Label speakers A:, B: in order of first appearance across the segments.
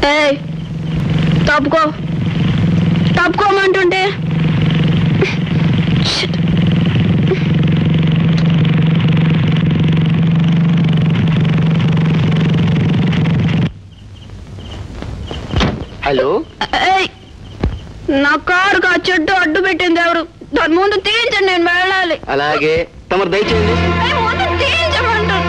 A: ఏయ్ తప్పుకో తప్పుకోమంటుంటే Shit.
B: Hello
A: ఏయ్ నా కారుకు ఆ చెట్టు అడ్డు పెట్టింది ఎవరు దాని ముందు తీయించండి నేను వెళ్ళాలి
B: అలాగే తమరు దయచేయండి
A: ఏయ్, ముందు తీయించమంటాను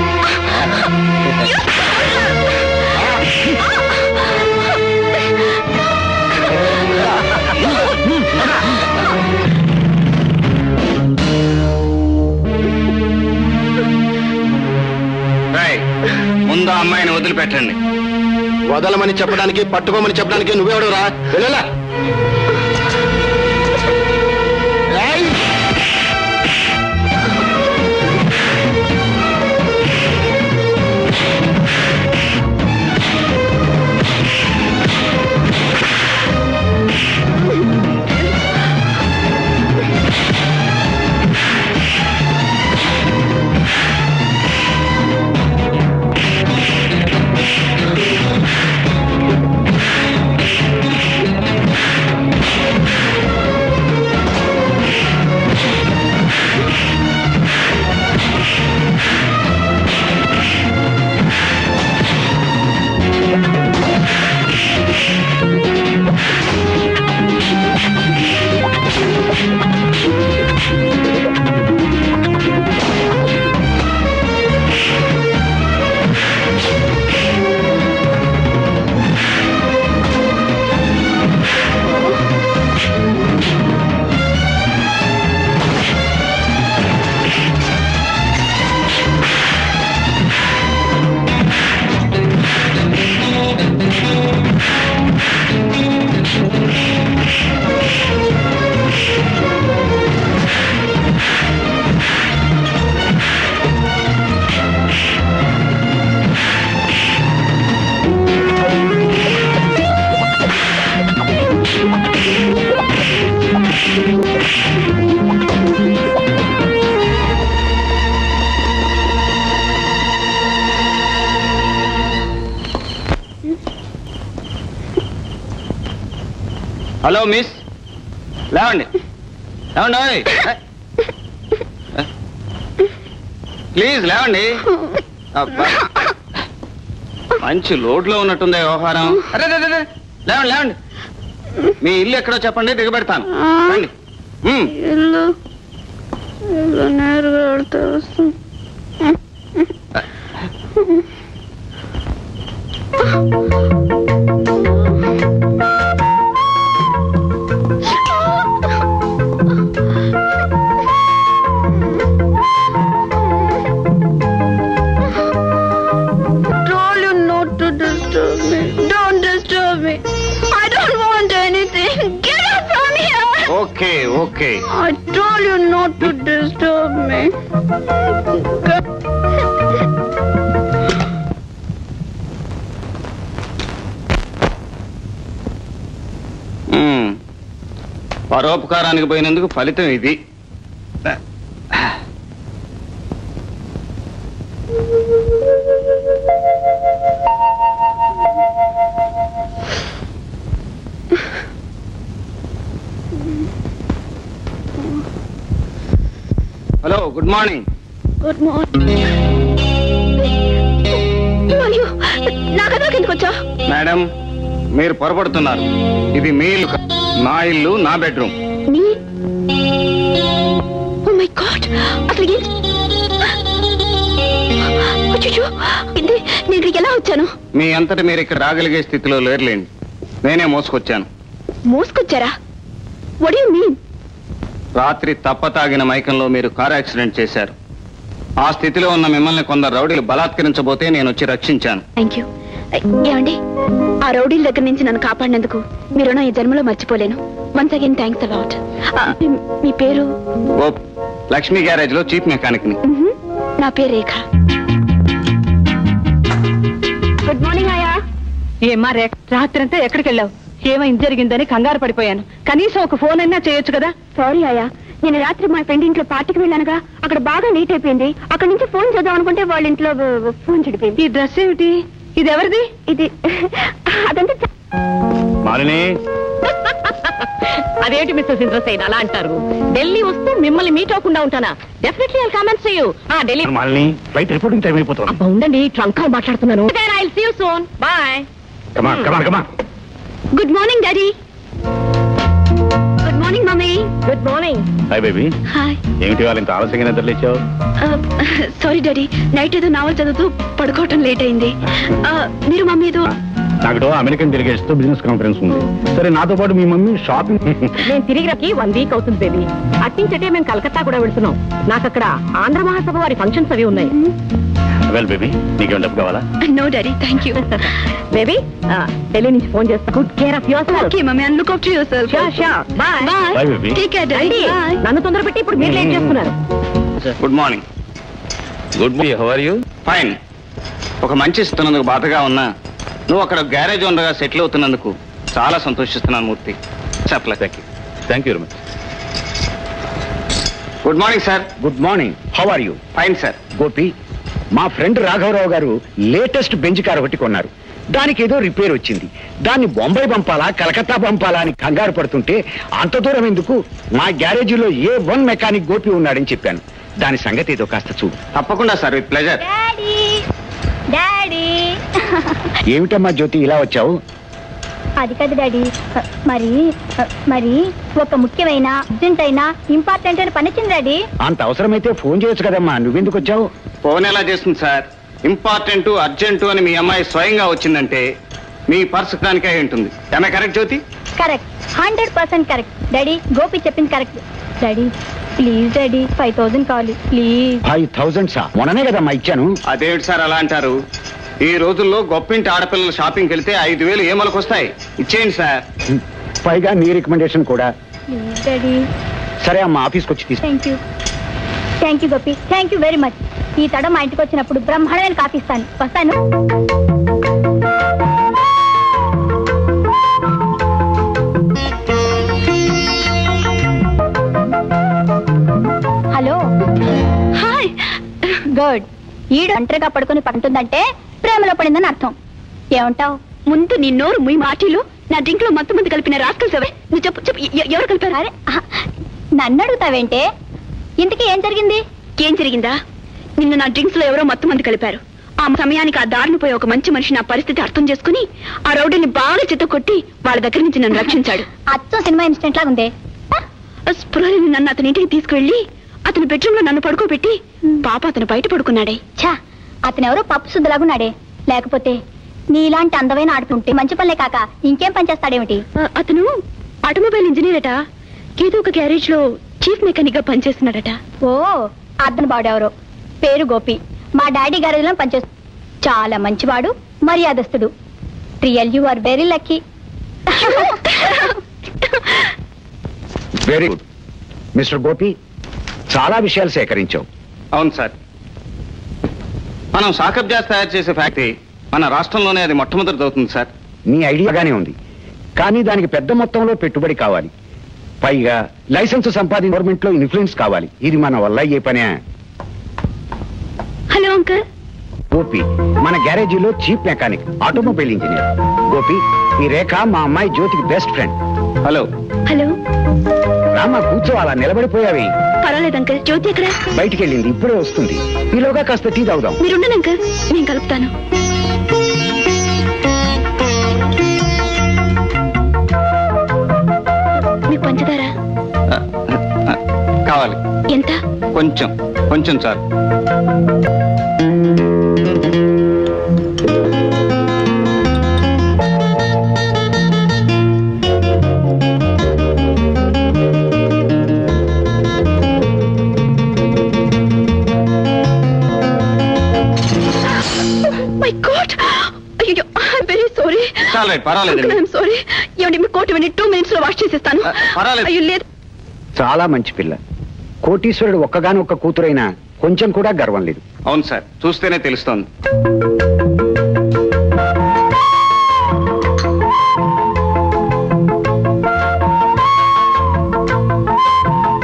C: ముందు ఆ అమ్మాయిని వదిలిపెట్టండి
B: వదలమని చెప్పడానికి పట్టుకోమని చెప్పడానికి నువ్వెవడు రా వెళ్ళలా
C: హలో మిస్ లేవండి లేవండి ఓయ్. ప్లీజ్ లేవండి అబ్బా. మంచి లోడ్లో ఉన్నట్టుంది వ్యవహారం అరే అరే, అరే, అరే. లేవండి లేవండి మీ ఇల్లు ఎక్కడో చెప్పండి దిగబెడతాను రండి మ్మ్.
A: ఇల్లు ఇల్లు నేరుగా వెళ్తే వస్తుంది told you not to disturb me. Don't disturb me. I don't want anything. Get up from here.
C: Okay okay
A: I told you not to disturb me.
C: మ్మ్. పరోపకారానికి పోయినందుకు ఫలితం ఇది hello good morning
A: Good morning. అయ్యో నా కథలోకి ఎందుకు వచ్చా
C: మేడం మీరు పొరపడుతున్నారు ఇది మీ ఇల్లు కాదు. నా ఇల్లు నా బెడ్రూమ్
A: నీ ఓ మై గాడ్ అసలు ఏం అచ్చచ్చో, ఇది నేను ఇక్కడికి ఎలా వచ్చాను
C: మీ అంతటి మీరు ఇక్కడ రాగలిగే స్థితిలో లేరులేండి నేనే మోసుకొచ్చాను
A: మోసుకొచ్చారా వడ్ యు మీన్
C: రాత్రి తప్ప తాగిన మైకంలో మీరు కార్ యాక్సిడెంట్ చేశారు ఆ స్థితిలో ఉన్న మిమ్మల్ని కొందరు రౌడీలు బలాత్కరించబోతే నేను వచ్చి రక్షించాను
A: థ్యాంక్ యూ ఏమండి ఆ రౌడీల దగ్గర నుంచి నన్ను కాపాడినందుకు మీరు ఈ జన్మలో మర్చిపోలేను వన్స్ అగైన్ థ్యాంక్స్ అలాట్ మీ పేరు
C: ఓ లక్ష్మీ గ్యారేజ్ లో చీఫ్ మెకానిక్ ని
A: మ్హూ. నా పేరు రేఖ గుడ్ మార్నింగ్ అయ్యా
D: ఏమ్మా రేఖ రాత్రంతా ఎక్కడికి వెళ్ళావు ఏమైంది జరిగిందని కంగారు పడిపోయాను కనీసం ఒక ఫోన్ అయినా చేయొచ్చు కదా
A: సారీ అయ్యా నేను రాత్రి మా ఫ్రెండ్ ఇంట్లో పార్టీకి వెళ్ళానుగా అక్కడ బాగా లేట్ అయిపోయింది అక్కడ నుంచి ఫోన్ చేద్దాం అనుకుంటే వాళ్ళ ఇంట్లో ఫోన్ చెడిపోయింది
D: ఈ డ్రెస్ ఏమిటి ఇది ఎవరిది
A: ఇది అదంతా చ-
C: మాలిని
D: అదేంటి మిస్టర్ ఇంద్రసేన్ అలా అంటారు ఢిల్లీ వస్తే మిమ్మల్ని మీట్ అవ్వకుండా ఉంటానా డెఫినెట్లీ ఐ కామెంట్స్ యూ ఆ Delhi
C: Malini flight reporting time అయిపోతుంది
D: అబ్బా ఉండండి ట్రంక్ కాల్ మాట్లాడుతున్నాను I see you soon bye
C: కమా కమా కమా
A: good morning daddy good morning mummy
D: good morning
C: hi baby
A: hi
C: ఏమిటి వాళ్ళు ఇంత ఆలస్యంగా నిద్రలేచావు
A: సారీ డాడీ నైట్ ఏదో నావల్ చదువుతూ పడుకోవటం లేట్ అయింది Uh, మీరు మమ్మీ ఏదో
C: నాకు అమెరికన్ డెలిగేట్స్ తో బిజినెస్ కాన్ఫరెన్స్ ఉంది సరే నాతో పాటు మీ మమ్మీ షాపింగ్
D: నేను తిరిగి రకి వన్ వీక్ అవుతుంది బేబీ అట్టించటే మేము కలకత్తా కూడా వెళ్తున్నాం నాకు అక్కడ ఆంధ్ర మహాసభ వారి ఫంక్షన్స్ అవి ఉన్నాయి
C: వెల్ బేబీ నీకేం డబ్బు కావాలా
A: no daddy thank you
D: baby Delhi నుంచి ఫోన్ చేస్తా good care of yourself
A: okay mummy and look after yourself
D: sure sure bye
A: bye
C: Bye, baby.
A: Take care daddy bye
D: నన్ను తొందర పెట్టి ఇప్పుడు మీరు లేట్ చేస్తున్నారు
C: good morning good morning how are you fine ఒక మంచి ఇస్తున్నందుకు బాధగా ఉన్నా నువ్వు అక్కడ గ్యారేజ్ ఉండగా సెటిల్ అవుతున్నందుకు చాలా సంతోషిస్తున్నాను మూర్తి చెప్పలే thank you thank you very much good morning sir
E: good morning how are you
C: fine sir
E: Gopi మా ఫ్రెండ్ రాఘవరావు గారు లేటెస్ట్ బెంచ్ కార్ ఒకటి కొన్నారు దానికి ఏదో రిపేర్ వచ్చింది దాన్ని బొంబాయి పంపాలా కలకత్తా పంపాలా అని కంగారు పడుతుంటే అంత దూరం ఎందుకు మా గ్యారేజీలో ఏ వన్ మెకానిక్ గోపి ఉన్నాడని చెప్పాను దాని సంగతి ఏదో కాస్త చూడు
C: తప్పకుండా sir with pleasure
A: daddy daddy
E: ఏమిటమ్మా జ్యోతి ఇలా వచ్చావు
F: అది కాదు డాడీ మరి మరి ఒక ముఖ్యమైన అర్జెంట్ అయినా ఇంపార్టెంట్ అయిన పని వచ్చింది డాడీ
E: అంత అవసరమైతే ఫోన్ చేయొచ్చు కదమ్మా నువ్వెందుకు వచ్చావు
C: ఫోన్ ఎలా చేస్తుంది సార్ ఇంపార్టెంట్ అర్జెంటు అని మీ అమ్మాయి స్వయంగా వచ్చిందంటే మీ పర్స్ దానికే అయి ఉంటుంది ఏమే correct Jyothi
F: correct hundred percent correct daddy Gopi చెప్పింది correct daddy please daddy five thousand కావాలి ప్లీజ్
E: ఫైవ్ థౌజండ్ సా మొన్ననే కదమ్మా ఇచ్చాను
C: అదేమిటి సార్ అలా అంటారు ఈ రోజుల్లో గొప్పింటి ఆడపిల్లలు షాపింగ్కి వెళ్తే ఐదు వేలు ఏమలకు వస్తాయి ఇచ్చేయండి సార్
E: పైగా నీ రికమెండేషన్ కూడా
F: ప్లీజ్ డాడీ
E: సరే అమ్మా ఆఫీస్కి వచ్చి తీసు
F: thank you thank you Gopi thank you very much ఈ తడ మా ఇంటికి వచ్చినప్పుడు బ్రహ్మాండమైన కాఫీ ఇస్తాను వస్తాను హలో
A: హాయ్
F: గుడ్ ఈడు ఒంటరిగా పడుకొని పంటుందంటే ప్రేమలో పడిందని అర్థం ఏమంటావు
A: ముందు నీ నోరు మీ మాటిలు నా డ్రింక్ లో మొత్తం మంది కలిపిన రాస్కల్స్ అవే నువ్వు చెప్పు చెప్పు ఎ- ఎవరు కలిపారు
F: అరే ఆహ్, నన్ను అడుగుతావేంటే ఇంతకీ ఏం జరిగింది
A: ఏం జరిగిందా నిన్ను నా డ్రింక్స్ లో ఎవరో మొత్తం మంది కలిపారు ఆ సమయానికి ఆ దారిని పోయి ఒక మంచి మనిషి నా పరిస్థితి అర్థం చేసుకుని ఆ రౌడీని బాగా చెత్త కొట్టి వాళ్ళ దగ్గర నుంచి నన్ను రక్షించాడు
F: అచ్చం సినిమా ఇన్సిడెంట్ లాగా ఉంది
A: ఆ స్పృహని నన్ను అతని ఇంటికి తీసుకువెళ్ళి అతని బెడ్రూమ్ లో నన్ను పడుకోబెట్టి పాప అతను బయట పడుకున్నాడే
F: ఛా అతనెవరో పప్పు శుద్ధలాగున్నాడే లేకపోతే నీలాంటి అందమైన ఆడుతుంటే మంచి పనులే కాక ఇంకేం పని చేస్తాడేమిటి
A: ఆ, అతను ఆటోమొబైల్ ఇంజనీర్ అట ఏదో ఒక గ్యారేజ్ లో చీఫ్ మెకానిక్ గా పనిచేస్తున్నాడట
F: ఓ అద్దను బాడెవరో పేరు గోపి మా డాడీ గారిలో పనిచేస్తు చాలా మంచివాడు మర్యాదస్తుడు real you are very lucky
E: very good mister Gopi చాలా విషయాలు సేకరించావు
C: అవును సార్ మనం సాకప్ గ్యాస్ తయారు చేసే ఫ్యాక్టరీ మన రాష్ట్రంలోనే అది మొట్టమొదటి అవుతుంది సార్
E: నీ ఐడియాగానే ఉంది కానీ దానికి పెద్ద మొత్తంలో పెట్టుబడి కావాలి పైగా లైసెన్స్ సంపాదించి గవర్నమెంట్ లో ఇన్ఫ్లుయెన్స్ కావాలి ఇది మన వల్ల అయ్యే పనే
A: హలో అంకుల్
E: గోపి మన గ్యారేజీలో chief mechanic automobile engineer Gopi ఈ రేఖ మా అమ్మాయి జ్యోతికి బెస్ట్ ఫ్రెండ్
C: హలో
A: హలో
E: రామా కూర్చో అలా నిలబడిపోయావి
A: పర్వాలేదు అంకుల్ జ్యోతి ఎక్కడ
E: బయటికి వెళ్ళింది ఇప్పుడే వస్తుంది ఈలోగా కాస్త టీ తాగుదాం
A: మీరుండండి అంకుల్ నేను కలుపుతాను మీకు పంచదార
C: ఆ, ఆ, కావాలి
A: ఎంత
C: కొంచెం కొంచెం సార్
A: మై గాడ్ అయ్యో ఐఎమ్ వెరీ సారీ
C: చాలా పర్వాలేదండి
A: ఐఎమ్ సారీ ఏమండి మీ కోట్ ఇవ్వండి టూ మినిట్స్ లో వాష్ చేసేస్తాను
C: ఆ, పర్వాలేదు.
A: అయ్యో లేదు
E: చాలా మంచి పిల్ల కోటీశ్వరుడు ఒక్కగాని ఒక్క కూతురైనా కొంచెం కూడా గర్వం లేదు
C: అవును సార్ చూస్తేనే తెలుస్తోంది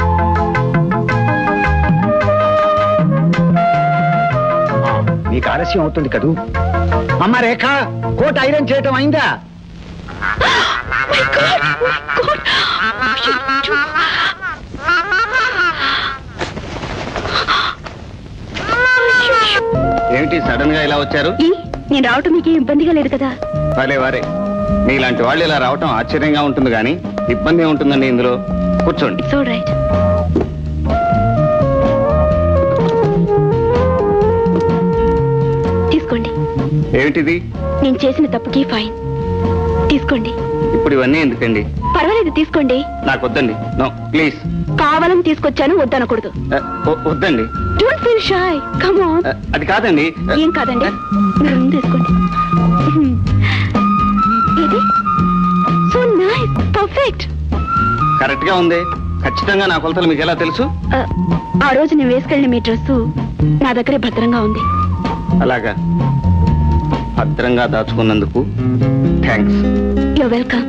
E: మీకు ఆలస్యం ఆలస్యం అవుతుంది కదూ అమ్మ రేఖ కోట్ ఐరన్ చేయటం అయిందా
A: My God! My God! అయ్యో.
C: ఏమిటి సడన్ గా ఇలా వచ్చారు
A: ఈ, నేను రావటం మీకు ఏం ఇబ్బందిగా లేదు కదా
C: భలే వారే మీలాంటి వాళ్ళు ఇలా రావటం ఆశ్చర్యంగా ఉంటుంది కానీ ఇబ్బంది ఏముంటుందండి ఇందులో కూర్చోండి
A: ఇట్స్ ఆల్ రైట్ తీసుకోండి
C: ఏమిటిది
A: నేను చేసిన తప్పుకి ఫైన్ తీసుకోండి
C: ఇప్పుడు ఇవన్నీ ఎందుకండి
A: పర్వాలేదు తీసుకోండి
C: నాకు వద్దండి నో ప్లీజ్
A: కావాలని తీసుకొచ్చాను వద్దనకూడదు
C: వద్దండి
A: don't feel shy come on
C: Uh, అది కాదండి Uh,
A: ఏం కాదండి మీరు ముందు తీసుకోండి ఇది సో నైస్ పర్ఫెక్ట్
C: కరెక్ట్ గా ఉంది ఖచ్చితంగా నా కొలతలు మీకు ఎలా తెలుసు
A: ఆ రోజు నేను వేసుకెళ్ళిన మీ డ్రెస్ నా దగ్గరే భద్రంగా ఉంది
C: అలాగా భద్రంగా దాచుకున్నందుకు thanks
A: you're welcome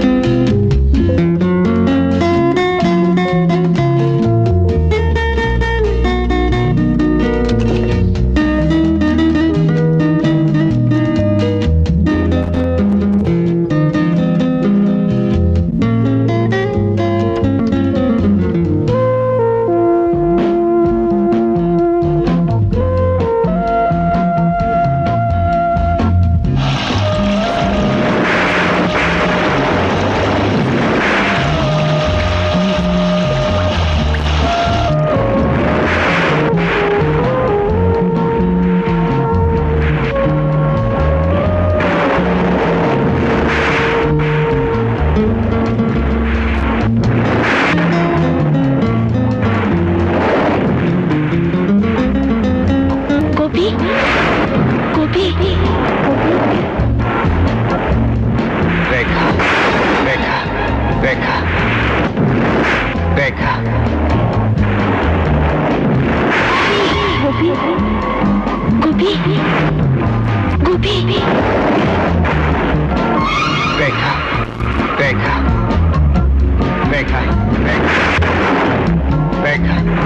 A: Gopi Gopi
C: Rekha Rekha Rekha Rekha
A: Gopi Gopi Gopi
C: Rekha Rekha Rekha Rekha Rekha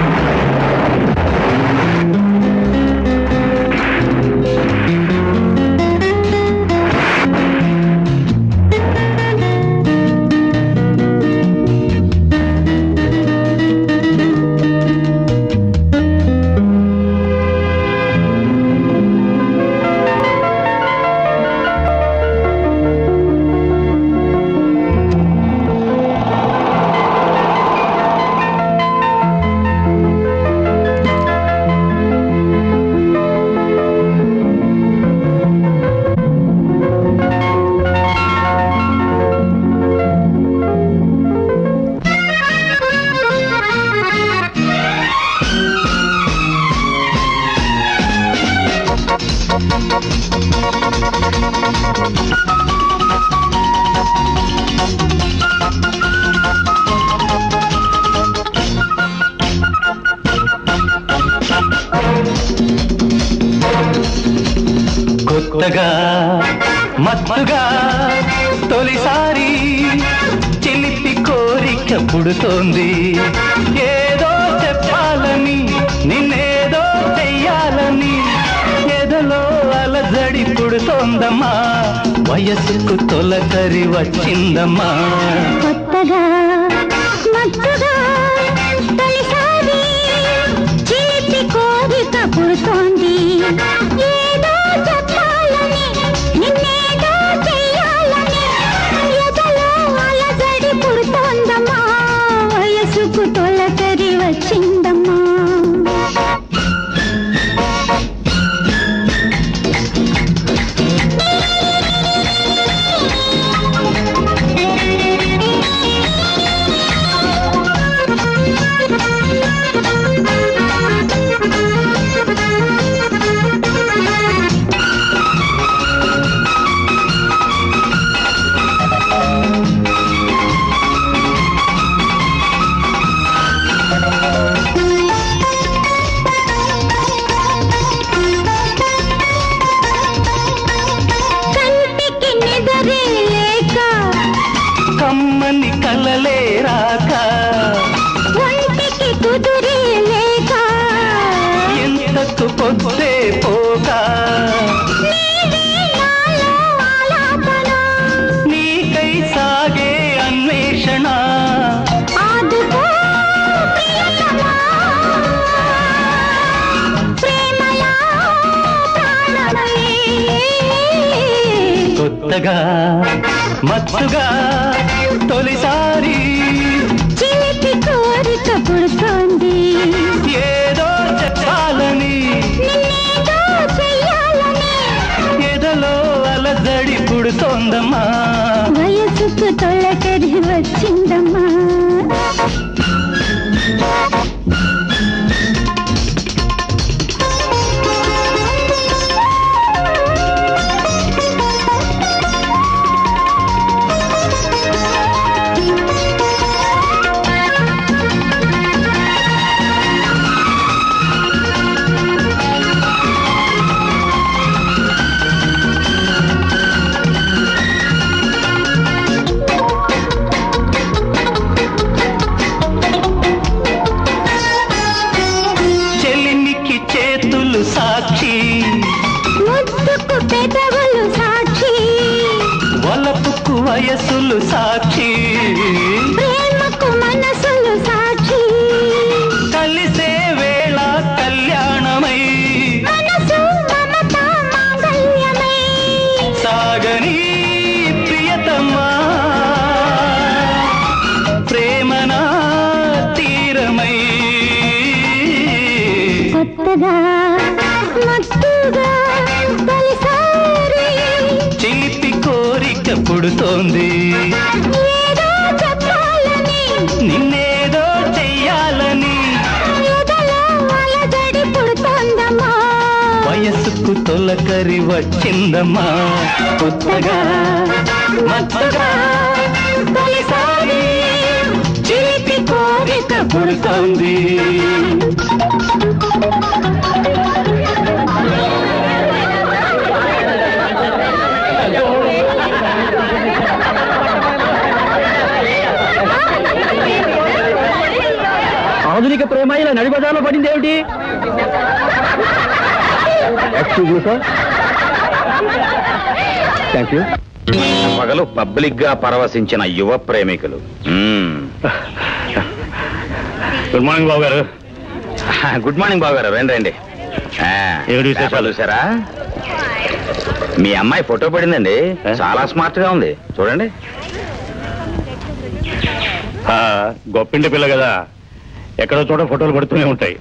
G: కొత్తగా మత్తుగా తొలిసారి చిలిపి కోరిక పుడుతోంది ఏదో చెప్పాలని నిన్నేదో చెయ్యాలని ఎదలో అలజడి పుడుతోందమ్మా వయసుకు తొలకరి వచ్చిందమ్మా
F: కొత్తగా మత్తుగా తొలిసారి చిలిపి కోరిక పుడుతోంది ఏదో చెప్పాలని నిన్నేదో చెయ్యాలని ఎదలో అలజడి పుడుతోందమ్మా వయసుకు తొలకరి వచ్చిందమ్మా కంటికి నిదరే లేక
G: కమ్మని కలలే రాక
F: ఒంటికి కుదురే లేక
G: ఎంతకు పొద్దే పోక కొత్తగా మత్తుగా తొలిసారి
F: చిలిపి కోరిక పుడుతోంది
G: ఏదో చెప్పాలని
F: నిన్నేదో చెయ్యాలని
G: ఎదలో అలజడి పుడుతోందమ్మా
F: వయసుకు తొలకరి వచ్చిందమ్మా
G: చెల్లినికి చేతులు సాక్షి
F: ముద్దుకు పెదవులు సాక్షి
G: వలపుకు వయసులు సాక్షి
F: ప్రేమకు మనసులు సాక్షి
G: కలిసే వేళ కళ్యాణమై
F: మనసు మమత మాంగళ్యమై
G: సాగని ప్రియతమా ప్రేమనా తీరమై
F: కొత్తగా మత్తుగా తొలిసారి
G: చిలిపి కోరిక పుడుతోంది
F: ఏదో చెప్పాలని
G: నిన్నేదో చెయ్యాలని
F: ఎదలో అలజడి పుడుతోందమ్మా
G: వయసుకు తొలకరి వచ్చిందమ్మా కొత్తగా మత్తగా
F: తొలిసారి
G: చిలిపి కోరిక పుడుతోంది
E: ఆధునిక ప్రేమ ఇలా నడిబజార్లో పడింది ఏమిటి థ్యాంక్ యూ
C: పగలు పబ్లిక్ గా పరవశించిన యువ ప్రేమికులు మ్మ్.
E: గుడ్ మార్నింగ్ బాబు గారు
C: గుడ్ మార్నింగ్ బాబు గారు రండి రండి ఆ,
E: ఏమిటి విశేషాలు?
C: పేపర్లు చూసారా మీ అమ్మాయి ఫోటో పడిందండి
E: ఏ?
C: చాలా స్మార్ట్ గా ఉంది చూడండి
E: గొప్పింటి పిల్ల కదా ఎక్కడో చోట ఫోటోలు పడుతూనే ఉంటాయి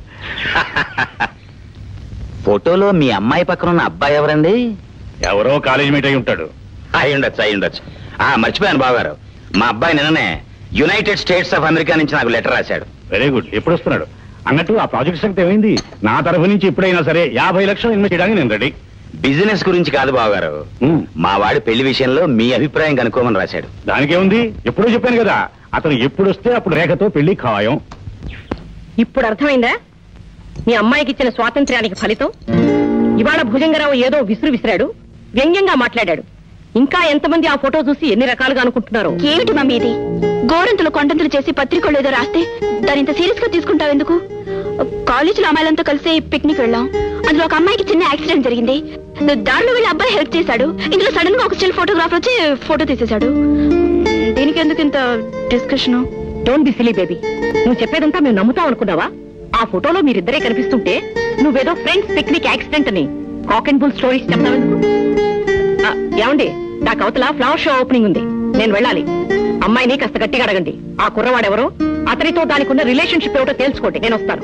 C: ఫోటోలో మీ అమ్మాయి పక్కన ఉన్న అబ్బాయి ఎవరండి
E: ఎవరో కాలేజ్ మీట్ అయి ఉంటాడు
C: అయి ఉండొచ్చు అయి ఉండొచ్చు ఆ మర్చిపోయాను బావగారు మా అబ్బాయి నిన్ననే యునైటెడ్ స్టేట్స్ ఆఫ్ అమెరికా నుంచి నాకు లెటర్ రాశాడు
E: వెరీ గుడ్ ఎప్పుడు వస్తున్నాడు అన్నట్టు ఆ ప్రాజెక్ట్ సంగతి ఏమైంది నా తరఫు నుంచి ఎప్పుడైనా సరే యాభై లక్షలు ఇన్వెస్ట్ చేయడానికి నేను రెడీ
C: బిజినెస్ గురించి కాదు బావగారు మా వాడి పెళ్లి విషయంలో మీ అభిప్రాయం కనుక్కోమని రాశాడు
E: దానికేముంది ఎప్పుడూ చెప్పాను కదా అతను ఎప్పుడు వస్తే అప్పుడు రేఖతో పెళ్లి ఖాయం
D: ఇప్పుడు అర్థమైందా మీ అమ్మాయికి ఇచ్చిన స్వాతంత్ర్యానికి ఫలితం ఇవాళ భుజంగరావు ఏదో విసురు విసిరాడు వ్యంగ్యంగా మాట్లాడాడు ఇంకా ఎంతమంది ఆ ఫోటో చూసి ఎన్ని రకాలుగా అనుకుంటున్నారో
A: ఏమిటి మమ్మీ ఇది గోరంతులు కొండంతులు చేసి పత్రికలు ఏదో రాస్తే దాని ఇంత సీరియస్ గా తీసుకుంటావు ఎందుకు కాలేజీలో అమ్మాయిలంతా కలిసి పిక్నిక్ వెళ్ళాం అందులో ఒక అమ్మాయికి చిన్న యాక్సిడెంట్ జరిగింది దారిలో వెళ్ళి అబ్బాయి హెల్ప్ చేశాడు ఇందులో సడన్ గా ఒక స్టిల్ ఫోటోగ్రాఫర్ వచ్చి ఫోటో తీసేశాడు దీనికి ఎందుకు ఇంత discussion
D: don't be silly baby నువ్వు చెప్పేదంతా మేము నమ్ముతాం అనుకున్నావా ఆ ఫోటోలో మీరిద్దరే కనిపిస్తుంటే నువ్వేదో ఫ్రెండ్స్ పిక్నిక్ యాక్సిడెంట్ అని కాక్ అండ్ బుల్ స్టోరీస్ చెప్తావెందుకు ఆ, ఏమండి నాకు అవతల ఫ్లవర్ షో ఓపెనింగ్ ఉంది నేను వెళ్ళాలి అమ్మాయిని కాస్త గట్టిగా అడగండి ఆ కుర్రవాడెవరో అతనితో దానికి ఉన్న రిలేషన్షిప్ ఏమిటో తెలుసుకోండి నేను వస్తాను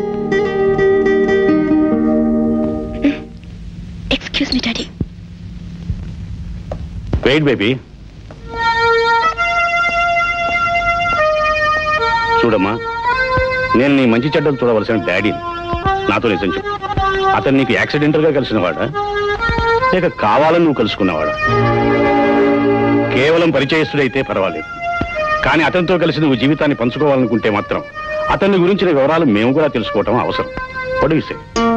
A: excuse me daddy
E: wait baby చూడమ్మా నేను నీ మంచి చెడ్డలు చూడవలసిన డాడీ నాతో నిజం చెప్పు అతను నీకు యాక్సిడెంటల్ గా కలిసిన వాడా లేక కావాలని నువ్వు కలుసుకున్నవాడా కేవలం పరిచయస్తుడైతే పర్వాలేదు కానీ అతనితో కలిసి నువ్వు జీవితాన్ని పంచుకోవాలనుకుంటే మాత్రం అతన్ని గురించిన వివరాలు మేము కూడా తెలుసుకోవటం అవసరం పొడిగిసే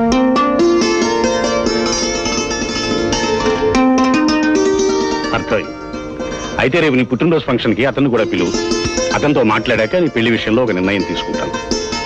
E: అర్థమైంది అయితే రేపు నీ పుట్టినరోజు ఫంక్షన్ కి అతన్ని కూడా పిలువు అతనితో మాట్లాడాక నీ పెళ్లి విషయంలో ఒక నిర్ణయం తీసుకుంటాను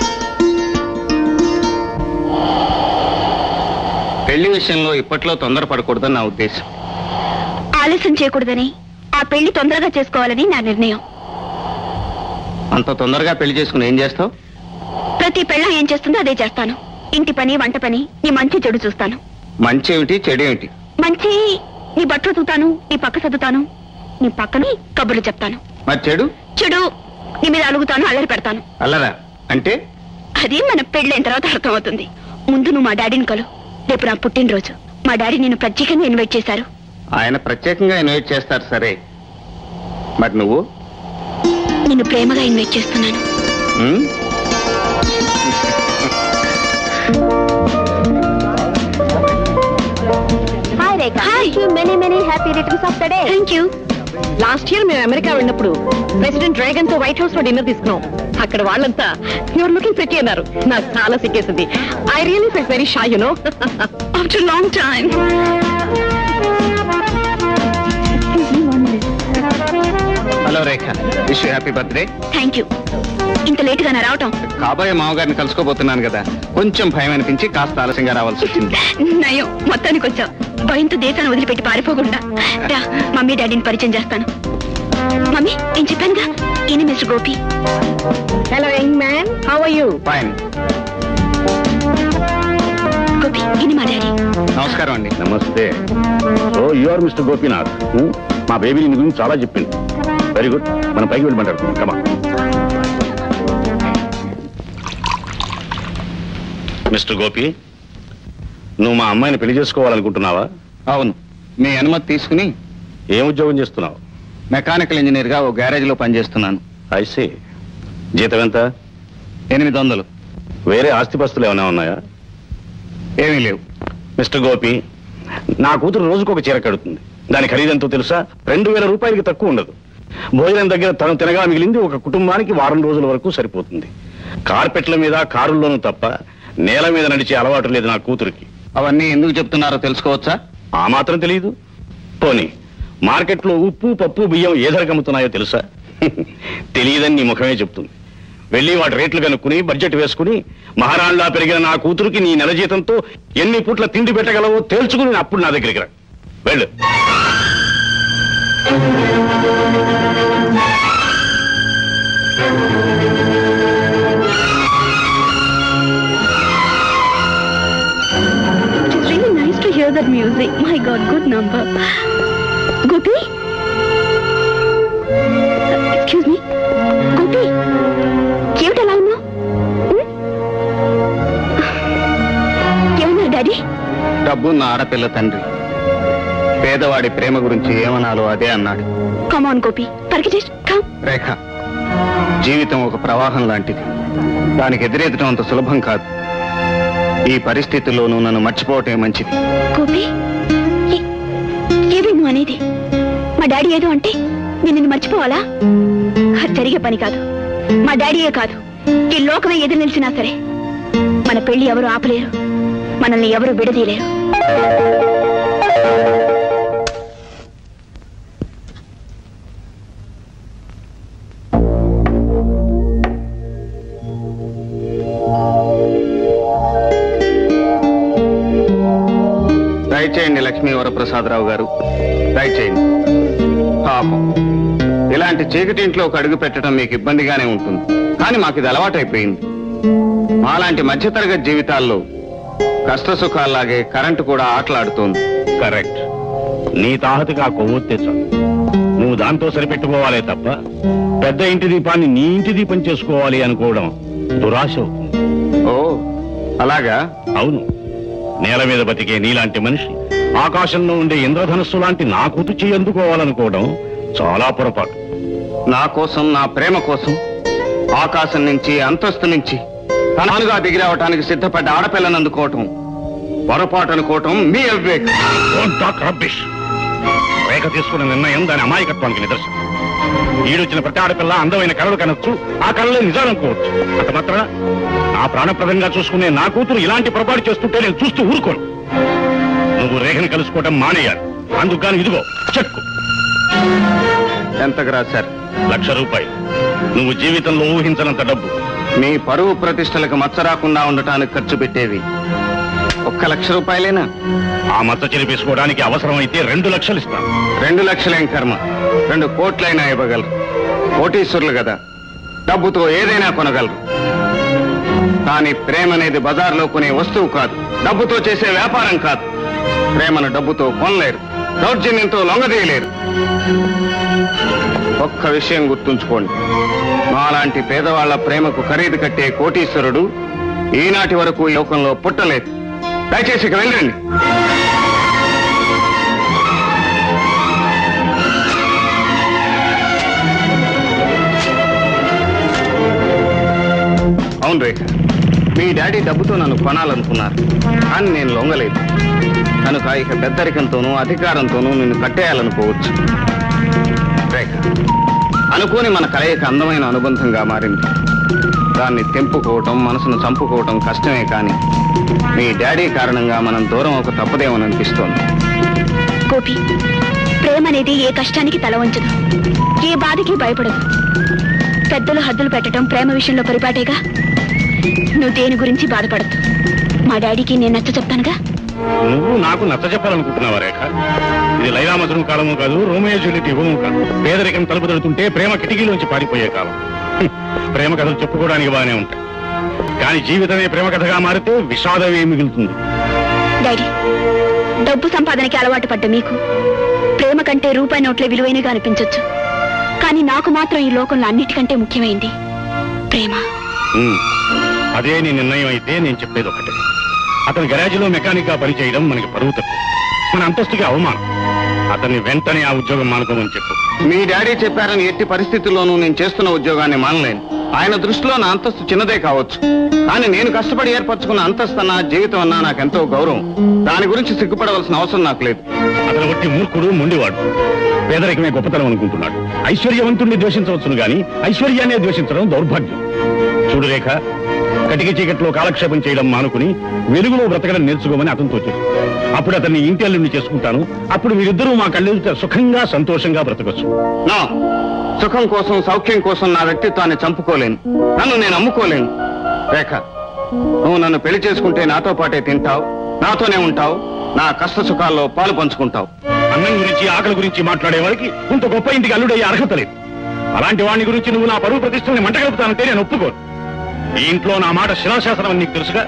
C: పెళ్లి విషయంలో ఇప్పట్లో తొందరపడకూడదని నా ఉద్దేశం
A: ఆలస్యం చేయకూడదని ఆ పెళ్లి తొందరగా చేసుకోవాలని నా నిర్ణయం
C: అంత తొందరగా పెళ్లి చేసుకుని ఏం చేస్తావు
A: ప్రతి పెళ్ళం ఏం చేస్తుందో అదే చేస్తాను ఇంటి పని వంట పని నీ మంచి చెడు చూస్తాను
C: మంచి ఏమిటి చెడు ఏమిటి
A: మంచి నీ బట్టలు ఉతుకుతాను నీ పక్క సర్దుతాను నీ పక్కని కబుర్లు చెప్తాను
C: మరి చెడు
A: చెడు నీ మీద అలుగుతాను అల్లరి పెడతాను
C: అల్లరా అంటే
A: అది మన పెళ్ళైన తర్వాత అర్థమవుతుంది ముందు నువ్వు మా డాడీని కలు రేపు నా పుట్టినరోజు మా డాడీ నేను ప్రత్యేకంగా ఇన్వైట్ చేశారు
C: ఆయన ప్రత్యేకంగా ఇన్వైట్ చేస్తారు సరే మరి నువ్వు
A: నిన్ను ప్రేమగా ఇన్వైట్ చేస్తున్నాను
C: ఉమ్?
F: Hi Rekha
A: Hi.
F: Many many happy returns of the day
A: thank you
D: last year మేము అమెరికా వెళ్ళినప్పుడు ప్రెసిడెంట్ డ్రాగన్ తో వైట్ హౌస్ లో డిన్నర్ తీసుకున్నాం అక్కడ వాళ్ళంతా యువర్ లుకింగ్ ప్రిటీ అన్నారు నాకు చాలా సిగ్గేసింది I really fell very shy you know
A: after long time
C: hello Rekha wish happy birthday
A: thank you ఇంత లేట్ గా రావటం
C: కాబోయే మామగారిని కలుసుకోబోతున్నాను కదా కొంచెం భయం అనిపించి కాస్త ఆలస్యంగా రావాల్సి వచ్చింది
A: నయం మొత్తానికి వచ్చావు భయంతో దేశాన్ని వదిలిపెట్టి పారిపోకుండా రా మమ్మీ డాడీని పరిచయం చేస్తాను మమ్మీ నేను చెప్పానుగా ఈయన mister Gopi
D: hello young man how are you
C: fine
A: Gopi ఈయన మా డాడీ
C: నమస్కారం అండి
E: నమస్తే oh you are mister Gopinath ఉం? మా బేబీ నీ గురించి చాలా చెప్పింది వెరీ గుడ్ మనం పైకి వెళ్ళి మాట్లాడుకుందాం కమా మిస్టర్ గోపి నువ్వు మా అమ్మాయిని పెళ్లి చేసుకోవాలనుకుంటున్నావా
C: అవును మీ అనుమతి తీసుకుని
E: ఏం ఉద్యోగం చేస్తున్నావు
C: మెకానికల్ ఇంజనీర్ గా ఓ గ్యారేజ్ లో పనిచేస్తున్నాను
E: ఐసే జీతం ఎంత
C: ఎనిమిది వందలు
E: వేరే ఆస్తిపస్తులు ఏమైనా ఉన్నాయా
C: ఏమీ లేవు
E: మిస్టర్ గోపి నా కూతురు రోజుకు ఒక చీర కడుతుంది దాని ఖరీదెంతో తెలుసా రెండు వేల రూపాయలకి తక్కువ ఉండదు భోజనం దగ్గర తను తినగా మిగిలింది ఒక కుటుంబానికి వారం రోజుల వరకు సరిపోతుంది కార్పెట్ల మీద కారుల్లోనూ తప్ప నేల మీద నడిచే అలవాటు లేదు నా కూతురికి
C: అవన్నీ ఎందుకు చెప్తున్నారో తెలుసుకోవచ్చా
E: ఆ మాత్రం తెలియదు పోనీ మార్కెట్లో ఉప్పు పప్పు బియ్యం ఏ ధరకు అమ్ముతున్నాయో తెలుసా తెలియదని నీ ముఖమే చెప్తుంది వెళ్ళి వాటి రేట్లు కనుక్కుని బడ్జెట్ వేసుకుని మహారాణిలా పెరిగిన నా కూతురికి నీ నెల జీతంతో ఎన్ని పూట్ల తిండి పెట్టగలవో తేల్చుకుని అప్పుడు నా దగ్గరికి రా వెళ్ళు
A: It is really nice to hear that music. My God, good number. Gopi excuse me Gopi ఏమిటి అలా ఉన్నావు ఏమన్నారు డాడీ
C: డబ్బు నా ఆడపిల్ల తండ్రి పేదవాడి ప్రేమ గురించి ఏమనాలో అదే అన్నాడు
A: కమాన్ గోపి పరిగె కమ్
C: రేఖ జీవితం ఒక ప్రవాహం లాంటిది దానికి ఎదురెదటం అంత సులభం కాదు ఈ పరిస్థితుల్లోనూ నన్ను మర్చిపోవటమే మంచిది
A: గోపి ఏ- ఏమి నువ్వు అనేది మా డాడీ ఏదో అంటే నేను నిన్ను మర్చిపోవాలా అది జరిగే పని కాదు మా డాడీయే కాదు ఈ లోకమే ఎదురు నిలిచినా సరే మన పెళ్లి ఎవరు ఆపలేరు మనల్ని ఎవరు విడదీయలేరు
C: దయచేయండి లక్ష్మీ వరప్రసాదరావు గారు దయచేయండి పాపం ఇలాంటి చీకటి ఇంట్లో ఒక అడుగు పెట్టడం మీకు ఇబ్బందిగానే ఉంటుంది కానీ మాకు ఇది అలవాటైపోయింది మాలాంటి మధ్యతరగతి జీవితాల్లో కష్ట సుఖాల్లాగే కరెంటు కూడా ఆటలాడుతోంది
E: కరెక్ట్ నీ తాహతకి ఆ కొవ్వొత్తే చాలు నువ్వు దాంతో సరిపెట్టుకోవాలే తప్ప పెద్ద ఇంటి దీపాన్ని నీ ఇంటి దీపం చేసుకోవాలి అనుకోవడం దురాశ అవుతుంది
C: ఓ అలాగా
E: అవును నేల మీద బతికే నీలాంటి మనిషి ఆకాశంలో ఉండే ఇంద్రధనస్సు లాంటి నా కూతు అందుకోవాలనుకోవడం చాలా పొరపాటు
C: నా కోసం నా ప్రేమ కోసం ఆకాశం నుంచి అంతస్తు నుంచి తనాలుగా దిగిరావటానికి సిద్ధపడ్డ ఆడపిల్లను అందుకోవటం పొరపాటు అనుకోవటం మీ అవివేకం
E: Don't talk rubbish. రేఖ తీసుకున్న నిర్ణయం దాని అమాయకత్వానికి నిదర్శనం ఈడొచ్చిన ప్రతి ఆడపిల్ల అందమైన కళలు కనొచ్చు ఆ కళలే నిజాలనుకోవచ్చు అంత మాత్రాన నా ప్రాణప్రదంగా చూసుకునే నా కూతురు ఇలాంటి పొరపాటు చేస్తుంటే నేను చూస్తూ ఊరుకోను నువ్వు రేఖని కలుసుకోవడం మానేయాలి అందుకు గాను ఇదిగో చెక్కు
C: ఎంతకు రాశారు
E: లక్ష రూపాయలు నువ్వు జీవితంలో ఊహించనంత డబ్బు
C: మీ పరువు ప్రతిష్టలకు మచ్చ రాకుండా ఉండటానికి ఖర్చు పెట్టేవి ఒక్క లక్ష రూపాయలేనా
E: ఆ మచ్చ చెరిపేసుకోవడానికి అవసరమైతే రెండు లక్షలు ఇస్తాను
C: రెండు లక్షలేం కర్మ రెండు కోట్లైనా ఇవ్వగలరు కోటీశ్వరులు కదా డబ్బుతో ఏదైనా కొనగలరు కానీ ప్రేమ అనేది బజార్లో కొనే వస్తువు కాదు డబ్బుతో చేసే వ్యాపారం కాదు ప్రేమను డబ్బుతో కొనలేరు దౌర్జన్యంతో లొంగదీయలేరు ఒక్క విషయం గుర్తుంచుకోండి మాలాంటి పేదవాళ్ల ప్రేమకు ఖరీదు కట్టే కోటీశ్వరుడు ఈనాటి వరకు ఈ లోకంలో పుట్టలేదు దయచేసి ఇక వెళ్ళండి అవును రేఖ మీ డాడీ డబ్బుతో నన్ను కొనాలనుకున్నారు కానీ నేను లొంగలేదు కనుక ఇక పెద్దరికంతోనూ అధికారంతోనూ నిన్ను కట్టేయాలనుకోవచ్చు రేఖ అనుకోని మన కలయిక అందమైన అనుబంధంగా మారింది దాన్ని తెంపుకోవటం మనసును చంపుకోవటం కష్టమే కానీ మీ డాడీ కారణంగా మనం దూరం ఒక తప్పదేమని అనిపిస్తోంది
A: గోపి ప్రేమ అనేది ఏ కష్టానికి తల వంచదు ఏ బాధకి భయపడదు పెద్దలు హద్దులు పెట్టడం ప్రేమ విషయంలో పరిపాటేగా నువ్వు దేని గురించి బాధపడద్దు మా డాడీకి నేను నచ్చ చెప్తానుగా
E: నువ్వు నాకు నచ్చ చెప్పాలనుకుంటున్నావా రేఖ ఇది లైలా మధురం కాలము కాదు రోమియో జూలియట్ యుగము కాదు పేదరికం తలుపు తడుతుంటే ప్రేమ కిటికీలోంచి పారిపోయే కాలం హ్మ్. ప్రేమ కథలు చెప్పుకోవడానికి బాగానే ఉంటాయి కానీ జీవితమే ప్రేమ కథగా మారితే విషాదమే మిగులుతుంది
A: డాడీ డబ్బు సంపాదనకి అలవాటు పడ్డ మీకు ప్రేమ కంటే రూపాయి నోట్లే విలువైనగా అనిపించొచ్చు కానీ నాకు మాత్రం ఈ లోకంలో అన్నిటికంటే ముఖ్యమైంది ప్రేమ
E: హ్మ్. అదే నీ నిర్ణయం అయితే నేను చెప్పేది ఒకటే అతని గరాజీలో మెకానిక్ గా పనిచేయడం మనకి పరువు తక్కువ మన అంతస్తుకి అవమానం అతన్ని వెంటనే ఆ ఉద్యోగం మానుకోమని చెప్పు
C: మీ డాడీ చెప్పారని ఎట్టి పరిస్థితుల్లోనూ నేను చేస్తున్న ఉద్యోగాన్ని మానలేను ఆయన దృష్టిలో నా అంతస్తు చిన్నదే కావచ్చు కానీ నేను కష్టపడి ఏర్పరచుకున్న అంతస్తు అన్నా జీవితం అన్నా నాకెంతో గౌరవం దాని గురించి సిగ్గుపడవలసిన అవసరం నాకు లేదు
E: అతను ఒట్టి మూర్ఖుడు మొండివాడు పేదరికమే గొప్పతనం అనుకుంటున్నాడు ఐశ్వర్యవంతుణ్ణి ద్వేషించవచ్చును గాని ఐశ్వర్యాన్ని ద్వేషించడం దౌర్భాగ్యం చూడు రేఖ కటిక చీకట్లో కాలక్షేపం చేయడం మానుకుని వెలుగులో బ్రతకడం నేర్చుకోమని అతనితో చెప్పు అప్పుడు అతన్ని ఇంటి అల్లుడిని చేసుకుంటాను అప్పుడు మీరిద్దరూ మా కళ్ళెదుట సుఖంగా సంతోషంగా బ్రతకొచ్చు
C: నా సుఖం కోసం సౌఖ్యం కోసం నా వ్యక్తిత్వాన్ని చంపుకోలేను నన్ను నేను అమ్ముకోలేను రేఖ నువ్వు నన్ను పెళ్లి చేసుకుంటే నాతో పాటే తింటావు నాతోనే ఉంటావు నా కష్ట సుఖాల్లో పాలు పంచుకుంటావు
E: అన్నం గురించి ఆకలి గురించి మాట్లాడే వాడికి ఇంత గొప్ప ఇంటికి అల్లుడయ్యే అర్హత లేదు అలాంటి వాడిని గురించి నువ్వు నా పరువు ప్రతిష్టల్ని మంటగలుపుతానంటే నేను ఒప్పుకోను ఈ ఇంట్లో నా మాట శిలాశాసనం అని నీకు తెలుసుగా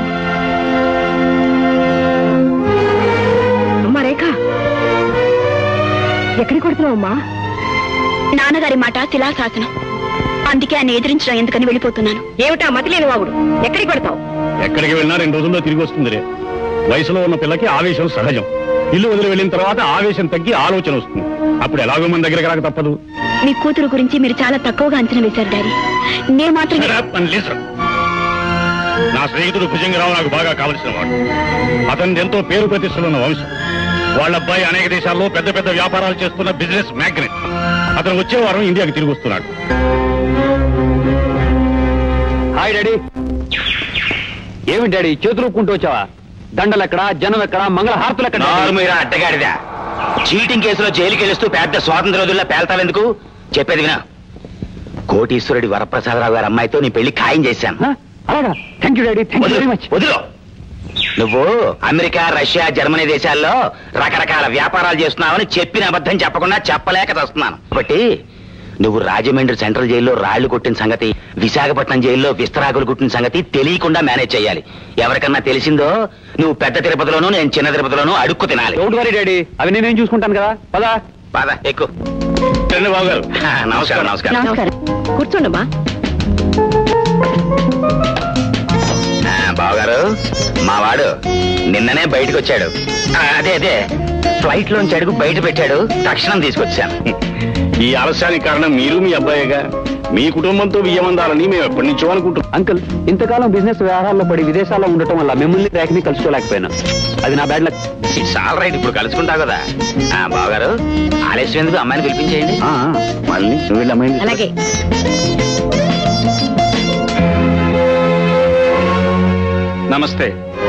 D: అమ్మా రేఖ ఎక్కడికి కొడుతున్నావు అమ్మా
A: నాన్నగారి మాట శిలాశాసనం అందుకే ఆయన ఎదిరించడం ఎందుకని వెళ్ళిపోతున్నాను
D: ఏమిటా మతి లేని వాగుడు ఎక్కడికి కొడతావు
E: ఎక్కడికి వెళ్ళినా రెండు రోజుల్లో తిరిగి వస్తుందిరే వయసులో ఉన్న పిల్లకి ఆవేశం సహజం ఇల్లు వదిలి వెళ్ళిన తర్వాత ఆవేశం తగ్గి ఆలోచన వస్తుంది అప్పుడు ఎలాగో మన దగ్గరికి రాక తప్పదు
A: మీ కూతురు గురించి మీరు చాలా తక్కువగా అంచనా వేశారు డాడీ నేను మాత్రం
E: Shut up and listen. నా స్నేహితుడు భుజంగరావు నాకు బాగా కావలసిన వాడు అతని ఎంతో పేరు ప్రతిష్టలున్న వంశం వాళ్ళ అబ్బాయి అనేక దేశాల్లో పెద్ద పెద్ద వ్యాపారాలు చేస్తున్న బిజినెస్ మ్యాగ్నెట్ అతను వచ్చే వారం ఇండియాకి తిరిగి వస్తున్నాడు
B: హాయ్ డాడీ ఏమి డాడీ చేతులు ఊపుకుంటూ వచ్చావా దండలు ఎక్కడ జనం ఎక్కడ మంగళ హారతులు ఎక్కడ
H: నార్మీరా అడ్డగాడిదా చీటింగ్ కేసులో జైలుకి వెళ్ళొస్తూ పెద్ద స్వాతంత్ర రోజుల్లో పేల్తావెందుకు చెప్పేది వినా కోటీశ్వరుడి వరప్రసాదరావు గారి అమ్మాయితో నీ పెళ్లి ఖాయం చేశాను
B: హ? అలాగా thank you daddy thank you very
H: వదిలు,
B: మచ్
H: వదిలు నువ్వు అమెరికా రష్యా జర్మనీ దేశాల్లో రకరకాల వ్యాపారాలు చేస్తున్నావని చెప్పిన అబద్ధం చెప్పకుండా చెప్పలేక వస్తున్నాను కాబట్టి నువ్వు రాజమండ్రి సెంట్రల్ జైల్లో రాళ్లు కొట్టిన సంగతి విశాఖపట్నం జైల్లో విస్తరాకులు కొట్టిన సంగతి తెలియకుండా మేనేజ్ చేయాలి ఎవరికన్నా తెలిసిందో నువ్వు పెద్ద తిరుపతిలోనూ నేను చిన్న తిరుపతిలోనూ అడుక్కు తినాలి
B: డోంట్ వరీ డాడీ అవి నేనేం చూసుకుంటాను కదా పదా
H: బాగా ఎక్కువ
E: రండి బాబు గారు
H: నమస్కారం నమస్కారం
D: నమస్కారం కూర్చోండమ్మా
H: ఆ, బావగారు మా వాడు నిన్ననే బయటకు వచ్చాడు ఆ, అదే అదే ఫ్లైట్ లోంచి అడుగు బయట పెట్టాడు తక్షణం తీసుకొచ్చాను
E: ఈ ఆలస్యానికి కారణం మీరు మీ అబ్బాయిగా మీ కుటుంబంతో వియ్యమందాలని మేము ఎప్పటి నుంచో అనుకుంటున్నాం
B: అంకుల్ ఇంతకాలం బిజినెస్ వ్యవహారాల్లో పడి విదేశాల్లో ఉండటం వల్ల మిమ్మల్ని రేఖని కలుసుకోలేకపోయాను అది నా bad luck
H: it's all right ఇప్పుడు కలుసుకుంటావు కదా ఆ, బావగారు ఆలస్యం ఎందుకు అమ్మాయిని పిలిపించేయండి
E: మళ్ళీ నువ్వు వెళ్ళి అమ్మాయిని తీసుకురా.
D: అలాగే
C: నమస్తే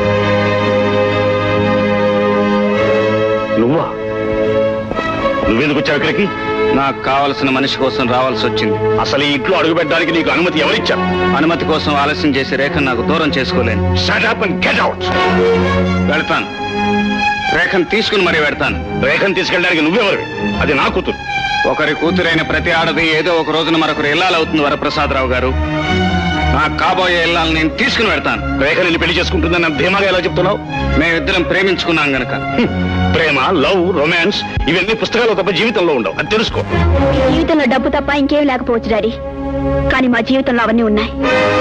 E: నువ్వా నువ్వెందుకు వచ్చావు ఇక్కడికి
C: నాకు కావలసిన మనిషి కోసం రావాల్సి వచ్చింది
E: అసలు ఈ ఇంట్లో అడుగు పెట్టడానికి నీకు అనుమతి ఎవరిచ్చారు
C: అనుమతి కోసం ఆలస్యం చేసి రేఖను నాకు దూరం చేసుకోలేను
E: shut up and get out
C: వెళ్తాను రేఖను తీసుకుని మరీ పెడతాను
E: రేఖను తీసుకెళ్ళడానికి నువ్వెవరు అది నా కూతురు
C: ఒకరి కూతురైన ప్రతి ఆడది ఏదో ఒక రోజున మరొకరు ఇల్లాలవుతుంది వరప్రసాదరావు గారు నా కాబోయే ఇళ్ళని నేను తీసుకుని పెడతాను
H: రేఖ నిన్ను పెళ్లి చేసుకుంటుందని అంత ధీమాగా ఎలా చెప్తున్నావు
C: మేమిద్దరం ప్రేమించుకున్నాం గనక
H: హ్మ్. ప్రేమ లవ్ రొమాన్స్ ఇవన్నీ పుస్తకాలు తప్ప జీవితంలో ఉండవు అది తెలుసుకో
A: జీవితంలో డబ్బు తప్ప ఇంకేం లేకపోవచ్చు డాడీ కానీ మా జీవితంలో అవన్నీ ఉన్నాయి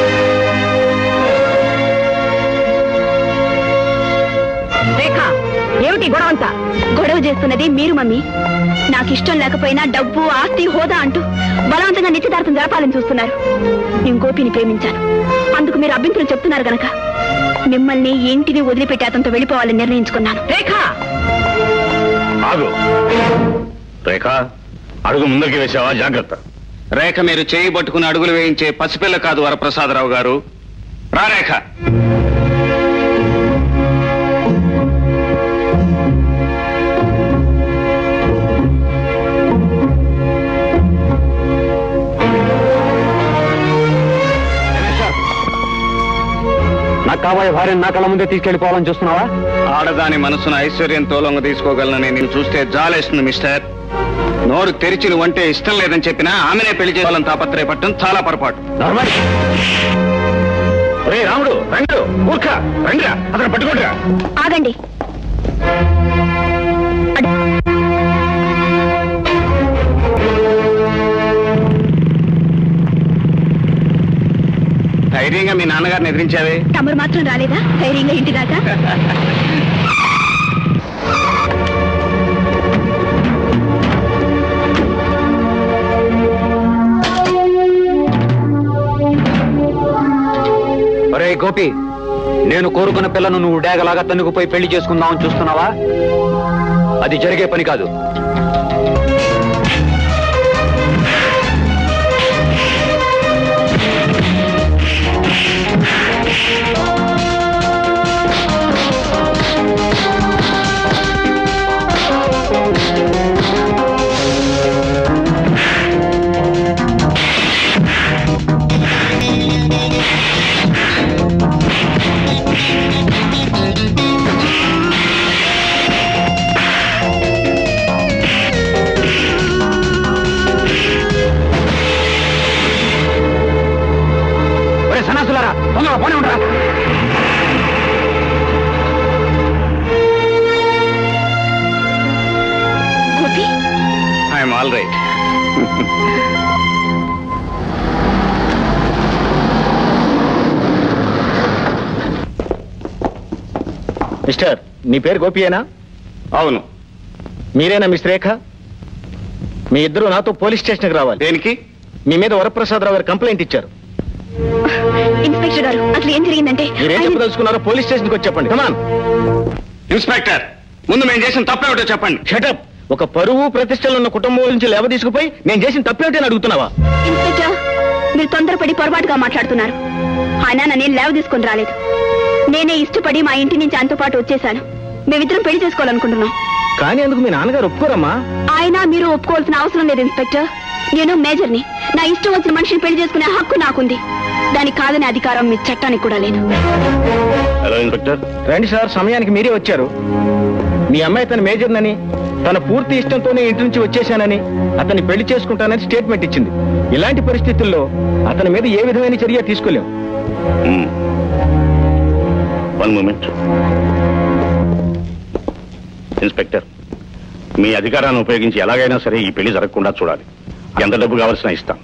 D: రేఖ ఏమిటి గొడవ అంతా
A: గొడవ చేస్తున్నది మీరు మమ్మీ నాకు ఇష్టం లేకపోయినా డబ్బు ఆస్తి హోదా అంటూ బలవంతంగా నిశ్చితార్థం జరపాలని చూస్తున్నారు నేను గోపిని ప్రేమించాను అందుకు మీరు అభ్యంతరం చెప్తున్నారు గనక మిమ్మల్ని ఈ ఇంటిని వదిలిపెట్టి అతనితో వెళ్ళిపోవాలని నిర్ణయించుకున్నాను
D: రేఖ
H: ఆగు రేఖ అడుగు ముందరికి వేసావా జాగ్రత్త
C: రేఖ మీరు చేయి పట్టుకుని అడుగులు వేయించే పసిపిల్ల కాదు వరప్రసాదరావు గారు రా రేఖ
B: నాకు కాబోయే భార్యను నా కళ్ళ ముందే తీసుకెళ్లిపోవాలని చూస్తున్నావా
C: ఆడదాని మనసును ఐశ్వర్యంతో లొంగ తీసుకోగలనని నేను చూస్తే జాలేస్తుంది మిస్టర్ నోరు తెరిచి నువ్వంటే ఇష్టం లేదని చెప్పినా ఆమెనే పెళ్లి చేయాలని తాపత్రయపడటం చాలా పొరపాటు
B: నార్మల్
H: రే రాముడు రండు ఊర్ఖ రండిరా అతను పట్టుకోండిరా
A: ఆగండి అడ్-
C: ధైర్యంగా మీ నాన్నగారిని ఎదిరించావే
A: తమరు మాత్రం రాలేదా ధైర్యంగా ఇంటి దాకా
B: ఒరే గోపి నేను కోరుకున్న పిల్లను నువ్వు డేగలాగా తన్నుకుపోయి పెళ్లి చేసుకుందామని చూస్తున్నావా అది జరిగే పని కాదు ఒరే సన్నాసులారా తొందరగా పోనీ ఉండరా
A: Gopi
C: I'm all right
E: mister మీ పేరు గోపియేనా
C: అవును
E: మీరేనా మిస్ రేఖ మీ ఇద్దరు నాతో పోలీస్ స్టేషన్కి రావాలి
C: దేనికి
E: మీ మీద వరప్రసాదరావు గారు కంప్లైంట్ ఇచ్చారు
A: ఇన్స్పెక్టర్ గారు అసలు ఏం జరిగిందంటే
E: మీరేం
A: ఆయన-
E: చెప్పదలుచుకున్నారో పోలీస్ స్టేషన్కి వచ్చి చెప్పండి కమాన్
C: ఇన్స్పెక్టర్ ముందు మేము చేసిన తప్పేమిటో చెప్పండి
E: షటప్ ఒక పరువు ప్రతిష్టలు ఉన్న కుటుంబం నుంచి లేవ తీసుకుపోయి నేను చేసిన తప్పేమిటి అని అడుగుతున్నావా
A: ఇన్స్పెక్టర్ మీరు తొందరపడి పొరపాటుగా మాట్లాడుతున్నారు ఆయన నన్ను లేవ తీసుకొని రాలేదు నేనే ఇష్టపడి మా ఇంటి నుంచి ఆయనతో పాటు వచ్చేసాను మేమిద్దరం పెళ్లి చేసుకోవాలనుకుంటున్నాం
E: కానీ అందుకు మీ నాన్నగారు ఒప్పుకోరమ్మా
A: ఆయన మీరు ఒప్పుకోవాల్సిన అవసరం లేదు ఇన్స్పెక్టర్ నేను మేజర్ని నా ఇష్టం వచ్చిన మనిషిని పెళ్లి చేసుకునే హక్కు నాకుంది దానికి కాదని అధికారం మీ చట్టానికి కూడా లేదు
H: హలో ఇన్స్పెక్టర్
E: రండి సార్ సమయానికి మీరే వచ్చారు మీ అమ్మాయి తన మేజర్నని తన పూర్తి ఇష్టంతోనే ఇంటి నుంచి వచ్చేశానని అతన్ని పెళ్లి చేసుకుంటానని స్టేట్మెంట్ ఇచ్చింది ఇలాంటి పరిస్థితుల్లో అతని మీద ఏ విధమైన చర్య తీసుకోలేం
H: వన్ మూమెంట్ ఇన్స్పెక్టర్ మీ అధికారాన్ని ఉపయోగించి ఎలాగైనా సరే ఈ పెళ్లి జరగకుండా చూడాలి ఎంత డబ్బు కావాల్సిన ఇస్తాం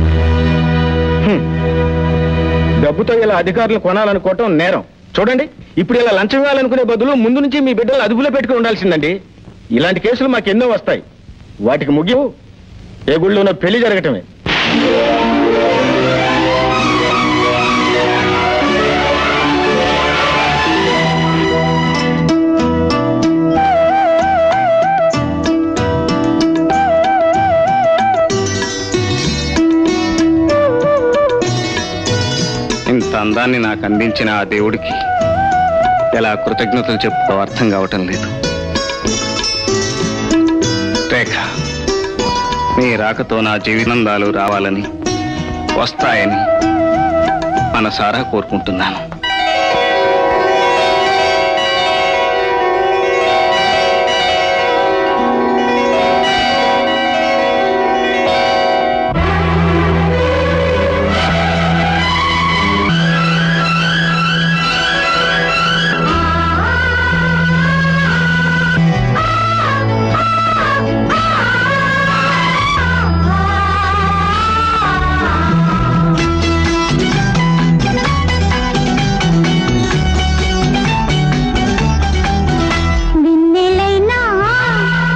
E: డబ్బుతో ఇలా అధికారులు కొనాలనుకోవటం నేరం చూడండి ఇప్పుడు ఇలా లంచం ఇవ్వాలనుకునే బదులు ముందు నుంచి మీ బిడ్డలు అదుపులో పెట్టుకుని ఉండాల్సిందండి ఇలాంటి కేసులు మాకెన్నో వస్తాయి వాటికి ముగింపు ఏ గుళ్ళోనో పెళ్లి జరగటమే
C: ఇంత అందాన్ని నాకు అందించిన ఆ దేవుడికి ఎలా కృతజ్ఞతలు చెప్పుకో అర్థం కావటం లేదు రేఖ నీ రాకతో నా జీవనందాలు రావాలని వస్తాయని మనసారా కోరుకుంటున్నాను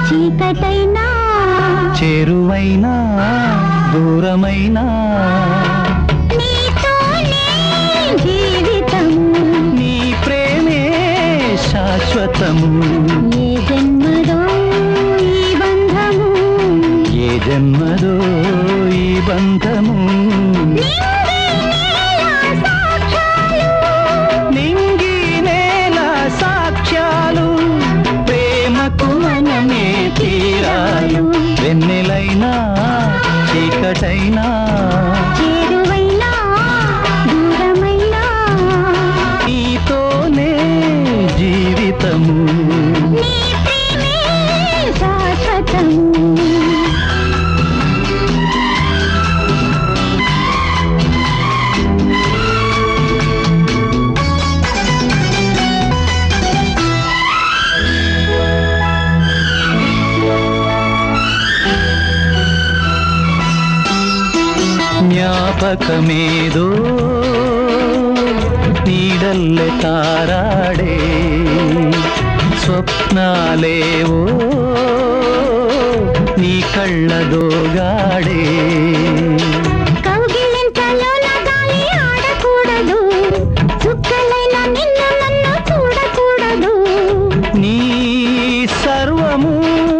F: చీకటైనా
G: చేరువైనా దూరమైనా
F: నీతోనే జీవితము
G: నీ ప్రేమే శాశ్వతము
F: ఏ జన్మదో ఈ బంధము
G: ఏ జన్మదో ఈ బంధము నింగి నేల సాక్ష్యాలు ప్రేమకు మనమే తీరాలు వెన్నెలైనా చీకటైనా
F: చేరువైనా దూరమైనా
G: నీతోనే జీవితము
F: నీ ప్రేమే శాశ్వతము
G: ಜ್ಞಾಪಕಮೇದೋ ನೀಡಲ್ಲೆ ತಾರಾಡೆ ಸ್ವಪ್ನಾಲೇವೋ నీ కళ్ళదోగాడే
F: కౌగిలింతలోన గాలి ఆడకూడదు చుక్కలైన నిన్ను నన్ను చూడకూడదు
G: నీ సర్వము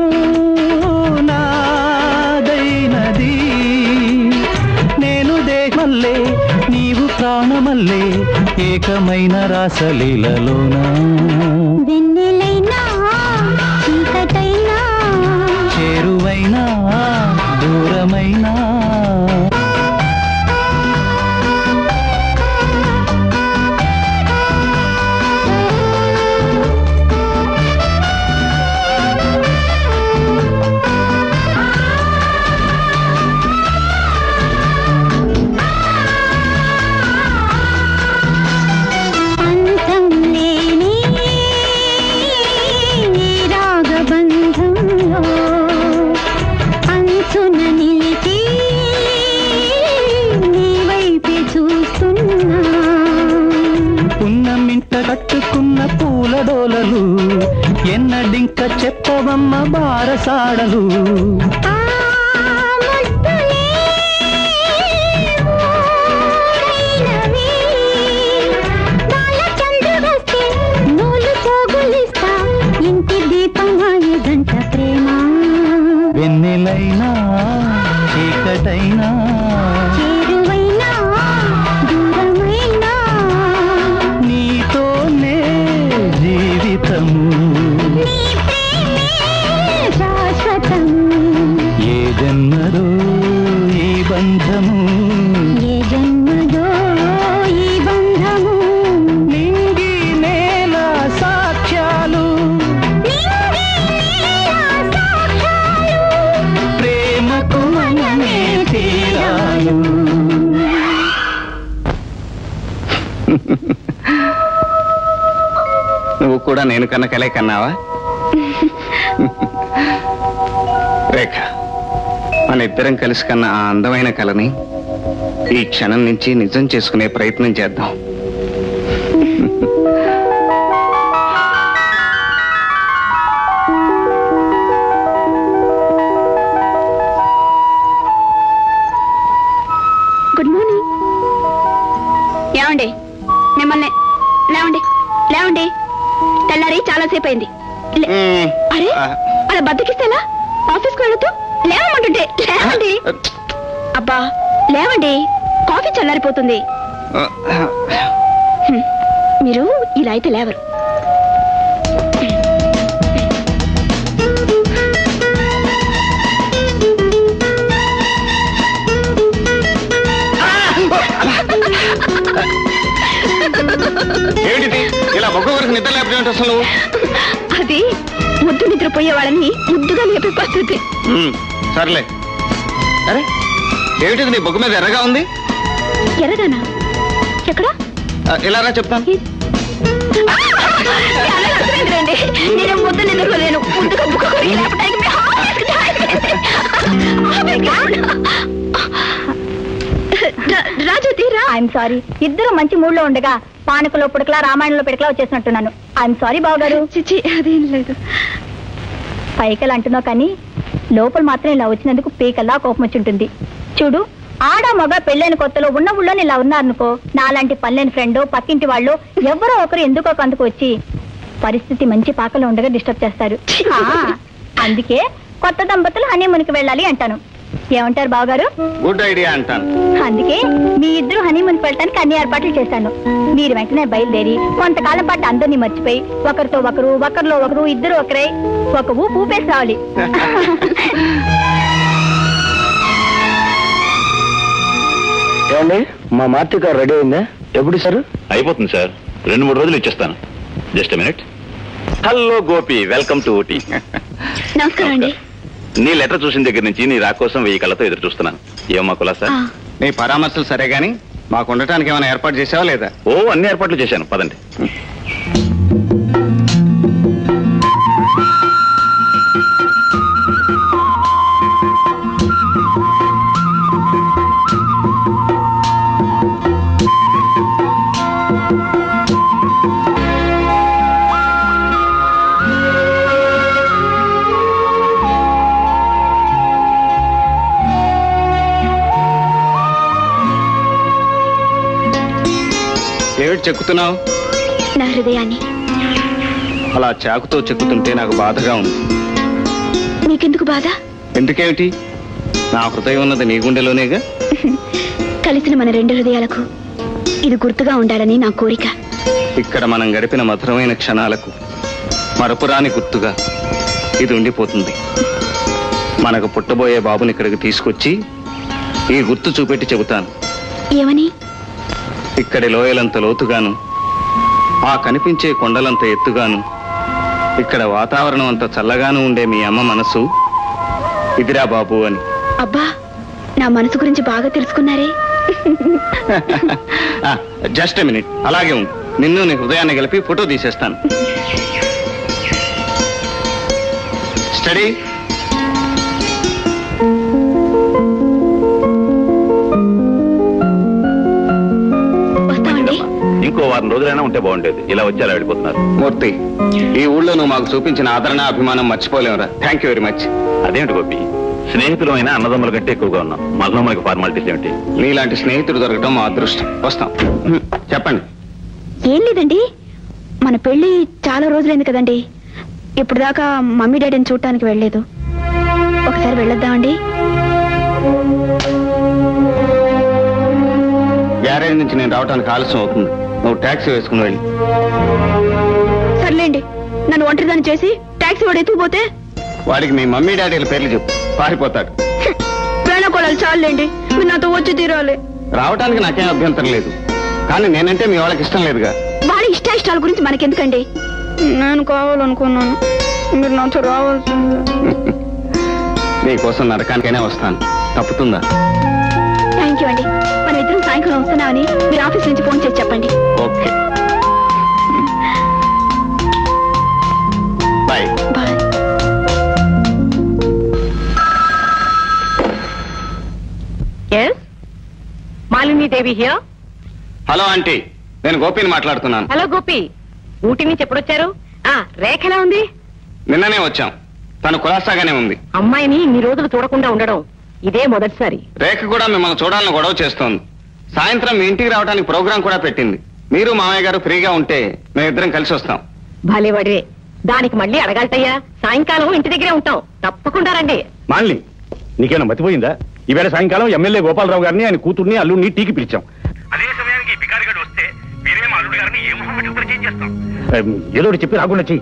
G: నాదైనది నేను దేహమల్లే నీవు ప్రాణమల్లే ఏకమైన రాసలీలలోనా
F: వెన్నెలైనా చీకటైనా
G: చేరువైనా దూరమైనా
F: అంతం లేని ఈ రాగబంధంలో అంచున నిలిచి నీ వైపే చూస్తున్నా
G: పున్నమింట కట్టుకున్న పూల డోలలు ఎన్నడింక చెప్పవమ్మ బారసాడలు
F: ఆ ముద్దులే ఊరైనవి. వాళ్ళ చంద్రుడొస్తే నూలు పోగులిస్తా ఇంటి దీపంగా ఎదంట ప్రేమ
G: వెన్నెలైనా చీకటైనా
F: చేరువైనా దూరమైనా
G: నీతోనే జీవితము
F: నీ ప్రేమే శాశ్వతం
G: ఏ జన్మదో ఈ బంధము
F: ఏ జన్మదో ఈ బంధము
G: నింగి నేల సాక్ష్యాలు ప్రేమకు మనమే తీరాలు
C: నువ్వు కూడా నేను కన్న కలే కన్నావా రేఖ మన ఇద్దరం కలిసి కన్న ఆ అందమైన కలని ఈ క్షణం నుంచి నిజం చేసుకునే ప్రయత్నం చేద్దాం
A: గుడ్ మార్నింగ్ ఏమండి మిమ్మల్ని లేవండి లేవండి తెల్లారి చాలా సేపు అయింది లే-
C: మ్మ్.
A: అరే
C: ఆ.
A: అలా బద్దకిస్తేలా ఆఫీస్కి వెళుతూ లేవమంటుంటే లేవండి అబ్బా లేవండి కాఫీ చల్లారిపోతుంది హ్మ్. మీరు ఇలా అయితే లేవరు
C: ఏమిటిది ఇలా ఒక్కొక్కరికి నిద్ర లేకపోతే అసలు నువ్వు
A: అది ముద్దు నిద్రపోయే వాళ్ళని ముద్దుగా లేపే పద్ధతి
C: మ్మ్. సర్లే అరే ఏమిటిది నీ బొగ్గు మీద ఎర్రగా ఉంది
A: ఎర్రగానా ఎక్కడా
C: ఆ, ఇలా రా చెప్తాను
A: అలాగే అర్థమైందిలేండి. నేను ముద్దు నిద్రపోలేను ముద్దుగా బుక్క కొరికి లేపడానికి మీ ఆఫీస్కి జాయిన్ చేయండి. Oh my God. రా- రాజ్యోతి రా
F: ఐఎమ్ సారీ ఇద్దరు మంచి మూడ్ లో ఉండగా పానకలో పుడకలా రామాయణంలో పిడకలా వచ్చేసినట్టున్నాను ఐఎమ్ సారీ బావగారు
A: చిచి అదేం లేదు
F: పైకలు అంటున్నావు కానీ లోపల మాత్రం ఇలా వచ్చినందుకు పీకల్లా కోపం వచ్చి ఉంటుంది చూడు ఆడ మగ పెళ్ళైన కొత్తలో ఉన్న ఊళ్ళో ఇలా ఉన్నారనుకో నాలాంటి పల్లెని ఫ్రెండ్ పక్కింటి వాళ్ళు ఎవరో ఒకరు ఎందుకో అందుకు వచ్చి పరిస్థితి మంచి పాకలో ఉండగా డిస్టర్బ్ చేస్తారు ఆ, అందుకే కొత్త దంపతులు హనీమూన్కి వెళ్ళాలి అంటాను ఏమంటారు బావగారు
C: గుడ్ ఐడియా అంటాను
F: అందుకే మీ ఇద్దరు హనీమూన్కి వెళ్ళటానికి అన్ని ఏర్పాట్లు చేశాను మీరు వెంటనే బయలుదేరి కొంతకాలం పాటు అందరినీ మర్చిపోయి ఒకరితో ఒకరు ఒకరిలో ఒకరు ఇద్దరు ఒకరే ఒక ఊపు ఊపేసి రావాలి
E: ఏమండి మా మార్తి కార్ రెడీ అయిందా ఎప్పుడు సార్
I: అయిపోతుంది సార్ రెండు మూడు రోజులు ఇచ్చేస్తాను just minute hello Gopi welcome to Ooty
A: నమస్కారం అండి
I: నీ లెటర్ చూసిన దగ్గర నుంచి నీ రా కోసం వెయ్యి కళ్ళతో ఎదురు చూస్తున్నాను ఏమమ్మా కులాసా
A: ఆ,
C: నీ పరామర్శలు సరే గాని మాకు ఉండటానికి ఏమైనా ఏర్పాటు చేసావా లేదా
I: ఓ అన్ని ఏర్పాట్లు చేశాను పదండి
C: ఏమిటి చెక్కుతున్నావు
A: నా హృదయాన్ని
C: అలా చాకుతో చెక్కుతుంటే నాకు బాధగా ఉంది
A: మీకెందుకు బాధ
C: ఎందుకేమిటి నా హృదయం ఉన్నది నీ గుండెలోనేగా
A: కలిసిన మన రెండు హృదయాలకు ఇది గుర్తుగా ఉండాలని నా కోరిక
C: ఇక్కడ మనం గడిపిన మధురమైన క్షణాలకు మరపురాని గుర్తుగా ఇది ఉండిపోతుంది మనకు పుట్టబోయే బాబుని ఇక్కడికి తీసుకొచ్చి ఈ గుర్తు చూపెట్టి చెబుతాను
A: ఏమని
C: ఇక్కడి లోయలంత లోతుగాను ఆ కనిపించే కొండలంత ఎత్తుగాను ఇక్కడ వాతావరణం అంత చల్లగాను ఉండే మీ అమ్మ మనసు ఇదిరా బాబు అని
A: అబ్బా నా మనసు గురించి బాగా తెలుసుకున్నారే
C: జస్ట్ మినిట్ అలాగే ఉండు నిన్ను నీ హృదయాన్ని కలిపి ఫోటో తీసేస్తాను స్టడీ
A: వస్తామండి
I: ఇంకో వారం రోజులైనా ఉంటే బాగుండేది ఇలా వచ్చి అలా వెళ్ళిపోతున్నారు
C: మూర్తి ఈ ఊళ్ళో నువ్వు మాకు చూపించిన ఆదరణ అభిమానం మర్చిపోలేవురా థ్యాంక్ యూ వెరీ మచ్
I: అదేమిటి గోపి స్నేహితులమైన అన్నదమ్ముల కంటే ఎక్కువగా ఉన్నాం మళ్ళీ మనకి ఫార్మాలిటీస్ ఏమిటి
C: నీలాంటి స్నేహితుడు దొరకటం మా అదృష్టం వస్తాం హ్మ్, చెప్పండి
A: ఏం లేదండి మన పెళ్లి చాలా రోజులైంది కదండి ఇప్పుడు దాకా మమ్మీ డాడీని చూడటానికి వెళ్ళలేదు ఒకసారి వెళ్ళొద్దామండి
C: గ్యారేజ్ నుంచి నేను రావడానికి ఆలస్యం అవుతుంది నువ్వు ట్యాక్సీ వేసుకుని వెళ్ళి
A: సర్లేండి నన్ను ఒంటరిదాన్ని చేసి టాక్సీ వాడు ఎత్తుకుపోతే
C: వాడికి మీ మమ్మీ డాడీల పేర్లు చెప్పు పారిపోతాడు
A: వేణుకోళాలు చాలండి మీరు నాతో వచ్చి తీరాలి
C: రావడానికి నాకేం అభ్యంతరం లేదు కానీ నేనంటే మీ వాళ్ళకి ఇష్టం లేదుగా
A: వాళ్ళ ఇష్ట ఇష్టాల గురించి మనకెందుకండి నేను కావాలనుకున్నాను మీరు నాతో రావాల్సింది
C: నీకోసం నరకానికైనా వస్తాను తప్పుతుందా
A: థ్యాంక్ యూ అండి మన ఇద్దరం సాయంకాలం వస్తున్నామని మీరు ఆఫీస్ నుంచి ఫోన్ చేసి చెప్పండి
C: okay bye
A: bye
D: yes Malini Devi here
C: hello aunty నేను గోపిని మాట్లాడుతున్నాను
D: హలో గోపి ఊటీ నుంచి ఎప్పుడొచ్చారు ఆ రేఖ ఎలా ఉంది
C: నిన్ననే వచ్చాం తను కులాసాగానే ఉంది
D: అమ్మాయిని ఇన్ని రోజులు చూడకుండా ఉండడం ఇదే మొదటిసారి
C: రేఖ కూడా మిమ్మల్ని చూడాలని గొడవ చేస్తోంది సాయంత్రం మీ ఇంటికి రావడానికి ప్రోగ్రాం కూడా పెట్టింది మీరు మామయ్య గారు ఫ్రీగా ఉంటే మేమిద్దరం కలిసి వస్తాం
D: భలేవాడివే దానికి మళ్ళీ అడగాలటయ్యా సాయంకాలం ఇంటి దగ్గరే ఉంటాం తప్పకుండా రండి
E: మాలిని నీకేమైనా మతిపోయిందా ఈవేళ సాయంకాలం ఎమ్మెల్యే గోపాలరావు గారిని ఆయన కూతుర్ని అల్లుడిని టీకి పిలిచాం
I: అదే సమయానికి బికారిగడ్ వస్తే మీరేం అల్లుడు గారిని ఏ మొహం పరిచయం చేస్తాం
E: ఏం, ఏదో ఒకటి చెప్పి రాకుండా చెయ్యి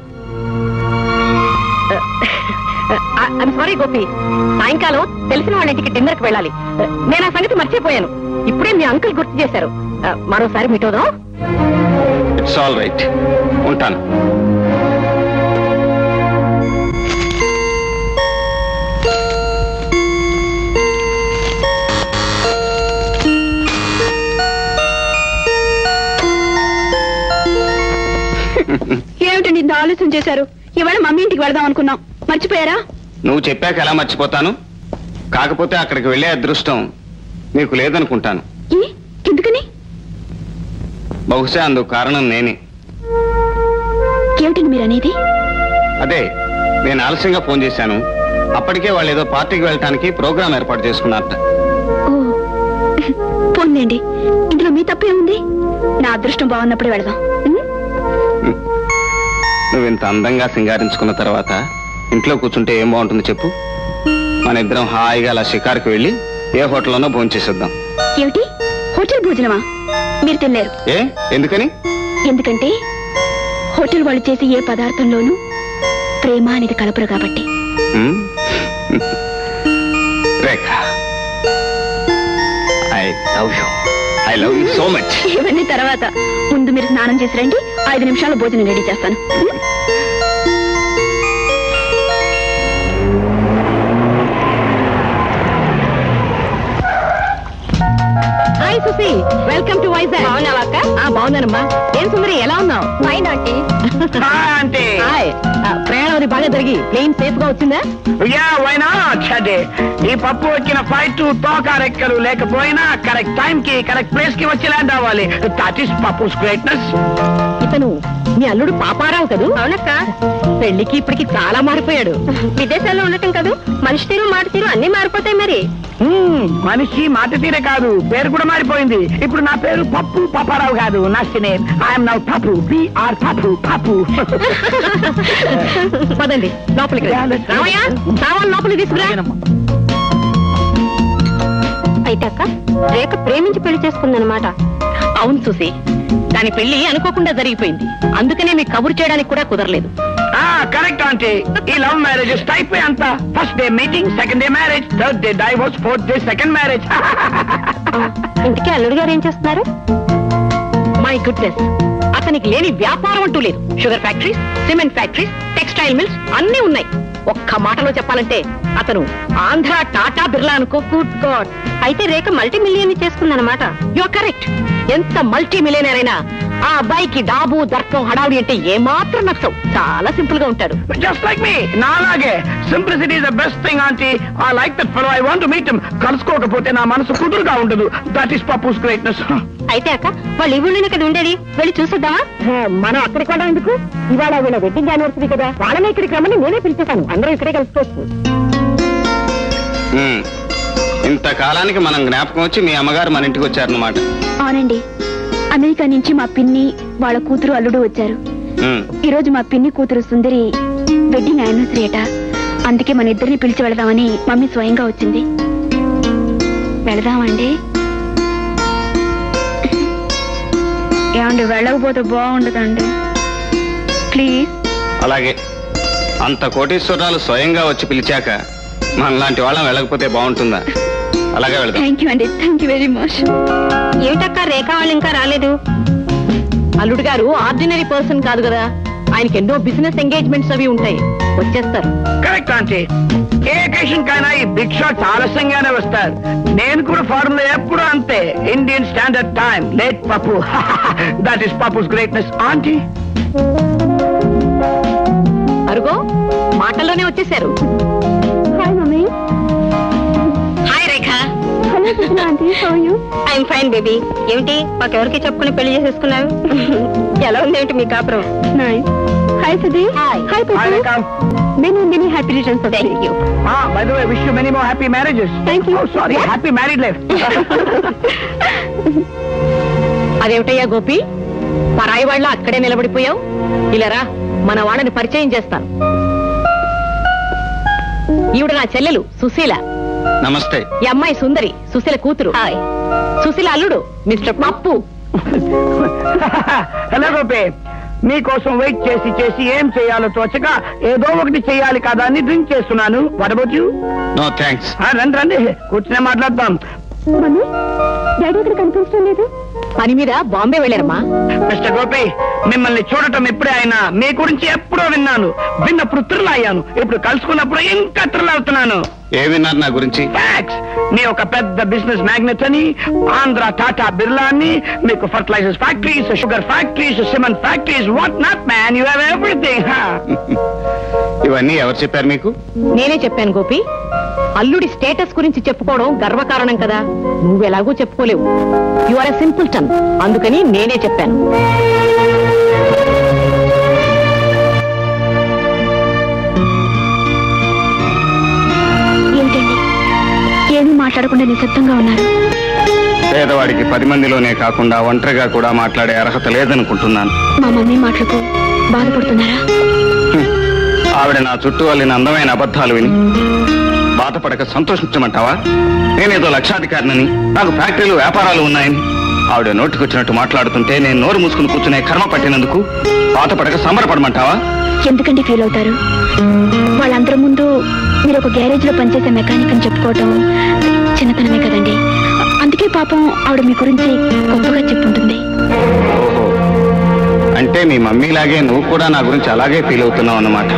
D: ఐమ్ సారీ గోపి సాయంకాలం తెలిసిన వాళ్ళ ఇంటికి డిన్నర్ కి వెళ్ళాలి నేను ఆ సంగతి మర్చిపోయాను ఇప్పుడే మీ అంకుల్ గుర్తు చేశారు ఆ, మరోసారి మీట్ అవుదాం
C: ఇట్స్ ఆల్ రైట్ ఉంటాను
A: ఏమిటండి ఇంత ఆలస్యం చేశారు ఇవాళ మమ్మీ ఇంటికి వెళదాం అనుకున్నాం మర్చిపోయారా
C: నువ్వు చెప్పాక ఎలా మర్చిపోతాను కాకపోతే అక్కడికి వెళ్ళే అదృష్టం నీకు లేదనుకుంటాను
A: ఏ ఎందుకని
C: బహుశా అందుకు కారణం నేనే
A: ఏమిటండి మీరు అనేది
C: అదే నేను ఆలస్యంగా ఫోన్ చేశాను అప్పటికే వాళ్ళు ఏదో పార్టీకి వెళ్ళటానికి ప్రోగ్రామ్ ఏర్పాటు చేసుకున్నారట
A: ఓ పోన్లేండి ఇందులో మీ తప్పే ఉంది నా అదృష్టం బాగున్నప్పుడే వెళదాం ఉం?
C: నువ్వు ఇంత అందంగా సింగారించుకున్న తర్వాత ఇంట్లో కూర్చుంటే ఏం బాగుంటుంది చెప్పు మన ఇద్దరం హాయిగా అలా షికార్కి వెళ్ళి ఏ హోటల్లోనో భోజనం చేసేద్దాం
A: ఏమిటి హోటల్ భోజనమా మీరు తినలేరు
C: ఏ ఎందుకని
A: ఎందుకంటే హోటల్ వాళ్ళు చేసే ఏ పదార్థంలోనూ ప్రేమ అనేది కలపరు కాబట్టి
C: హ్మ్? Rekha I love you I love you so much
A: ఇవన్నీ తర్వాత ముందు మీరు స్నానం చేసి రండి ఐదు నిమిషాల్లో భోజనం రెడీ చేస్తాను ఉం?
D: Hi Susi welcome to Vizag బాగున్నావా అక్క బాగున్నానమ్మా ఏం సుందరి ఎలా ఉన్నావు
F: ఫైన్ ఆంటీ
E: అంటే
D: హాయ్ ఆ, ప్రయాణం అది బాగా జరిగి ప్లేన్ సేఫ్ గా వచ్చిందా
E: యా వైనా చదే ఈ పప్పు వచ్చిన ఫ్లైట్ తోక రెక్కలు లేకపోయినా కరెక్ట్ టైం కి కరెక్ట్ ప్లేస్ కి వచ్చి ల్యాండ్ అవ్వాలి దట్ ఈస్ పప్పుస్ గ్రేట్నెస్
D: ఇతను మీ అల్లుడు పాపారావు కదూ అవునక్క పెళ్లికి ఇప్పటికి చాలా మారిపోయాడు
A: విదేశాల్లో ఉండటం కాదు మనిషి తీరు మాట తీరు అన్ని మారిపోతాయి మరి
E: మనిషి మాట తీరే కాదు పేరు కూడా మారిపోయింది ఇప్పుడు నా పేరు పప్పు పాపారావు కాదు నా surname I'm now Pappu P R Pappu Pappu
D: పదండి లోపలికి రండి. రామయ్య సామాన్ లోపలికి తీసుకురా
A: అయితే అక్క రేఖ ప్రేమించి పెళ్లి చేసుకుందనమాట
D: అవును చూసి దాని పెళ్లి అనుకోకుండా జరిగిపోయింది అందుకనే మీకు కబురు చేయడానికి కూడా కుదరలేదు
E: కరెక్ట్ ఆంటీ ఈ లవ్ మ్యారేజెస్ టైప్ అంత first day meeting second day marriage third day divorce fourth day second marriage
A: ఇంటికి అల్లుడు గారు ఏం చేస్తున్నారు
D: మై గుడ్నెస్ అతనికి లేని వ్యాపారం అంటూ లేదు sugar factories cement factories textile mills అన్నీ ఉన్నాయి ఒక్క మాటలో చెప్పాలంటే అతను ఆంధ్ర టాటా బిర్లా అనుకో గుడ్ గాడ్
A: అయితే రేఖ మల్టీ మిలియన్ చేసుకుందనమాట
D: యు కరెక్ట్ ఎంత మల్టీ మిలియనర్ అయినా ఆ అబ్బాయికి డాబు దర్పం హడావుడి అంటే ఏమాత్రం నచ్చవు చాలా సింపుల్ గా ఉంటాడు
E: జస్ట్ లైక్ మీ నాలాగే simplicity is the best thing aunty I like that fellow I want to meet him కలుసుకోకపోతే నా మనసు కుదురుగా ఉండదు దట్ ఈస్ పప్పుస్ గ్రేట్నెస్
A: అయితే అక్క వాళ్ళు ఈ ఊళ్ళోనే కదా ఉండేది వెళ్ళి చూసేద్దామా
D: మనం అక్కడికి వెళ్ళడం ఎందుకు ఇవాళ వీళ్ళ వెడ్డింగ్ యానివర్సరీ కదా వాళ్ళనే ఇక్కడికి రమ్మని నేనే పిలిచేశాను అందరూ ఇక్కడే కలుసుకోవచ్చు
C: హ్మ్. ఇంతకాలానికి మనం జ్ఞాపకం వచ్చి మీ అమ్మగారు మన ఇంటికి వచ్చారన్నమాట
A: అవునండి అమెరికా నుంచి మా పిన్ని వాళ్ళ కూతురు అల్లుడు వచ్చారు
C: హ్మ్.
A: ఈ రోజు మా పిన్ని కూతురు సుందరి వెడ్డింగ్ యానివర్సరీ అట అందుకే మన ఇద్దరిని పిలిచి వెళదామని మమ్మీ స్వయంగా వచ్చింది వెళదామండి ఏమండి వెళ్ళకపోతే బాగుండదండి ప్లీజ్
C: అలాగే అంత కోటీశ్వరాలు స్వయంగా వచ్చి పిలిచాక మనలాంటి వాళ్ళం వెళ్ళకపోతే బాగుంటుందా అలాగే వెళ్దాం
A: థ్యాంక్ యూ అండి థ్యాంక్ యూ వెరీ మచ్ ఏమిటక్క రేఖ వాళ్ళు ఇంకా రాలేదు
D: అల్లుడు గారు ఆర్డినరీ పర్సన్ కాదు కదా ఆయనకి ఎన్నో బిజినెస్ ఎంగేజ్మెంట్స్ అవి ఉంటాయి వచ్చేస్తారు
E: కరెక్ట్ ఆంటీ ఏ అకేషన్ కైనా ఈ బిగ్ షాట్ ఆలస్యంగానే వస్తారు నేను కూడా ఫారెన్ లో ఎప్పుడు అంతే Indian standard time late Pappu that is Pappu's greatness aunty
D: అరుగో మాటల్లోనే వచ్చేసారు
A: hi mummy
D: hi Rekha
A: hello Sujana aunty how you
J: I'm fine baby ఏమిటి మాకెవరికి చెప్పుకుని పెళ్లి చేసేసుకున్నారు ఎలా ఉంది ఏమిటి మీ కాపురం
A: nice hi Sudhi hi hi
E: Hi, Rekha.
A: Many many happy returns of thank you
E: Ah, by the way, wish you many more happy marriages.
A: Thank you.
E: Oh, sorry, happy married life.
D: అదేమిటయ్యా గోపి పరాయి వాళ్ళ అక్కడే నిలబడిపోయావు ఇలారా మన వాళ్ళని పరిచయం చేస్తాను ఈవిడ నా చెల్లెలు సుశీల
C: నమస్తే
D: ఈ అమ్మాయి సుందరి సుశీల కూతురు హాయ్ సుశీల అల్లుడు మిస్టర్ పప్పు
E: హలో గోపి మీకోసం వెయిట్ చేసి చేసి ఏం చేయాలో తోచక ఏదో ఒకటి చేయాలి కదా అని డ్రింక్ చేస్తున్నాను వడబోత్ యూ
C: నో థ్యాంక్స్
E: రండి రండి కూర్చునే మాట్లాడదాం
A: మమ్మీ డాడీ ఇక్కడ కనిపించడం లేదు
D: పని మీద బాంబే వెళ్ళారమ్మా
E: మిస్టర్ గోపి మిమ్మల్ని చూడటం ఇప్పుడే అయినా మీ గురించి ఎప్పుడో విన్నాను విన్నప్పుడు థ్రిల్ అయ్యాను ఇప్పుడు కలుసుకున్నప్పుడు ఇంకా థ్రిల్ అవుతున్నాను
C: ఏ విన్నారు నా గురించి
E: ఫ్యాక్స్ మీ ఒక పెద్ద బిజినెస్ మ్యాగ్నెట్ అని ఆంధ్ర టాటా బిర్లా అని మీకు fertilizers factories sugar factories cement factories what not man you have everything
C: ఇవన్నీ ఎవరు చెప్పారు మీకు
D: నేనే చెప్పాను గోపి అల్లుడి స్టేటస్ గురించి చెప్పుకోవడం గర్వకారణం కదా నువ్వెలాగూ చెప్పుకోలేవు you are a simpleton అందుకని నేనే చెప్పాను
A: మాట్లాడకుండా నిశ్శబ్దంగా ఉన్నారు
C: పేదవాడికి పది మందిలోనే కాకుండా ఒంటరిగా కూడా మాట్లాడే అర్హత లేదనుకుంటున్నాను
A: మా మమ్మీ మాటలకు బాధపడుతున్నారా
C: ఆవిడ నా చుట్టూ వాళ్ళని అందమైన అబద్ధాలు విని బాధపడక సంతోషించమంటావా నేనేదో లక్షాధికారినని నాకు ఫ్యాక్టరీలు వ్యాపారాలు ఉన్నాయని ఆవిడ నోటికొచ్చినట్టు మాట్లాడుతుంటే నేను నోరు మూసుకుని కూర్చునే కర్మ పట్టినందుకు బాధపడక సంబరపడమంటావా
A: ఎందుకంటే ఫీల్ అవుతారు వాళ్ళందరి ముందు మీరు ఒక గ్యారేజ్ లో పనిచేసే మెకానిక్ అని చెప్పుకోవటం చిన్నతనమే కదండి అందుకే పాపం ఆవిడ మీ గురించి గొప్పగా చెప్పుంటుంది
C: ఓహో అంటే మీ మమ్మీలాగే నువ్వు కూడా నా గురించి అలాగే ఫీల్ అవుతున్నావు అన్నమాట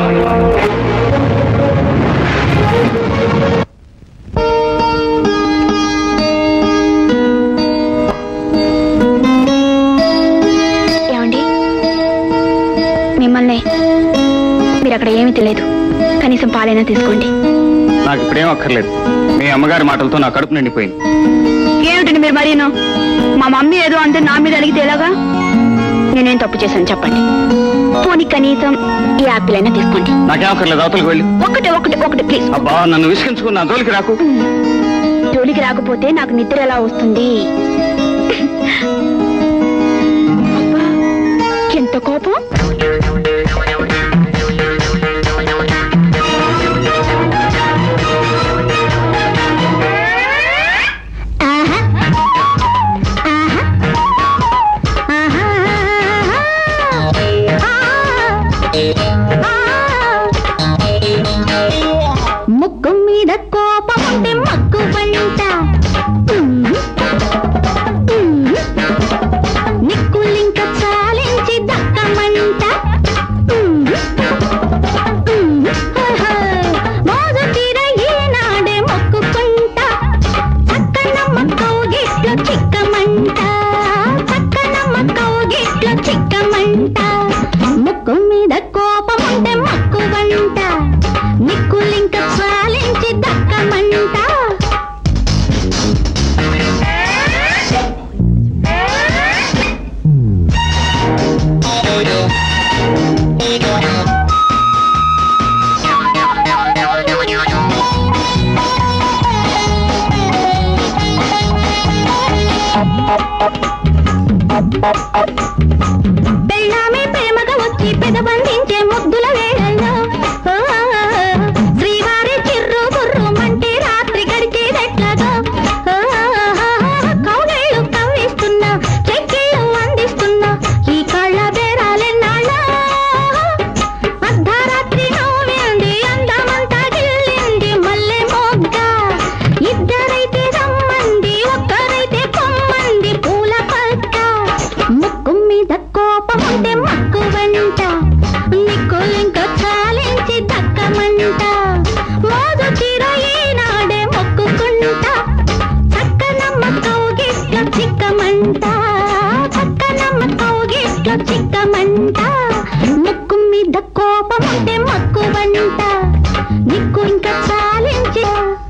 A: ఏమండి మిమ్మల్ని మీరు అక్కడ ఏమీ తెలియదు కనీసం పాలైనా తీసుకోండి
C: నాకు ఇప్పుడేం అక్కర్లేదు మీ అమ్మగారి మాటలతో నా కడుపు నిండిపోయింది
A: ఏమిటండి మీరు మరీను మా మమ్మీ ఏదో అంటే నా మీద అడిగితే ఎలాగా నేనేం తప్పు చేశాను చెప్పండి పోనీ కనీసం ఈ యాపిల్ అయినా తీసుకోండి
C: నాకేం అక్కర్లేదు అవతలకు వెళ్ళి
A: ఒకటి ఒకటి ఒకటి ప్లీజ్
C: అబ్బా నన్ను విసిగించుకున్న జోలికి రాకు
A: జోలికి రాకపోతే నాకు నిద్ర ఎలా వస్తుంది అబ్బా, ఎంత కోపం
F: ముక్కు మీద కోపం ఉంటే మక్కు పంట నిక్కులింక చాలించి దక్కమంట మోజు తీర ఈనాడే మొక్కుకుంటా చక్కనమ్మ కౌగిట్లో చిక్కమంట చక్కనమ్మ కౌగిట్లో చిక్కమంట ముక్కు మీద కోపం ఉంటే మక్కు వంట నిక్కులింక చాలించి దక్కమంట పెళ్ళామే ప్రేమగా వచ్చి పెదబంధించే ముద్దుల వేళల్లో ఓ, శ్రీవారి చిర్రు బుర్రు మంటే రాత్రి గడిచేదెట్లాగో ఓ, కౌగిళ్ళు కవ్విస్తున్నా చెక్కిళ్ళు అందిస్తున్నా ఈ కళ్ళ బేరాలెన్నాళ్ళో అర్ధరాత్రి నవ్వింది అందమంతా గిల్లింది మల్లె మొగ్గ ఇద్దరైతే రమ్మంది ఒక్కరైతే పొమ్మంది పూల పక్క ముక్కు మీద కోపం ఉంటే మక్కు వెంట నిక్కులింక చాలించి దక్కమంట మోదు చీర ఈనాడే మొక్కుకుంటా చక్కనమ్మ కౌగిట్లో చిక్కమంట చక్కనమ్మ కౌగిట్లో చిక్కమంట ముక్కు మీద కోపం ఉంటే మక్కు వంట నిక్కు ఇంకా చాలించి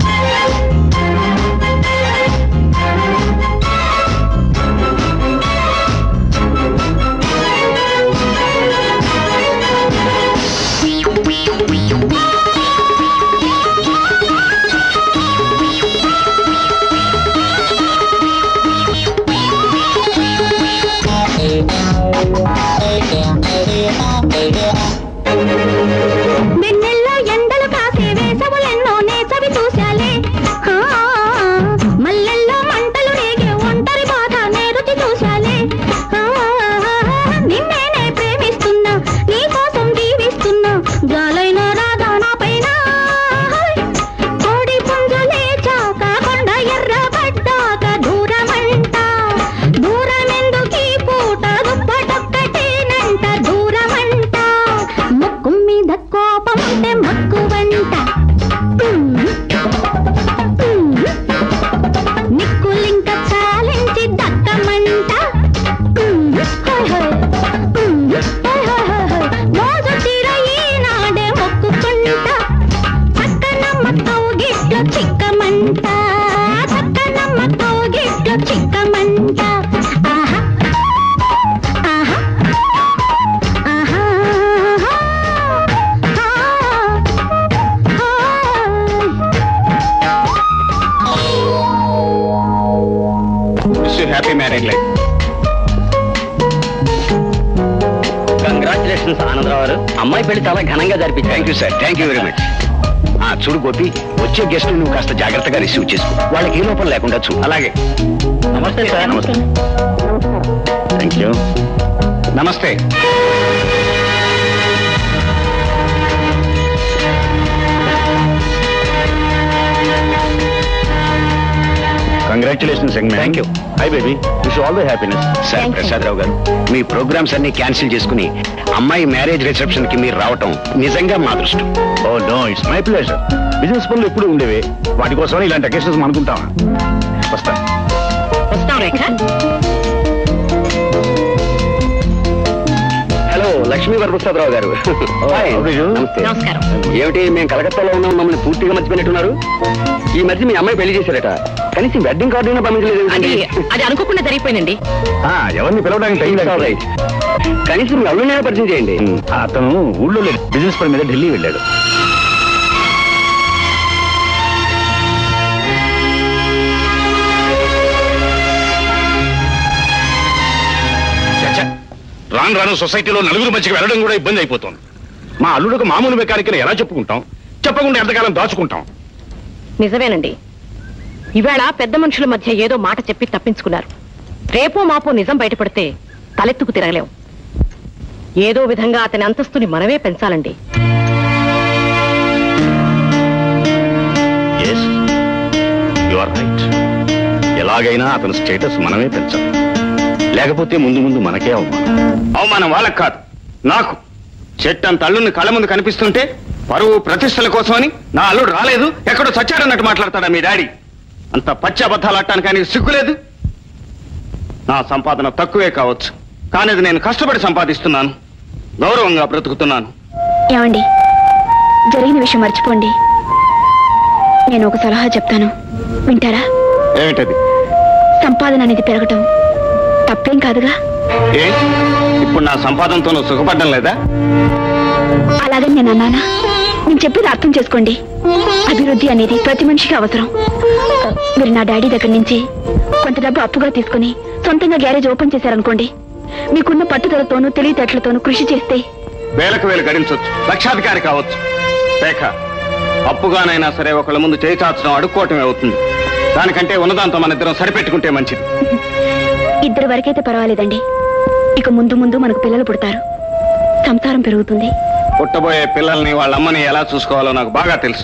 F: వెన్నెల్లో ఎండలు కాసే వేసవులెన్నో నేసవి చూశాలే ఆ, మల్లెల్లో మంటలు రేగే ఒంటరి బాధ నేరుచి చూశాలే ఆ, నిన్నేనే ప్రేమిస్తున్నా నీ కోసం జీవిస్తున్నా గాలైన రాగా నా పైన కోడి పుంజులే చాక కొండ ఎర్రబడ్డాక దూరమంట దూరమెందుకీ పూట దుప్పటొక్కటేనంట దూరమంట ముక్కు మీద కోపం ఉంటే మక్కు వంట నిక్కులింక చాలించి దక్కమంట హాయ్ హాయ్ హాయ్ హాయ్ హాయ్ మోజు తీర ఈనాడే మొక్కుకుంటా చక్కనమ్మ కౌగిట్లో చిక్కమంట చక్కనమ్మ కౌగిట్లో చిక్కమంట ఆహా ఆహా ఆహా ఆహా
C: happy marriage life
B: congratulations Anandarao garu అమ్మాయి పెళ్లి చాలా ఘనంగా జరిపించారు
E: thank you sir thank you very much ఆ చూడు గోపి వచ్చే గెస్ట్ నువ్వు కాస్త జాగ్రత్తగా రిసీవ్ చేసుకో వాళ్ళకి ఏ లోపం లేకుండా చూ
C: అలాగే
B: నమస్తే సార్
E: నమస్తే థ్యాంక్ యూ
C: నమస్తే
E: congratulations thank you hi baby wish all the happiness sir
F: Thank you.
E: Prasadarao garu మీ ప్రోగ్రామ్స్ అన్ని క్యాన్సిల్ చేసుకుని అమ్మాయి మ్యారేజ్ రిసెప్షన్ కి మీరు రావటం నిజంగా మా అదృష్టం
I: oh no it's my pleasure business పనులు ఎప్పుడు ఉండేవి వాటి కోసం ఇలాంటి అకేషన్స్ అనుకుంటావా వస్తా
D: వస్తాం రేఖ
E: హలో లక్ష్మీ వరప్రసాదరావు గారు Hi.
I: how do you?
E: నమస్తే.
D: నమస్కారం
E: ఏమిటి మేము కలకత్తాలో ఉన్నాం మమ్మల్ని పూర్తిగా మర్చిపోయినట్టున్నారు ఈ మధ్య మీ అమ్మాయి పెళ్లి చేశారట కనీసం వెడ్డింగ్ కార్డు అయినా పంపించలేదు
D: అది
E: ఏంటండి?
D: అది అనుకోకుండా జరిగిపోయిందండి
I: ఆ, ఎవరిని పిలవడానికి టైం
E: It's all right. కనీసం మీ అల్లుడినైనా పరిచయం చేయండి
I: అతను ఊళ్ళో లేదు బిజినెస్ పని మీద ఢిల్లీ వెళ్ళాడు చచ్చ, రాను రాను సొసైటీలో నలుగురు మధ్యకి వెళ్ళడం కూడా ఇబ్బంది అయిపోతుంది మా అల్లుడికి మామూలు మెకానిక్ ఎలా చెప్పుకుంటాం చెప్పకుండా ఎంతకాలం దాచుకుంటాం
D: నిజమేనండి ఇవాళ పెద్ద మనుషుల మధ్య ఏదో మాట చెప్పి తప్పించుకున్నారు రేపో మాపో నిజం బయటపడితే తలెత్తుకు తిరగలేం ఏదో విధంగా అతని అంతస్తుని మనమే పెంచాలండి
I: ఎస్ యు ఆర్ రైట్ ఎలాగైనా అతని స్టేటస్ మనమే పెంచాలి లేకపోతే ముందు ముందు మనకే అవమానం
C: అవమానం వాళ్ళకి కాదు నాకు చెట్టంత అల్లుని కళ్ళ ముందు కనిపిస్తుంటే పరువు ప్రతిష్టల కోసమని నా అల్లుడు రాలేదు ఎక్కడో చచ్చాడన్నట్టు మాట్లాడతాడా మీ డాడీ అంత పచ్చి అబద్ధాలు ఆడటానికి ఆయనకి సిగ్గులేదు నా సంపాదన తక్కువే కావచ్చు కానీ అది నేను కష్టపడి సంపాదిస్తున్నాను గౌరవంగా బ్రతుకుతున్నాను
A: ఏమండి జరిగిన విషయం మర్చిపోండి నేను ఒక సలహా చెప్తాను వింటారా
C: ఏమిటది
A: సంపాదన అనేది పెరగటం తప్పేం కాదుగా
C: ఏ ఇప్పుడు నా సంపాదనతో నువ్వు సుఖపడడం లేదా
A: అలాగని నేను అన్నానా నేను చెప్పేది అర్థం చేసుకోండి అభివృద్ధి అనేది ప్రతి మనిషికి అవసరం మీరు నా డాడీ దగ్గర నుంచి కొంత డబ్బు అప్పుగా తీసుకుని సొంతంగా గ్యారేజ్ ఓపెన్ చేశారనుకోండి మీకున్న పట్టుదలతోనూ తెలివితేటలతోనూ కృషి చేస్తే
C: వేలకు వేలు గడించవచ్చు లక్షాధికారి కావచ్చు రేఖ అప్పుగానైనా సరే ఒకళ్ళ ముందు చేయి చాచడం అడుక్కోవటమే అవుతుంది దానికంటే ఉన్నదాంతో మన ఇద్దరం సరిపెట్టుకుంటే మంచిది
A: ఇద్దరు వరకైతే పర్వాలేదండి ఇక ముందు ముందు మనకు పిల్లలు పుడతారు సంసారం పెరుగుతుంది
C: పుట్టబోయే పిల్లల్ని వాళ్ళ అమ్మని ఎలా చూసుకోవాలో నాకు బాగా తెలుసు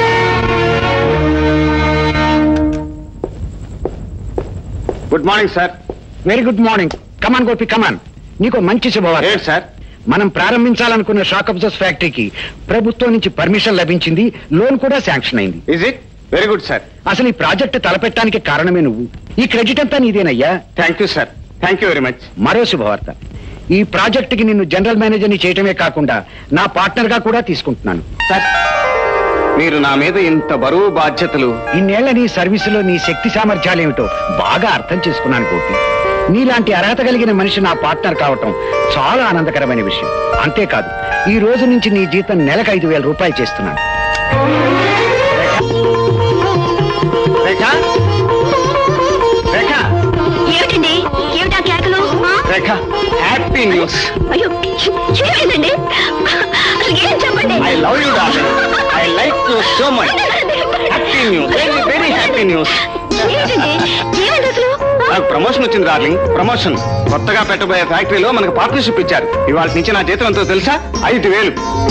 C: good morning sir
E: very good morning come on Gopi come on నీకు మంచి శుభవార్త
C: ఏంటి సార్
E: మనం ప్రారంభించాలనుకున్న షాక్ అబ్జర్స్ ఫ్యాక్టరీకి ప్రభుత్వం నుంచి పర్మిషన్ లభించింది లోన్ కూడా శాంక్షన్ అయింది
C: is it very good sir
E: అసలు ఈ ప్రాజెక్ట్ తలపెట్టడానికి కారణమే నువ్వు ఈ క్రెడిట్ అంతా నీదేనయ్యా
C: thank you sir thank you very much
E: మరో శుభవార్త ఈ ప్రాజెక్ట్ కి నిన్ను జనరల్ మేనేజర్ ని చేయటమే కాకుండా నా పార్ట్నర్ గా కూడా తీసుకుంటున్నాను
C: సార్ మీరు నా మీద ఇంత బరువు బాధ్యతలు
E: ఇన్నేళ్ల నీ సర్వీసులో నీ శక్తి సామర్థ్యాలేమిటో బాగా అర్థం చేసుకున్నాను కోటి నీలాంటి అర్హత కలిగిన మనిషి నా పార్ట్నర్ కావటం చాలా ఆనందకరమైన విషయం అంతేకాదు ఈ రోజు నుంచి నీ జీతం నెలకు ఐదు వేల రూపాయలు చేస్తున్నాను
C: రేఖ రేఖ
A: ఏమిటండి ఏమిటా కేకలు ఆ?
C: రేఖ హ్యాపీ న్యూస్
A: అయ్యో ఏమైందండి అసలు ఏం చెప్పండి
C: I love you darling I like you so much happy news very very happy news
A: ఏమిటండి ఏమైంది అసలు ఆ?
C: నాకు ప్రమోషన్ వచ్చింది డార్లింగ్ ప్రమోషన్ కొత్తగా పెట్టబోయే ఫ్యాక్టరీలో మనకు పార్ట్నర్షిప్ ఇచ్చారు ఇవాళ నుంచి నా జీతం ఎంతో తెలుసా ఐదు వేలు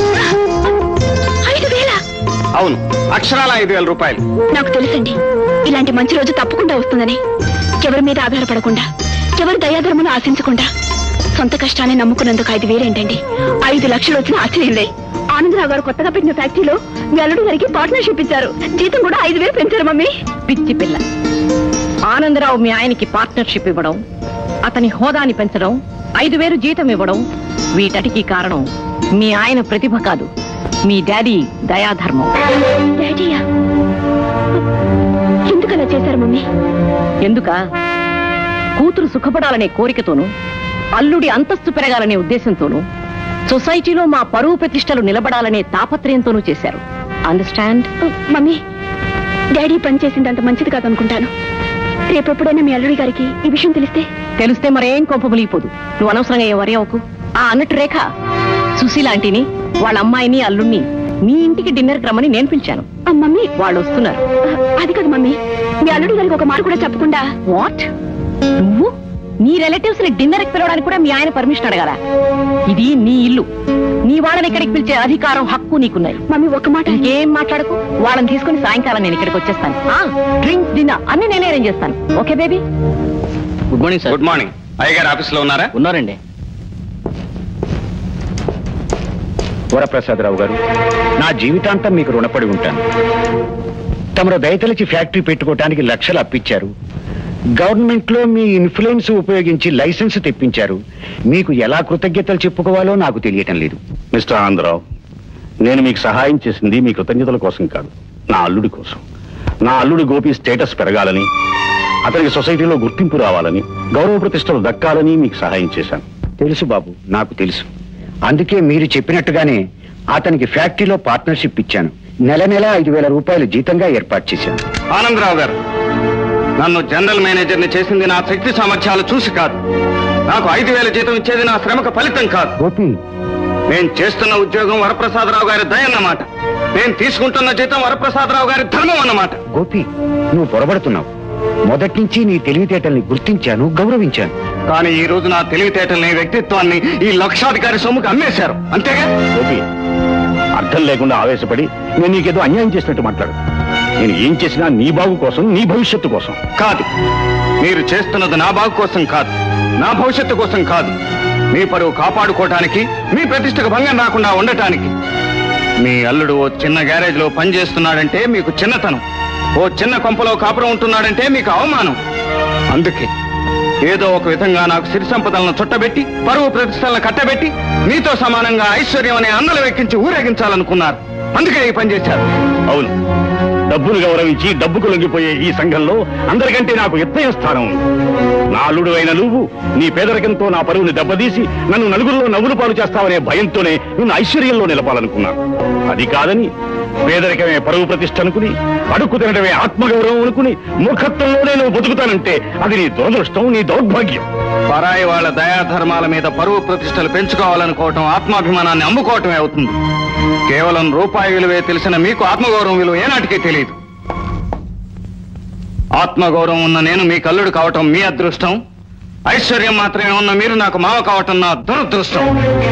A: ఐదు వేల
C: అవును అక్షరాల ఐదు వేల రూపాయలు
A: నాకు తెలుసండి ఇలాంటి మంచి రోజు తప్పకుండా వస్తుందని ఎవరి మీద ఆధారపడకుండా ఎవరి దయాధర్మను ఆశించకుండా సొంత కష్టాన్ని నమ్ముకున్నందుకు ఐదు వేలేంటండి ఐదు లక్షలు వచ్చిన ఆశ్చర్యంలే ఆనందరావు గారు కొత్తగా పెట్టిన ఫ్యాక్టరీలో మీ అల్లుడు గారికి పార్ట్నర్షిప్ ఇచ్చారు జీతం కూడా ఐదు వేలు పెంచారు మమ్మీ
D: పిచ్చి పిల్ల ఆనందరావు మీ ఆయనకి పార్ట్నర్షిప్ ఇవ్వడం అతని హోదాని పెంచడం ఐదు వేలు జీతం ఇవ్వడం వీటటికి కారణం మీ ఆయన ప్రతిభ కాదు మీ డాడీ దయాధర్మం
A: డాడీయా ఎందుకు అలా చేశారు మమ్మీ
D: ఎందుక కూతురు సుఖపడాలనే కోరికతోనూ అల్లుడి అంతస్తు పెరగాలనే ఉద్దేశంతోనూ సొసైటీలో మా పరువు ప్రతిష్టలు నిలబడాలనే తాపత్రయంతోనూ చేశారు అండర్స్టాండ్
A: మమ్మీ డాడీ పని చేసింది అంత మంచిది కాదనుకుంటాను రేపెప్పుడైనా మీ అల్లుడి గారికి ఈ విషయం తెలిస్తే
D: తెలిస్తే మరేం కొంప ములిగిపోదు నువ్వు అనవసరంగా ఏ వరి అవ్వకు ఆ అన్నట్టు రేఖ సుశీల ఆంటీని వాళ్ళ అమ్మాయిని అల్లుణ్ణి మీ ఇంటికి డిన్నర్ రమ్మని నేను పిలిచాను
A: ఆ, మమ్మీ
D: వాళ్ళు వస్తున్నారు
A: ఆ, అది కాదు మమ్మీ మీ అల్లుడి గారికి ఒక మాట కూడా చెప్పకుండా
D: వాట్ నువ్వు నీ రిలేటివ్స్ ని డిన్నర్ కి పిలవడానికి కూడా మీ ఆయన పర్మిషన్ అడగాల ఇది నీ ఇల్లు నీ వాళ్ళని ఇక్కడికి పిలిచే అధికారం హక్కు నీకున్నాయి
A: మమ్మీ ఒక మాట
D: ఇంకేం మాట్లాడకు వాళ్ళని తీసుకుని సాయంకాలం నేను ఇక్కడికి వచ్చేస్తాను డ్రింక్స్ డిన్నర్ అన్ని నేనే అరేంజ్ చేస్తాను okay baby
B: good morning sir
C: good morning అయ్యగారు ఆఫీస్లో ఉన్నారా
B: ఉన్నారండి
E: వరప్రసాదరావు గారు నా జీవితాంతం మీకు రుణపడి ఉంటాను తమరు దయతలిచి ఫ్యాక్టరీ పెట్టుకోవటానికి లక్షలు అప్పించారు గవర్నమెంట్ లో మీ ఇన్ఫ్లుయెన్స్ ఉపయోగించి లైసెన్స్ తెప్పించారు మీకు ఎలా కృతజ్ఞతలు చెప్పుకోవాలో నాకు తెలియటం లేదు
I: మిస్టర్ ఆనందరావు నేను మీకు సహాయం చేసింది మీ కృతజ్ఞతల కోసం కాదు నా అల్లుడి కోసం నా అల్లుడి గోపి స్టేటస్ పెరగాలని అతనికి సొసైటీలో గుర్తింపు రావాలని గౌరవ ప్రతిష్టలు దక్కాలని మీకు సహాయం చేశాను
E: తెలుసు బాబు నాకు తెలుసు అందుకే మీరు చెప్పినట్టుగానే అతనికి ఫ్యాక్టరీలో పార్ట్నర్షిప్ ఇచ్చాను నెల నెల ఐదు వేల రూపాయలు జీతంగా ఏర్పాటు చేశాను
C: ఆనందరావు గారు నన్ను జనరల్ మేనేజర్ని చేసింది నా శక్తి సామర్థ్యాలు చూసి కాదు నాకు ఐదు వేల జీతం ఇచ్చేది నా శ్రమకు ఫలితం కాదు
E: గోపి
C: నేను చేస్తున్న ఉద్యోగం వరప్రసాదరావు గారి దయ అన్నమాట నేను తీసుకుంటున్న జీతం వరప్రసాదరావు గారి ధర్మం అన్నమాట
E: గోపి నువ్వు పొరబడుతున్నావు మొదటి నుంచి నీ తెలివితేటల్ని గుర్తించాను గౌరవించాను
C: కానీ ఈ రోజు నా తెలివితేటల్ని వ్యక్తిత్వాన్ని ఈ లక్షాధికారి సొమ్ముకు అమ్మేశారు అంతేగా
I: గోపి అర్థం లేకుండా ఆవేశపడి నేను నీకేదో అన్యాయం చేసినట్టు మాట్లాడు నేను ఏం చేసినా నీ బాగు కోసం నీ భవిష్యత్తు కోసం
C: కాదు మీరు చేస్తున్నది నా బాగు కోసం కాదు నా భవిష్యత్తు కోసం కాదు మీ పరువు కాపాడుకోవటానికి మీ ప్రతిష్టకు భంగం రాకుండా ఉండటానికి మీ అల్లుడు ఓ చిన్న గ్యారేజ్ లో పనిచేస్తున్నాడంటే మీకు చిన్నతనం ఓ చిన్న కొంపలో కాపురం ఉంటున్నాడంటే మీకు అవమానం అందుకే ఏదో ఒక విధంగా నాకు సిరి సంపదలను చుట్టబెట్టి పరువు ప్రతిష్టలను కట్టబెట్టి మీతో సమానంగా ఐశ్వర్యం అనే అందలు వెక్కించి ఊరేగించాలనుకున్నారు అందుకే ఈ పని చేశారు
I: అవును డబ్బును గౌరవించి డబ్బుకు లొంగిపోయే ఈ సంఘంలో అందరికంటే నాకు ఎత్తైన స్థానం ఉంది నా అల్లుడు అయిన నువ్వు నీ పేదరికంతో నా పరువుని దెబ్బతీసి నన్ను నలుగురిలో నవ్వులు పాలు చేస్తావనే భయంతోనే నిన్ను ఐశ్వర్యంలో నిలపాలనుకున్నాను అది కాదని పేదరికమే పరువు ప్రతిష్ఠ అనుకుని అడుక్కు తినడమే ఆత్మగౌరవం అనుకుని మూర్ఖత్వంలోనే నువ్వు బతుకుతానంటే అది నీ దురదృష్టం నీ దౌర్భాగ్యం
C: పరాయి వాళ్ళ దయాధర్మాల మీద పరువు ప్రతిష్టలు పెంచుకోవాలనుకోవటం ఆత్మాభిమానాన్ని అమ్ముకోవటమే అవుతుంది కేవలం రూపాయి విలువే తెలిసిన మీకు ఆత్మగౌరవం విలువ ఏనాటికే తెలియదు ఆత్మగౌరవం ఉన్న నేను మీ కల్లుడు కావటం మీ అదృష్టం ఐశ్వర్యం మాత్రమే ఉన్న మీరు నాకు మావ కావటం నా దురదృష్టం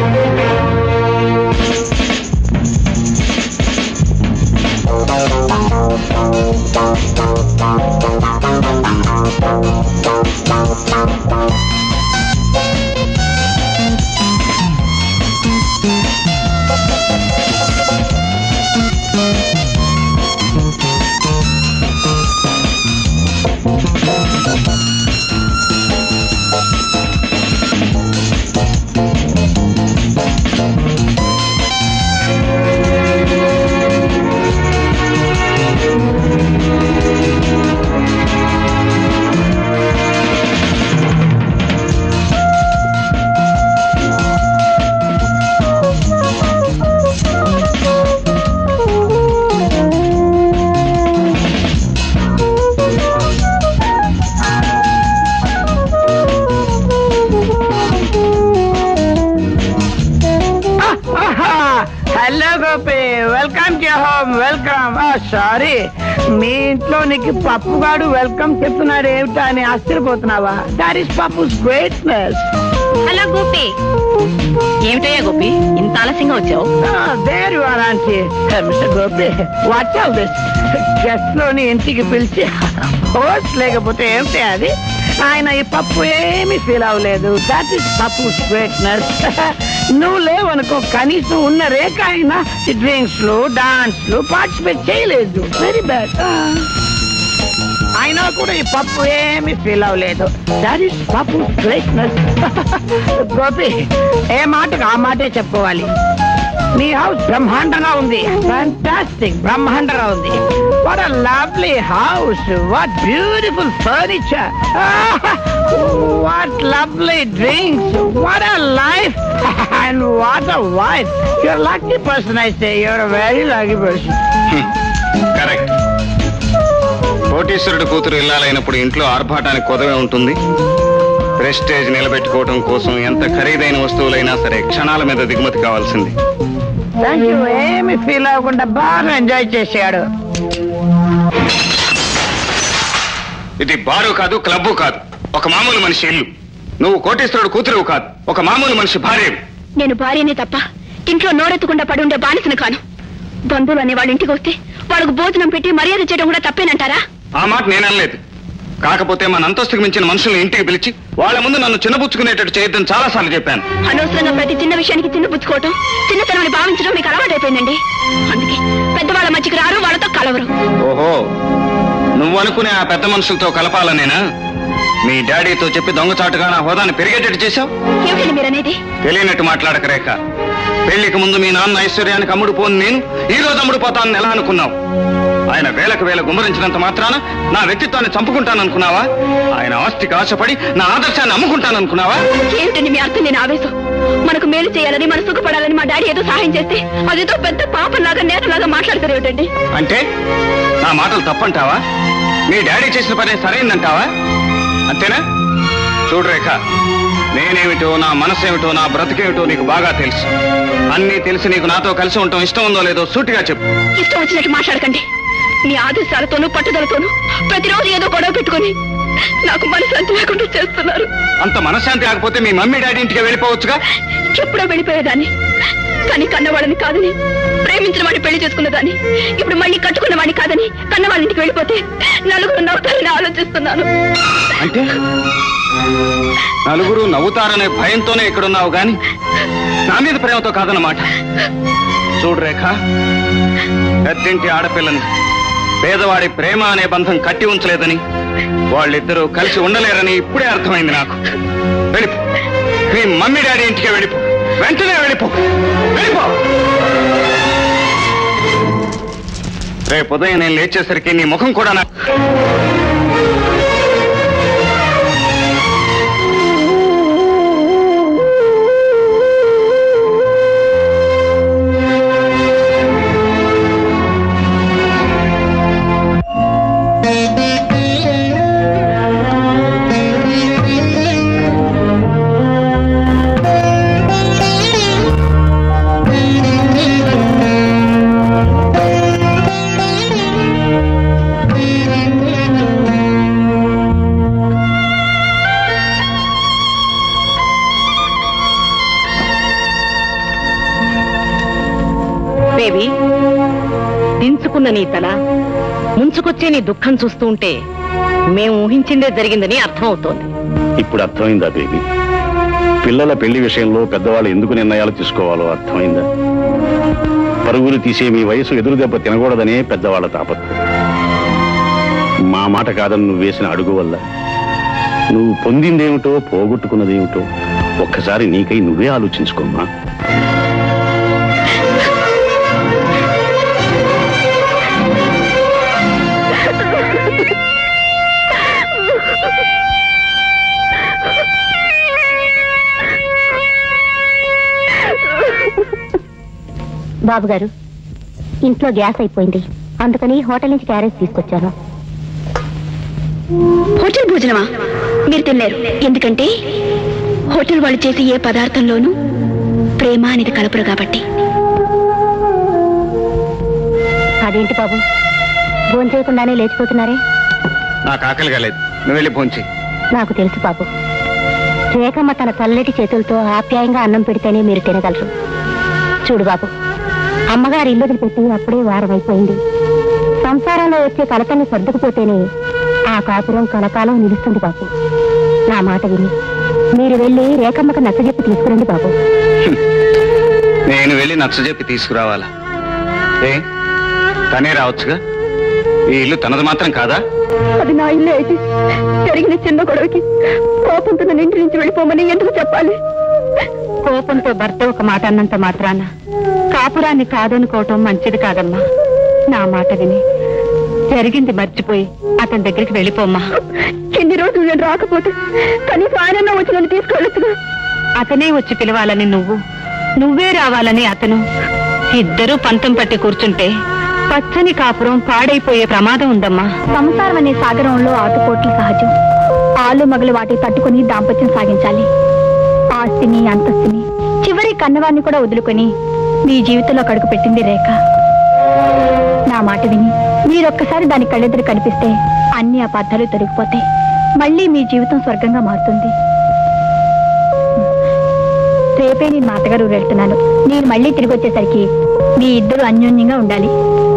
G: hello Gopi welcome to home welcome sorry మీ ఇంట్లో నీకు పప్పుగాడు వెల్కమ్ చెప్తున్నాడు ఏమిటా అని ఆశ్చర్యపోతున్నావా that is Pappu's greatness
D: hello Gopi ఏమిటయ్యా గోపి ఇంత ఆలస్యంగా వచ్చావు
G: there you are aunty mister Gopi what all this guest లోని ఇంటికి పిలిచి హోస్ట్ లేకపోతే ఏమిటి అది ఆయన ఈ పప్పు ఏమీ ఫీల్ అవ్వలేదు దట్ ఈస్ పప్పు గ్రేట్నెస్ నువ్వు లేవనుకో కనీసం ఉన్న రేఖ అయినా ఈ డ్రింక్స్ లో డాన్స్ లో పార్టిసిపేట్ చేయలేదు వెరీ బ్యాడ్ అయినా కూడా ఈ పప్పు ఏమీ ఫీల్ అవ్వలేదు that is Pappu greatness Gopi ఏ మాటకు ఆ మాటే చెప్పుకోవాలి మీ హౌస్ బ్రహ్మాండంగా ఉంది ఫ్యాంటాస్టిక్ బ్రహ్మాండంగా ఉంది what a lovely house what beautiful furniture what lovely drinks what a life and what a wife your lucky person అయితే your very lucky person
C: correct కోటీశ్వర కోటీశ్వరుడు కూతురు ఇల్లాలైనప్పుడు ఇంట్లో ఆర్భాటానికి కొదవే ఉంటుంది ప్రెస్టేజ్ నిలబెట్టుకోవడం కోసం ఎంత ఖరీదైన వస్తువులైనా సరే క్షణాల మీద దిగుమతి కావాల్సింది
G: థ్యాంక్ యూ ఏమి ఫీల్ అవ్వకుండా బాగా ఎంజాయ్ చేశాడు
C: ఇది బారు కాదు క్లబ్బు కాదు ఒక మామూలు మనిషి ఇల్లు నువ్వు కోటీశ్వరుడు కూతురు కాదు ఒక మామూలు మనిషి భార్య
A: నేను భార్యనే తప్ప ఇంట్లో నోరెత్తకుండా పడి ఉండే బానిసను కాను బంధువులు అనే వాళ్ళ ఇంటికి వస్తే వాళ్ళకు భోజనం పెట్టి మర్యాద చేయడం కూడా తప్పేనంటారా
C: ఆ మాట నేననలేదు కాకపోతే మన అంతస్తుకు మించిన మనుషుల్ని ఇంటికి పిలిచి వాళ్ళ ముందు నన్ను చిన్నబుచ్చుకునేటట్టు చేయొద్దని చాలా సార్లు చెప్పాను
A: అనవసరంగా ప్రతి చిన్న విషయానికి చిన్న పుచ్చుకోవటం చిన్నతనాన్ని భావించడం మీకు అలవాటైపోయిందండి అందుకే పెద్దవాళ్ళ మధ్యకి రారు వాళ్ళతో కలవరు
C: ఓహో నువ్వు అనుకునే ఆ పెద్ద మనుషులతో కలపాలనేనా మీ డాడీతో చెప్పి దొంగచాటుగా నా హోదాన్ని పెరిగేటట్టు చేశావు
A: ఏమిటండి మీరనేది
C: తెలియనట్టు మాట్లాడక రేఖ పెళ్లికి ముందు మీ నాన్న ఐశ్వర్యానికి అమ్ముడు పోను నేను ఈ రోజు అమ్ముడు పోతానని ఎలా అనుకున్నావు ఆయన వేలకు వేల గుమ్మరించినంత మాత్రాన నా వ్యక్తిత్వాన్ని చంపుకుంటాననుకున్నావా ఆయన ఆస్తికి ఆశపడి నా ఆదర్శాన్ని అమ్ముకుంటాననుకున్నావా
A: ఏమిటండి మీ అర్థం నేను ఆవేశం మనకు మేలు చేయాలని మన సుఖపడాలని మా డాడీ ఏదో సహాయం చేస్తే అదేదో పెద్ద పాపంలాగా నేతలాగా మాట్లాడతారు ఏమిటండి
C: అంటే నా మాటలు తప్పంటావా మీ డాడీ చేసిన పనే సరైందంటావా అంతేనా చూడు రేఖ నేనేమిటో నా మనసేమిటో నా బ్రతికేమిటో నీకు బాగా తెలుసు అన్నీ తెలిసి నీకు నాతో కలిసి ఉండటం ఇష్టం ఉందో లేదో సూటిగా చెప్పు
A: ఇష్టం వచ్చినట్టు మాట్లాడకండి మీ ఆదేశాలతోనూ పట్టుదలతోనూ ప్రతిరోజు ఏదో గొడవ పెట్టుకొని నాకు మనశ్శాంతి లేకుండా చేస్తున్నారు
C: అంత మనశ్శాంతి కాకపోతే మీ మమ్మీ డాడీ ఇంటికి వెళ్ళిపోవచ్చుగా
A: ఎప్పుడో వెళ్ళిపోయేదాన్ని కానీ కన్నవాళ్ళని కాదని ప్రేమించిన వాడిని పెళ్లి చేసుకున్నదాన్ని ఇప్పుడు మళ్ళీ కట్టుకున్న వాడిని కాదని కన్న వాళ్ళ ఇంటికి వెళ్ళిపోతే నలుగురు నవ్వుతారని ఆలోచిస్తున్నాను
C: అంటే నలుగురు నవ్వుతారనే భయంతోనే ఇక్కడున్నావు గాని నా మీద ప్రేమతో కాదన్నమాట చూడు రేఖ పెద్దింటి ఆడపిల్లని పేదవాడి ప్రేమ అనే బంధం కట్టి ఉంచలేదని వాళ్ళిద్దరూ కలిసి ఉండలేరని ఇప్పుడే అర్థమైంది నాకు వెళ్ళిపో మీ మమ్మీ డాడీ ఇంటికి వెళ్ళిపో వెంటనే వెళ్ళిపో వెళ్ళిపో రేపు ఉదయం నేను లేచేసరికి నీ ముఖం కూడా నాకు
D: బేబీ దించుకున్న నీ తల ముంచుకొచ్చే నీ దుఃఖం చూస్తూ ఉంటే మేము ఊహించిందే జరిగిందని అర్థం అవుతోంది
I: ఇప్పుడు అర్థమైందా బేబీ పిల్లల పెళ్లి విషయంలో పెద్దవాళ్ళు ఎందుకు నిర్ణయాలు తీసుకోవాలో అర్థమైందా పరుగులు తీసే మీ వయసు ఎదురు దెబ్బ తినకూడదనే పెద్దవాళ్ళ తాపత్రయం మా మాట కాదని నువ్వు వేసిన అడుగు వల్ల నువ్వు పొందిందేమిటో పోగొట్టుకున్నదేమిటో ఒక్కసారి నీకై నువ్వే ఆలోచించుకోమ్మా
F: బాబు గారు ఇంట్లో గ్యాస్ అయిపోయింది అందుకని హోటల్ నుంచి క్యారేజ్ తీసుకొచ్చాను
A: హోటల్ భోజనమా మీరు తినలేరు ఎందుకంటే హోటల్ వాళ్ళు చేసే ఏ పదార్థంలోనూ ప్రేమ అనేది కలపరు కాబట్టి
F: అదేంటి బాబు భోజనం చేయకుండానే లేచిపోతున్నారే
C: నాకు ఆకలి కాలేదు నువ్వు వెళ్ళి భోంచి
F: నాకు తెలుసు బాబు రేఖమ్మ తన చల్లటి చేతులతో ఆప్యాయంగా అన్నం పెడితేనే మీరు తినగలరు చూడు బాబు అమ్మగారి ఇల్లు పెట్టి అప్పుడే వారం అయిపోయింది సంసారంలో వచ్చే కలతల్ని సర్దుకుపోతేనే ఆ కాపురం కలకాలం నిలుస్తుంది బాబు నా మాట విని మీరు వెళ్ళి రేఖమ్మకు నచ్చజెప్పి తీసుకురండి బాబు
C: నేను వెళ్ళి నచ్చజెప్పి తీసుకురావాలా ఏ తనే రావచ్చుగా ఈ ఇల్లు తనది మాత్రం కాదా
A: అది నా ఇల్లే అయితే జరిగిన చిన్న గొడవకి కోపంతో నన్ను ఇంటి నుంచి వెళ్ళిపోమని ఎందుకు చెప్పాలి
D: కోపంతో భర్త ఒక మాట అన్నంత మాత్రాన కాపురాన్ని కాదనుకోవటం మంచిది కాదమ్మా నా మాట విని జరిగింది మర్చిపోయి అతని దగ్గరికి వెళ్ళిపోమ్మా
A: ఎన్ని రోజులు నేను రాకపోతే కనీసం ఆయన వచ్చి నన్ను తీసుకెళ్ళొచ్చుగా
D: అతనే వచ్చి పిలవాలని నువ్వు నువ్వే రావాలని అతను ఇద్దరూ పంతం పట్టి కూర్చుంటే పచ్చని కాపురం పాడైపోయే ప్రమాదం ఉందమ్మా
F: సంసారం అనే సాగరంలో ఆటుపోట్లు సహజం ఆలు మగలు వాటి తట్టుకుని దాంపత్యం సాగించాలి ఆస్తిని అంతస్తుని చివరి కన్నవారిని కూడా వదులుకొని మీ జీవితంలో కడుగు పెట్టింది రేఖ నా మాట విని మీరొక్కసారి దాని కళ్ళెదురు కనిపిస్తే అన్ని అపార్థాలు తొలగిపోతాయి మళ్ళీ మీ జీవితం స్వర్గంగా మారుతుంది రేపే నేను మా అత్తగారు ఊరు వెళ్తున్నాను నేను మళ్ళీ తిరిగి వచ్చేసరికి మీ ఇద్దరు అన్యోన్యంగా ఉండాలి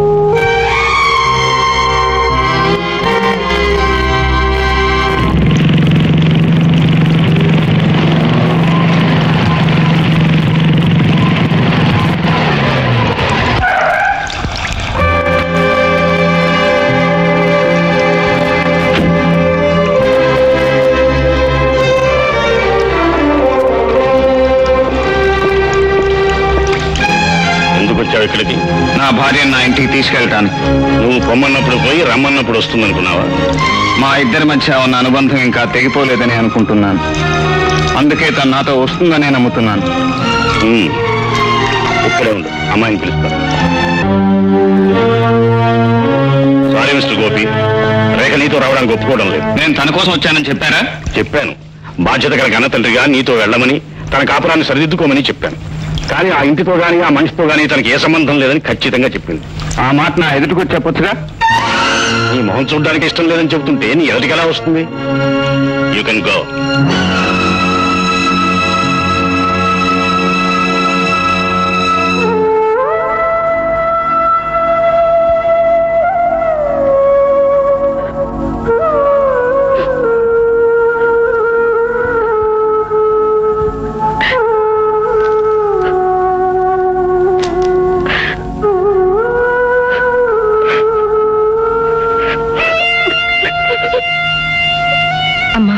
I: ఎందుకు వచ్చావు ఇక్కడికి
C: నా భార్యను నా ఇంటికి తీసుకెళ్తాను
I: నువ్వు పొమ్మన్నప్పుడు పోయి రమ్మన్నప్పుడు వస్తుందనుకున్నావా
C: మా ఇద్దరి మధ్య ఉన్న అనుబంధం ఇంకా తెగిపోలేదని అనుకుంటున్నాను అందుకే తను నాతో వస్తుందనే నమ్ముతున్నాను
I: ఉమ్. ఇక్కడే ఉండు అమ్మాయిని పిలుస్తాను సారీ మిస్టర్ గోపి రేఖ నీతో రావడానికి ఒప్పుకోవడం లేదు
C: నేను తన కోసం వచ్చానని చెప్పారా
I: చెప్పాను బాధ్యత గల కన్న తండ్రిగా నీతో వెళ్ళమని తన కాపురాన్ని సరిదిద్దుకోమని చెప్పాను కానీ ఆ ఇంటితో గాని ఆ మనిషితో గాని తనకి ఏ సంబంధం లేదని ఖచ్చితంగా చెప్పింది
C: ఆ మాట నా ఎదుటికి చెప్పొచ్చుగా
I: నీ మొహం చూడడానికి ఇష్టం లేదని చెబుతుంటే నీ ఎదుటికి ఎలా వస్తుంది యూ కెన్ గో
D: అమ్మా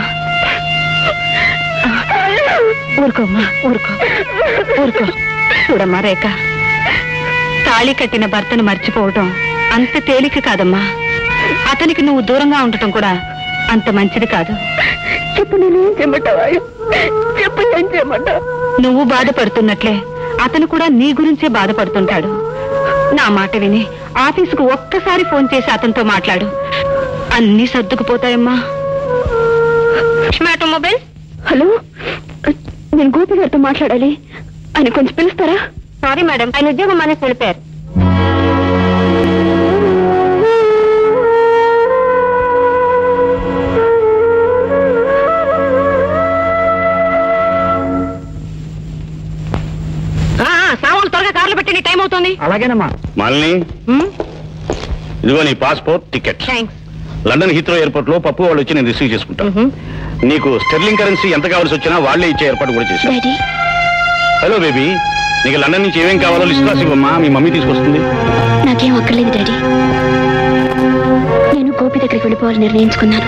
D: ఊరుకోమ్మా ఊరుకో ఊరుకో చూడమ్మా రేఖ తాళి కట్టిన భర్తను మర్చిపోవటం అంత తేలిక కాదమ్మా అతనికి నువ్వు దూరంగా ఉండటం కూడా అంత మంచిది కాదు
A: చెప్పు నేను ఏం చేయమంటావా చెప్పు ఏం చేయమంటావు
D: నువ్వు బాధపడుతున్నట్లే అతను కూడా నీ గురించే బాధపడుతుంటాడు నా మాట విని ఆఫీసుకు ఒక్కసారి ఫోన్ చేసి అతనితో మాట్లాడు అన్నీ సర్దుకుపోతాయమ్మా
A: ఆటోమొబైల్ హలో నేను గోపి గారితో మాట్లాడాలి ఆయన కొంచెం పిలుస్తారా
J: సారీ మేడం ఆయన ఉద్యోగం మానేసి వెళ్ళిపోయారు
D: సామాన్లు త్వరగా కార్లు పెట్టి నీ టైం అవుతుంది
E: అలాగేనమ్మా
I: మాలిని ఇదిగో నీ passport ticket
D: thanks
I: London Heathrow airport లో పప్పు వాళ్ళు వచ్చి నేను రిసీవ్ చేసుకుంటాను నీకు స్టెర్లింగ్ కరెన్సీ ఎంత కావాల్సి వచ్చినా వాళ్ళే ఇచ్చే ఏర్పాటు కూడా చేశాను
A: డాడీ
I: హలో బేబీ నీకు లండన్ నుంచి ఏమేం కావాలో లిస్ట్ రాసి ఇవ్వమ్మా మీ మమ్మీ తీసుకొస్తుంది
A: నాకేం అక్కర్లేదు డాడీ నేను గోపి దగ్గరికి వెళ్ళిపోవాలని నిర్ణయించుకున్నాను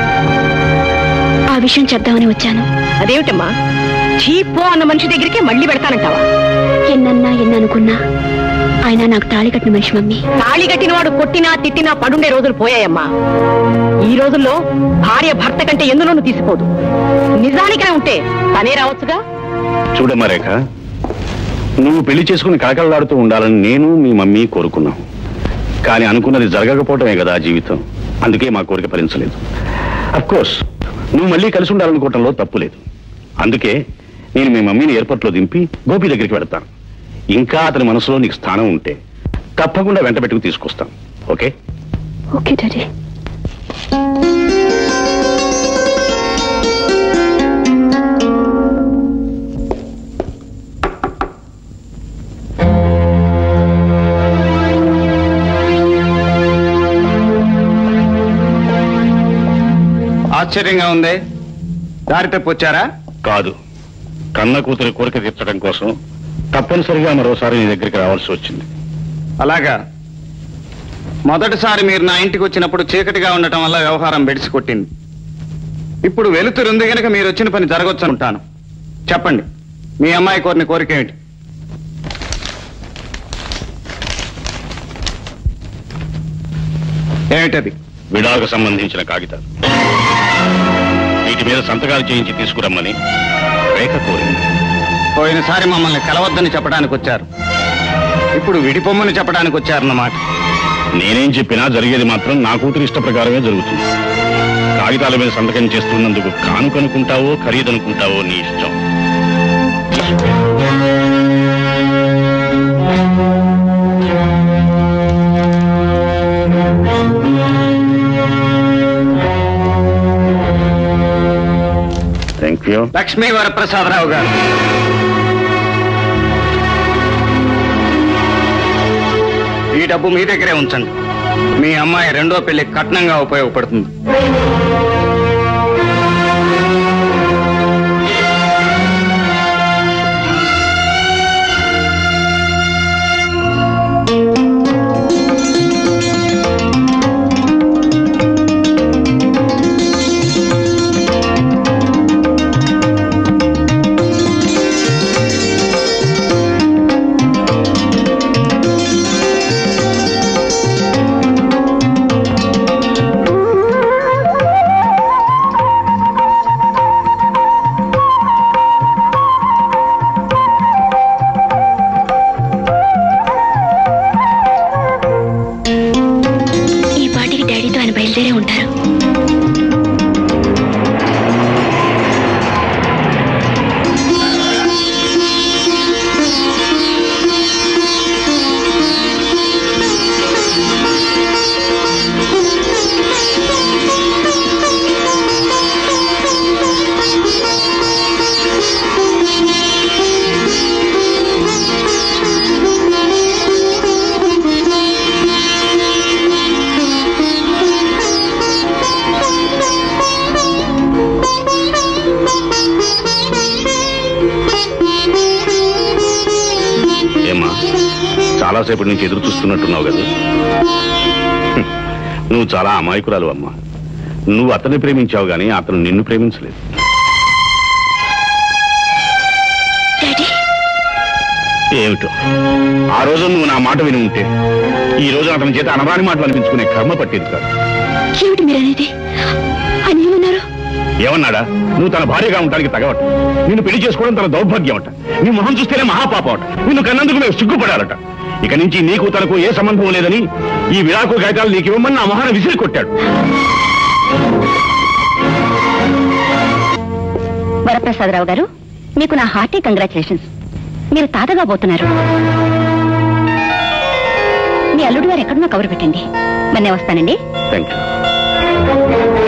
A: ఆ విషయం చెప్దామని వచ్చాను
D: అదేమిటమ్మా చీపో అన్న మనిషి దగ్గరికి మళ్ళీ పెడతానంటావా
A: ఎన్నన్నా ఎన్ననుకున్నా ఆయన నాకు తాళి కట్టిన మనిషి మమ్మీ
D: తాళి కట్టినవాడు కొట్టినా తిట్టినా పడుండే రోజులు పోయాయమ్మా ఈ రోజుల్లో భార్య భర్త కంటే ఎందులోనూ తీసిపోదు నిజానికనే ఉంటే తనే రావచ్చుగా
I: చూడమ్మా రేఖ నువ్వు పెళ్లి చేసుకుని కళకళలాడుతూ ఉండాలని నేను మీ మమ్మీ కోరుకున్నాం కానీ అనుకున్నది జరగకపోవటమే కదా జీవితం అందుకే మా కోరిక ఫలించలేదు కోర్స్ నువ్వు మళ్ళీ కలిసి ఉండాలనుకోవటంలో తప్పు లేదు అందుకే నేను మీ మమ్మీని ఎయిర్పోర్ట్లో దింపి గోపి దగ్గరికి వెడతాను ఇంకా అతని మనసులో నీకు స్థానం ఉంటే తప్పకుండా వెంట పెట్టుకు తీసుకొస్తాను ఓకే
A: ఓకే డాడీ
C: ఆశ్చర్యంగా ఉంది దారి తప్పొచ్చారా
I: కాదు కన్న కూతురి కోరిక తీర్చడం కోసం తప్పనిసరిగా మరోసారి నీ దగ్గరికి రావాల్సి వచ్చింది
C: అలాగా మొదటిసారి మీరు నా ఇంటికి వచ్చినప్పుడు చీకటిగా ఉండటం వల్ల వ్యవహారం బెడిసి కొట్టింది ఇప్పుడు వెలుతురుంది గనక మీరు వచ్చిన పని జరగొచ్చు ఉంటాను చెప్పండి మీ అమ్మాయి కోరిన కోరిక ఏమిటి ఏమిటది
I: విడాకు సంబంధించిన కాగితాలు వీటి మీద సంతకాలు చేయించి తీసుకురమ్మని రేఖ కోరింది
C: పోయినసారి మమ్మల్ని కలవద్దని చెప్పడానికి వచ్చారు ఇప్పుడు విడిపొమ్మని చెప్పడానికి వచ్చారన్నమాట
I: నేనేం చెప్పినా జరిగేది మాత్రం నా కూతురు ఇష్ట ప్రకారమే జరుగుతుంది కాగితాల మీద సంతకం చేస్తున్నందుకు కానుకనుకుంటావో ఖరీదనుకుంటావో నీ ఇష్టం థ్యాంక్ యూ
C: లక్ష్మీ వరప్రసాదరావు గారు ఈ డబ్బు మీ దగ్గరే ఉంచండి మీ అమ్మాయి రెండో పెళ్లి కట్నంగా ఉపయోగపడుతుంది
A: ఈ పాటికి డాడీతో ఆయన బయలుదేరే ఉంటారు
I: ఏమ్మా చాలాసేపటి నుంచి ఎదురు చూస్తున్నట్టున్నావు కదా హ్మ్. నువ్వు చాలా అమాయకురాలు అమ్మా నువ్వు అతన్ని ప్రేమించావు గానీ అతను నిన్ను ప్రేమించలేదు
A: డాడీ
I: ఏమిటో ఆ రోజు నువ్వు నా మాట విని ఉంటే ఈ రోజు అతని చేత అనరాని మాటలు అనిపించుకునే కర్మ పట్టేది కాదు
A: ఏమిటి మీరు అనేది ఆయన ఏమన్నారు
I: ఏమన్నాడా నువ్వు తన భార్యగా ఉండడానికి తగవట నిన్ను పెళ్లి చేసుకోవడం తన దౌర్భాగ్యం అట నీ మొహం చూస్తేనే మహాపాపం అట నిన్ను కన్నందుకు మేము సిగ్గుపడాలట ఇక నుంచి నీకు తనకు ఏ సంబంధం లేదని ఈ విడాకు కాగితాలు నీకు ఇవ్వమని నా మొహాన్ని విసిరి కొట్టాడు
F: వరప్రసాదరావు గారు మీకు నా హార్టీ కంగ్రాచులేషన్స్ మీరు తాతగా పోతున్నారు మీ అల్లుడు గారు ఎక్కడున్నా కబురు పెట్టండి మొన్నే వస్తానండి
I: థ్యాంక్ యూ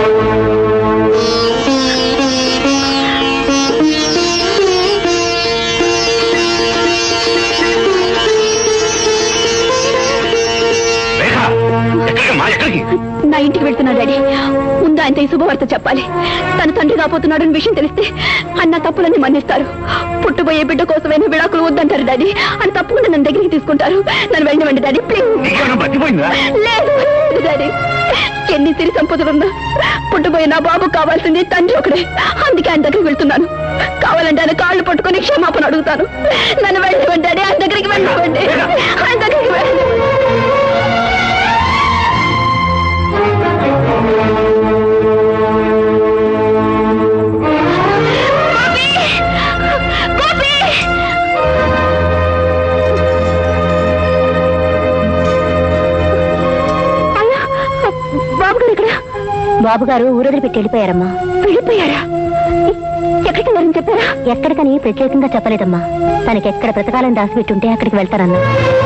I: రేఖ ఎక్కడికమ్మా ఎక్కడికి
A: నా ఇంటికి వెళ్తున్నా డాడీ ముందు ఆయనతో ఈ శుభవార్త చెప్పాలి తన తండ్రి కాబోతున్నాడు అనే విషయం తెలిస్తే అన్న తప్పులన్నీ మన్నిస్తారు పుట్టుబోయే బిడ్డ కోసమైనా విడాకులు వద్దంటారు డాడీ అని తప్పకుండా నన్ను దగ్గరికి తీసుకుంటారు నన్ను వెళ్ళివ్వండి డాడీ ప్లీజ్
I: నీకేమైనా మర్చిపోయిందా
A: లేదు లేదు, డాడీ ఎన్ని సిరి సంపదలున్నా పుట్టుబోయే నా బాబు కావాల్సింది తండ్రి ఒకడే అందుకే ఆయన దగ్గరికి వెళ్తున్నాను కావాలంటే ఆయన కాళ్ళు పట్టుకొని క్షమాపణ అడుగుతాను నన్ను వెళ్ళివ్వండి డాడీ ఆయన దగ్గరికి వెళ్ళివ్వండి ఆయన దగ్గరికి వెళ్ళి గోపి అయ్యా బాబు గారు ఇక్కడ
F: బాబు గారు ఊరొదిలి పెట్టి వెళ్ళిపోయారమ్మా
A: వెళ్ళిపోయారా ఎ- ఎక్కడికి వెళ్ళారని చెప్పారా
F: ఎక్కడికని ప్రత్యేకంగా చెప్పలేదమ్మా తనకి ఎక్కడ బ్రతకాలని దాచిపెట్టుంటే అక్కడికి వెళ్తారన్నా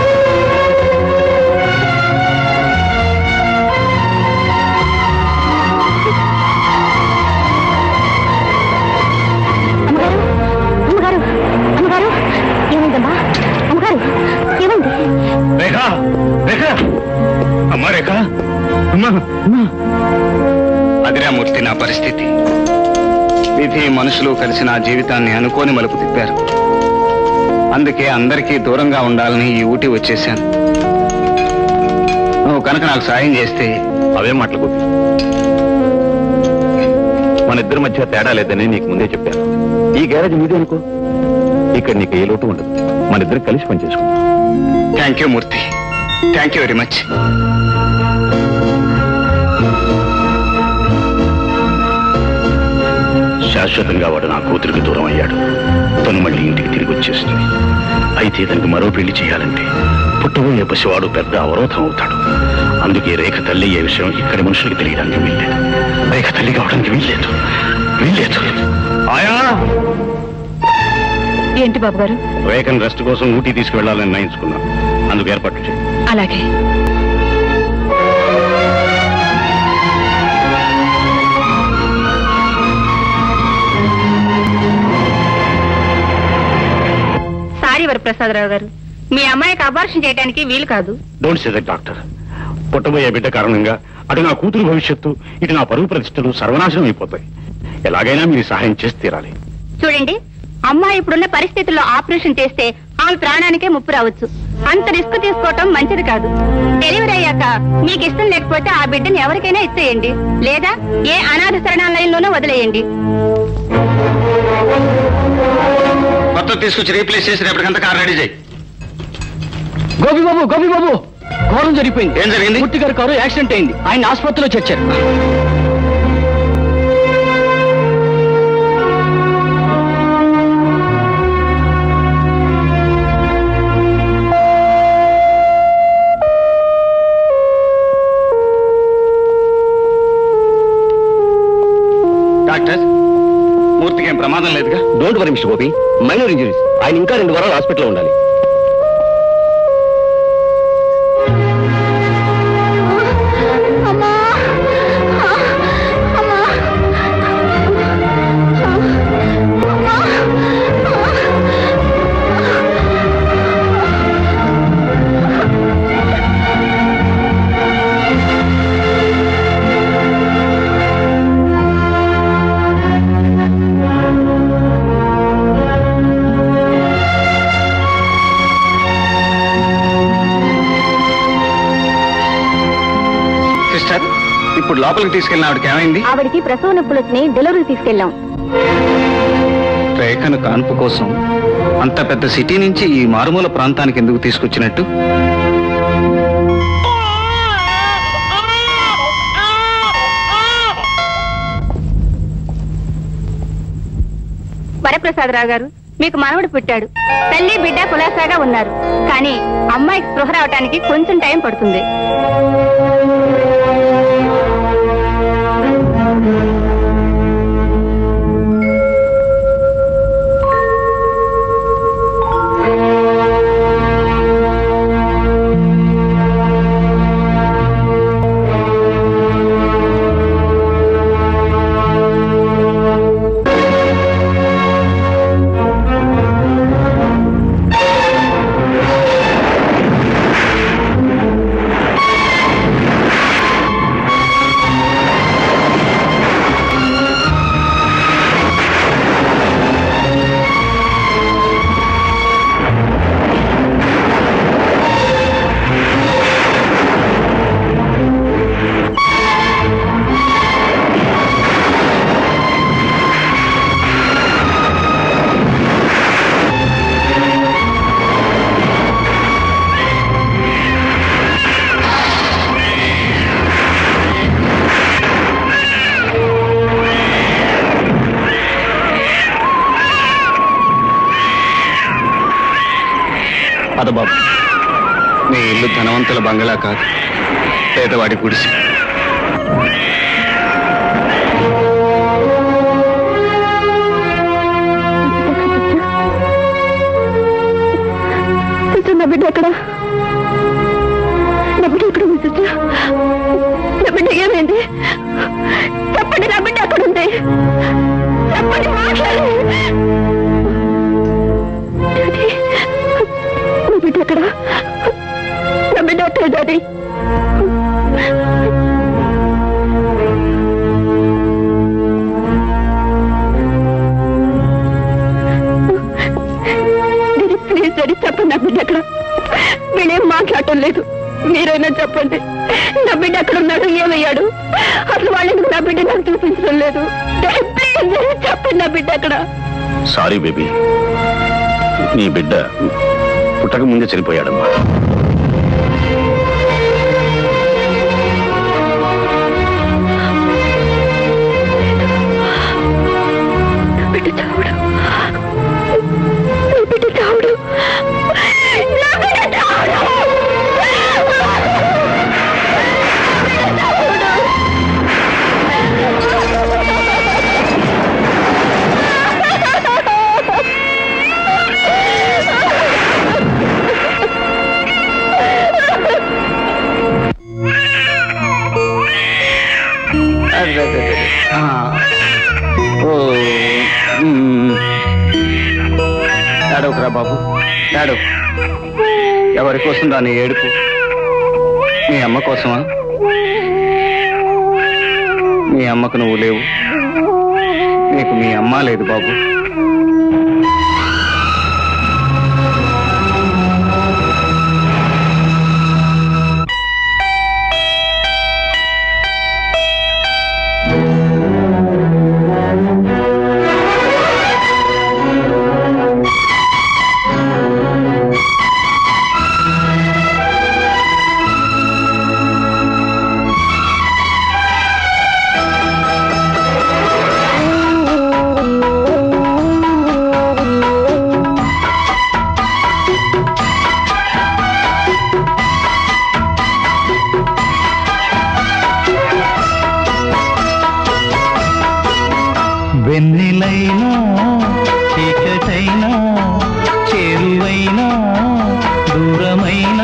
F: అమ్మగారు అమ్మగారు అమ్మగారు ఏమైందమ్మా అమ్మగారు ఏమైంది
I: రేఖ రేఖ అమ్మా రేఖ అమ్మా అమ్మా
C: అదిరా మూర్తి నా పరిస్థితి విధి మనుషులు కలిసి నా జీవితాన్ని అనుకోని మలుపు తిప్పారు అందుకే అందరికీ దూరంగా ఉండాలని ఈ ఊటి వచ్చేసాను నువ్వు కనుక నాకు సాయం చేస్తే
I: అవే మాటలు గోపి మన ఇద్దరి మధ్య తేడా లేదని నీకు ముందే చెప్పాను ఈ గ్యారేజ్ మీదే అనుకో ఇక్కడ నీకు ఏ లోటు ఉండదు మన ఇద్దరు కలిసి పనిచేసుకుందాం
C: thank you Murthy thank you very much
I: శాశ్వతంగా వాడు నా కూతురికి దూరం అయ్యాడు తను మళ్ళీ ఇంటికి తిరిగి వచ్చేస్తుంది అయితే తనకి మరో పెళ్లి చేయాలంటే పుట్టబోయే పసివాడు పెద్ద అవరోధం అవుతాడు అందుకే రేఖ తల్లి ఏ విషయం ఇక్కడి మనుషులకి తెలియడానికి వీల్లేదు రేఖ తల్లి కావడానికి వీల్లేదు వీల్లేదు ఆయా
D: ఏంటి బాబు గారు
I: రేఖను రెస్ట్ కోసం ఊటీ తీసుకువెళ్లాలని నిర్ణయించుకున్నాం అందుకు ఏర్పాట్లు చేయి
D: అలాగే
J: సారీ వరప్రసాదరావు గారు మీ అమ్మాయికి అబార్షన్ చేయడానికి వీలు కాదు
I: డోంట్ సే దట్ డాక్టర్ పుట్టబోయే బిడ్డ కారణంగా అటు నా కూతురు భవిష్యత్తు ఇటు నా పరువు ప్రతిష్టలు సర్వనాశనం అయిపోతాయి ఎలాగైనా మీరు సహాయం చేసి తీరాలి
J: చూడండి అమ్మాయి ఇప్పుడున్న పరిస్థితుల్లో ఆపరేషన్ చేస్తే ఆమె ప్రాణానికే ముప్పు రావచ్చు అంత రిస్క్ తీసుకోవటం మంచిది కాదు డెలివరీ అయ్యాక మీకు ఇష్టం లేకపోతే ఆ బిడ్డని ఎవరికైనా ఇచ్చేయండి లేదా ఏ అనాథ శరణాలయంలోనూ వదిలేయండి
C: కొత్త తీసుకొచ్చి రీప్లేస్ చేసి రేపటికంతా కార్ రెడీ చేయి
B: గోపి బాబు గోపి బాబు ఘోరం జరిగిపోయింది
C: ఏం జరిగింది?
B: మూర్తి గారి కారు యాక్సిడెంట్ అయింది ఆయన ఆసుపత్రిలో చేర్చారు
C: డాక్టర్ మూర్తికి ఏం ప్రమాదం లేదుగా
B: don't worry mister Gopi minor injuries ఆయన ఇంకా రెండు వారాలు హాస్పిటల్లో ఉండాలి
A: అమ్మా అమ్మా
C: సిస్టర్ ఇప్పుడు లోపలికి తీసుకెళ్ళిన ఆవిడకి ఏమైంది
A: ఆవిడికి ప్రసవ నొప్పులు వచ్చినాయి డెలివరీ తీసుకెళ్ళాం
C: రేఖను కాన్పు కోసం అంత పెద్ద సిటీ నుంచి ఈ మారుమూల ప్రాంతానికి ఎందుకు తీసుకొచ్చినట్టు
J: వరప్రసాదరావు గారు మీకు మనవడు పుట్టాడు తల్లి బిడ్డ కులాసాగా ఉన్నారు కానీ అమ్మాయికి స్పృహ రావటానికి కొంచెం టైం పడుతుంది
C: పదబాబు నీ ఇల్లు ధనవంతుల బంగళా కాదు పేదవాడి గుడిసి
A: సిస్టర్ నా బిడ్డ ఎక్కడ నా బిడ్డ ఎక్కడ ఉంది సిస్టర్ నా బిడ్డ ఏమైంది చెప్పండి నా బిడ్డ ఎక్కడ ఉంది చెప్పండి మాట్లాడండి డాడీ, నా బిడ్డ ఎక్కడ నా బిడ్డ ఎక్కడ డాడీ డాడీ ప్లీజ్ డాడీ చెప్పండి నా బిడ్డ ఎక్కడ వీళ్ళేం మాట్లాడటం లేదు మీరైనా చెప్పండి నా బిడ్డ ఎక్కడ ఉన్నాడు ఏమయ్యాడు అసలు వాళ్ళు ఎందుకు నా బిడ్డ నాకు చూపించడం లేదు డాడీ ప్లీజ్ డాడీ చెప్పండి నా బిడ్డ ఎక్కడ
I: సారీ బేబీ నీ బిడ్డ పుట్టక ముందే చనిపోయాడమ్మా
A: నా బిడ్డ చావుడు నా బిడ్డ చావుడు నా బిడ్డ చావుడు
C: అదే, అదే, అదే. ఆ. ఓ మ్మ్. ఏడవకురా బాబు ఏడవ ఎవరి కోసం దాని ఏడుపు మీ అమ్మ కోసమా మీ అమ్మకు నువ్వు లేవు నీకు మీ అమ్మ లేదు బాబు
K: వెన్నెలైనా చీకటైనా చేరువైనా దూరమైనా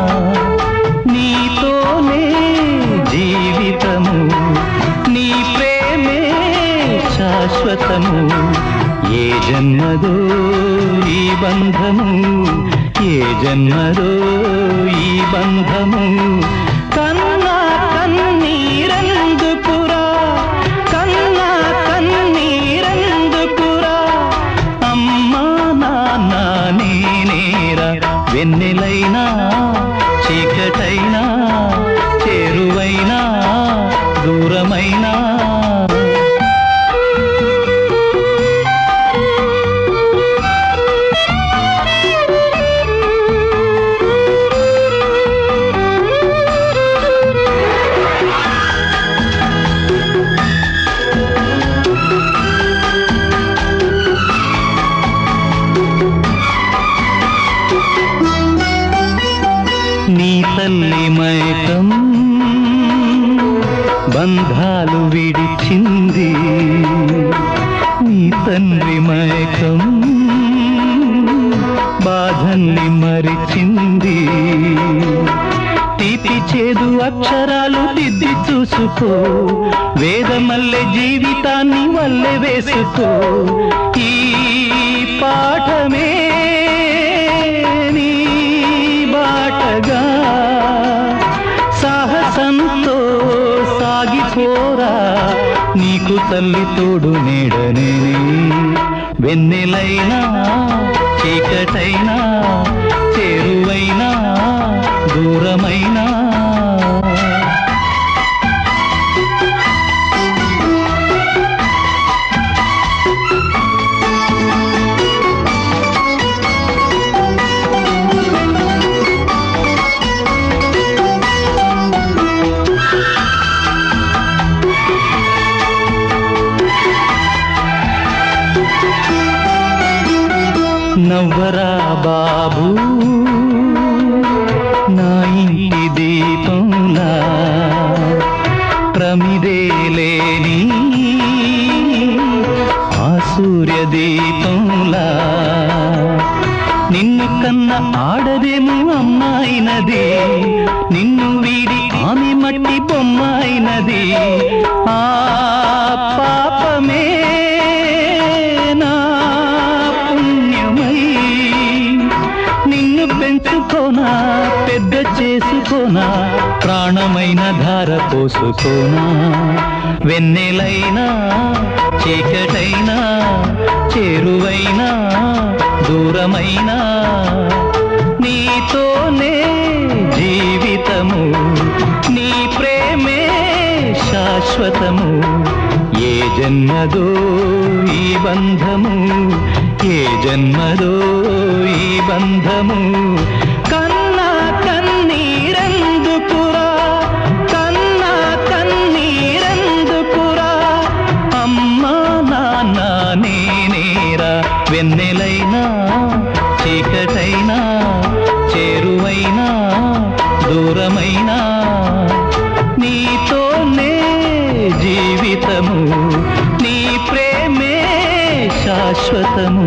K: నీతోనే జీవితము నీ ప్రేమే శాశ్వతము ఏ జన్మదో ఈ బంధము ఏ జన్మదో ఈ బంధము కన్నా కన్నీరెందుకురా కన్నా కన్నీరెందుకురా అమ్మా నాన్న నేనేరా వెన్నెలైనా చీకటైనా చేరువైనా దూరమైనా నీ తల్లి మైకం బంధాలు విడిచింది నీ తండ్రి మైకం బాధల్ని మరిచింది తీపి చేదు అక్షరాలు దిద్ది చూసుకో వేదమల్లె జీవితాన్ని వల్లె వేసుకో ఈ పాఠమే నీ బాటగా సాహసంతో సాగిపోరా నీకు తల్లి తోడు నీడనే వెన్నెలైనా చీకటైనా చేరువైనా దూరమైనా నవ్వరా బాబు నా ఇంటి దీపంలా ప్రమిదేలేని ఆ సూర్య దీపంలా నిన్ను కన్న ఆడదేమో అమ్మాయినది నిన్ను వీడి ఆమె మట్టి బొమ్మాయినది ఆ పాపమే నా పుణ్యమై నిన్ను పెంచుకోనా పెద్ద చేసుకోనా ప్రాణమైన ధార పోసుకోనా వెన్నెలైనా చీకటైనా చేరువైనా దూరమైనా నీతోనే జీవితము నీ ప్రేమే శాశ్వతము ఏ జన్మదో ఈ బంధము ఏ జన్మదో ఈ బంధము కన్నా కన్నీరెందుకురా కన్నా కన్నీరెందుకురా అమ్మా నాన్న నేనేరా వెన్నెలైనా చీకటైనా చేరువైనా దూరమైనా నీతోనే జీవితము నీ ప్రేమే శాశ్వతము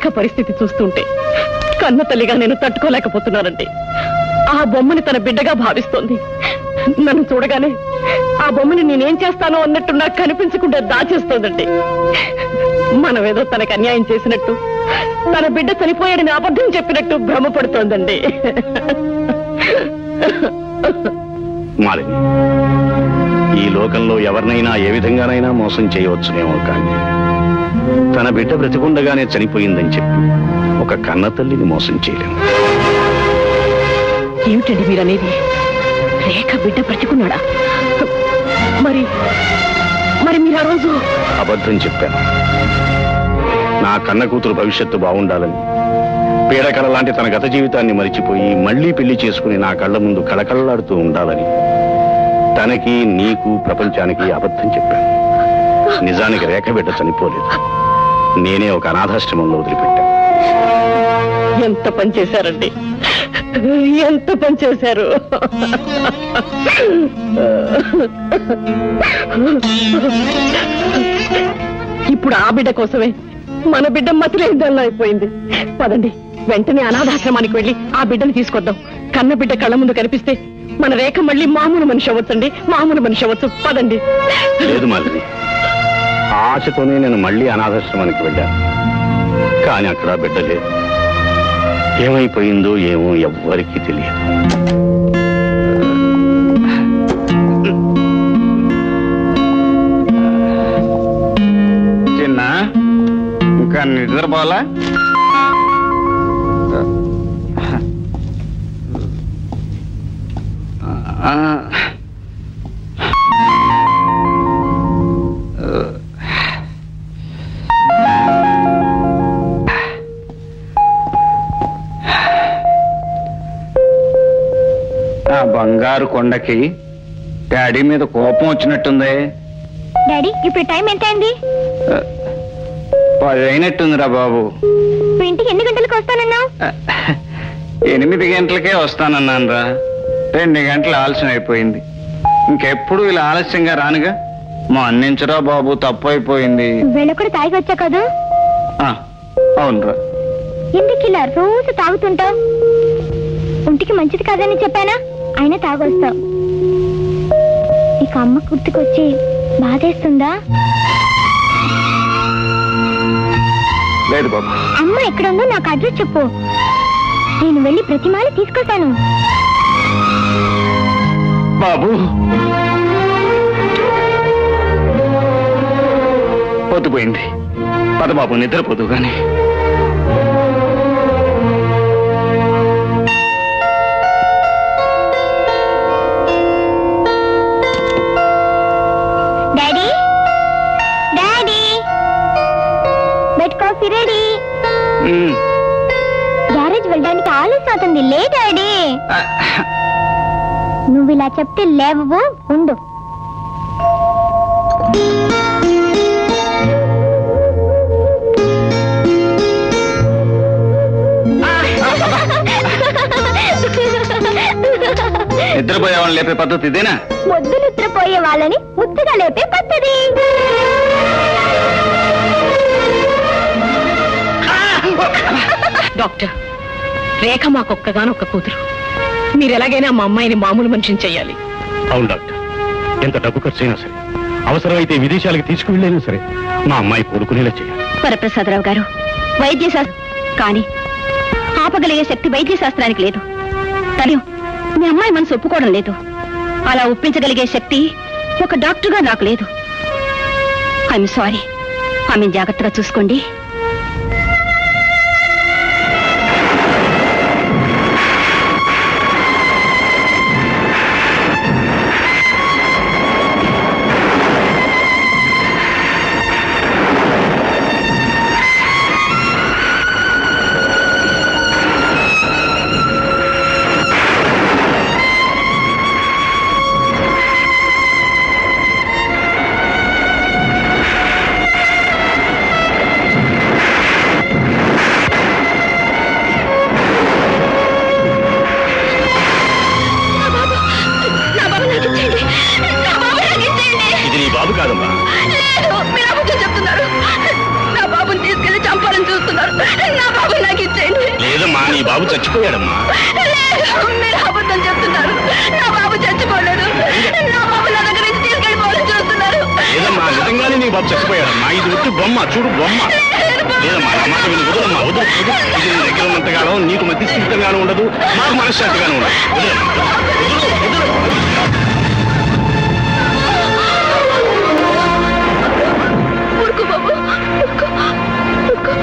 D: రేఖ పరిస్థితి చూస్తుంటే కన్న తల్లిగా నేను తట్టుకోలేకపోతున్నానండి ఆ బొమ్మని తన బిడ్డగా భావిస్తోంది నన్ను చూడగానే ఆ బొమ్మని నేనేం చేస్తానో అన్నట్టు నాకు కనిపించకుండా దాచేస్తోందండి మనమేదో తనకు అన్యాయం చేసినట్టు తన బిడ్డ చనిపోయాడని అబద్ధం చెప్పినట్టు భ్రమపడుతోందండి
I: మాలిని ఈ లోకంలో ఎవరినైనా ఏ విధంగానైనా మోసం చేయవచ్చునేమో కానీ తన బిడ్డ బ్రతికుండగానే చనిపోయిందని చెప్పి ఒక కన్న తల్లిని మోసం చేయలేము
D: ఏమిటండి మీరనేది రేఖ బిడ్డ బ్రతికున్నాడా మరి మరి మీరు ఆ రోజు
I: అబద్ధం చెప్పాను నా కన్న కూతురు భవిష్యత్తు బాగుండాలని పీడకల లాంటి తన గత జీవితాన్ని మరిచిపోయి మళ్ళీ పెళ్లి చేసుకుని నా కళ్ళ ముందు కళకళలాడుతూ ఉండాలని తనకి నీకు ప్రపంచానికి అబద్ధం చెప్పాను నిజానికి రేఖ బిడ్డ చనిపోలేదు నేనే ఒక అనాథాశ్రమంలో వదిలిపెట్టాను
D: ఎంత పని చేశారండి ఎంత పని చేశారు ఇప్పుడు ఆ బిడ్డ కోసమే మన బిడ్డ మతిలేదల్లా అయిపోయింది పదండి వెంటనే అనాథాశ్రమానికి వెళ్ళి ఆ బిడ్డను తీసుకొద్దాం కన్న బిడ్డ కళ్ళ ముందు కనిపిస్తే మన రేఖ మళ్ళీ మామూలు మనిషి అవ్వచ్చండి మామూలు మనిషి అవ్వచ్చు పదండి
I: లేదు మాలిని ఆ ఆశతోనే నేను మళ్ళీ అనాథాశ్రమానికి వెళ్ళాను కానీ అక్కడ బిడ్డ లేదు ఏమైపోయిందో ఏమో ఎవ్వరికీ తెలియదు
C: చిన్న ఇంకా నిద్రపోలా ఆ. ఆ బంగారు కొండకి డాడీ మీద కోపం వచ్చినట్టుంది
F: డాడీ ఇప్పుడు టైం ఎంత అయింది
C: పది అయినట్టుందిరా బాబు
F: నువ్వు ఇంటికి ఎన్ని గంటలకు వస్తానన్నావు
C: ఎనిమిది గంటలకే వస్తానన్నాను రా రెండు గంటలు ఆలస్యం అయిపోయింది ఇంకెప్పుడు ఇలా ఆలస్యంగా రానుగా మా అన్నించరా బాబు తప్పు అయిపోయింది
F: వేళ కూడా తాగి వచ్చా కదా
C: ఆ, అవునురా
F: ఎందుకు ఇలా రోజు తాగుతుంటావు ఒంటికి మంచిది కాదని చెప్పానా అయినా తాగొస్తావు ఇక అమ్మ గుర్తుకొచ్చి బాధేస్తుందా
C: లేదు బాబు
F: అమ్మ ఎక్కడుందో నాకు అడ్రస్ చెప్పు నేను వెళ్ళి ప్రతిమాని తీసుకొస్తాను
C: బాబు పొద్దుపోయింది పద బాబు నిద్రపోదు కానీ
F: daddy daddy bed coffee ready
C: ఉమ్.
F: గ్యారేజ్ వెళ్ళడానికి ఆలస్యం అవుతుంది లే డాడీ
C: ఆ,
F: నువ్వు ఇలా చెప్తే లేవవు ఉండు
C: నిద్రపోయేవాళ్ళని లేపే పద్ధతి ఇదేనా
F: మొద్దు నిద్రపోయే వాళ్ళని ముద్దుగా లేపే పద్ధతి
D: డాక్టర్ రేఖ మాకొక్కగానొక్క కూతురు మీరు ఎలాగైనా మా అమ్మాయిని మామూలు మనిషిని చెయ్యాలి
I: అవును డాక్టర్ ఎంత డబ్బు ఖర్చు అయినా సరే అవసరమైతే విదేశాలకు తీసుకువెళ్ళైనా సరే మా అమ్మాయి కోరుకునేలా చేయాలి
A: వరప్రసాదరావు గారు వైద్య శాస్త్రం కానీ ఆపగలిగే శక్తి వైద్య శాస్త్రానికి లేదు తను మీ అమ్మాయి మనసు ఒప్పుకోవడం లేదు అలా ఒప్పించగలిగే శక్తి ఒక డాక్టర్గా నాకు లేదు ఐఎమ్ సారీ ఆమె జాగ్రత్తగా చూసుకోండి
F: డాడీ
I: బాబు చచ్చిపోయాడమ్మా
A: మీరు అబద్ధం చెప్తున్నారు నా బాబు చచ్చిపోలేదు నా బాబు నా దగ్గర నుంచి తీసుకెళ్ళిపోవాలని చూస్తున్నారు
I: లేదమ్మా నిజంగానే నీ బాబు చచ్చిపోయాడమ్మా ఇది వచ్చి బొమ్మ చూడు బొమ్మ లేదమ్మా నా మాట విని వదలమ్మా వదులు వదులు. ఇది నీ దగ్గర ఉన్నంతకాలం నీకు మధ్యస్థితంగానూ ఉండదు నాకు మనశ్శాంతిగానూ ఉండదు వదలమ్మా. వదులు, వదులు.
A: ఊరుకో బాబు ఊరుకో ఊరుకో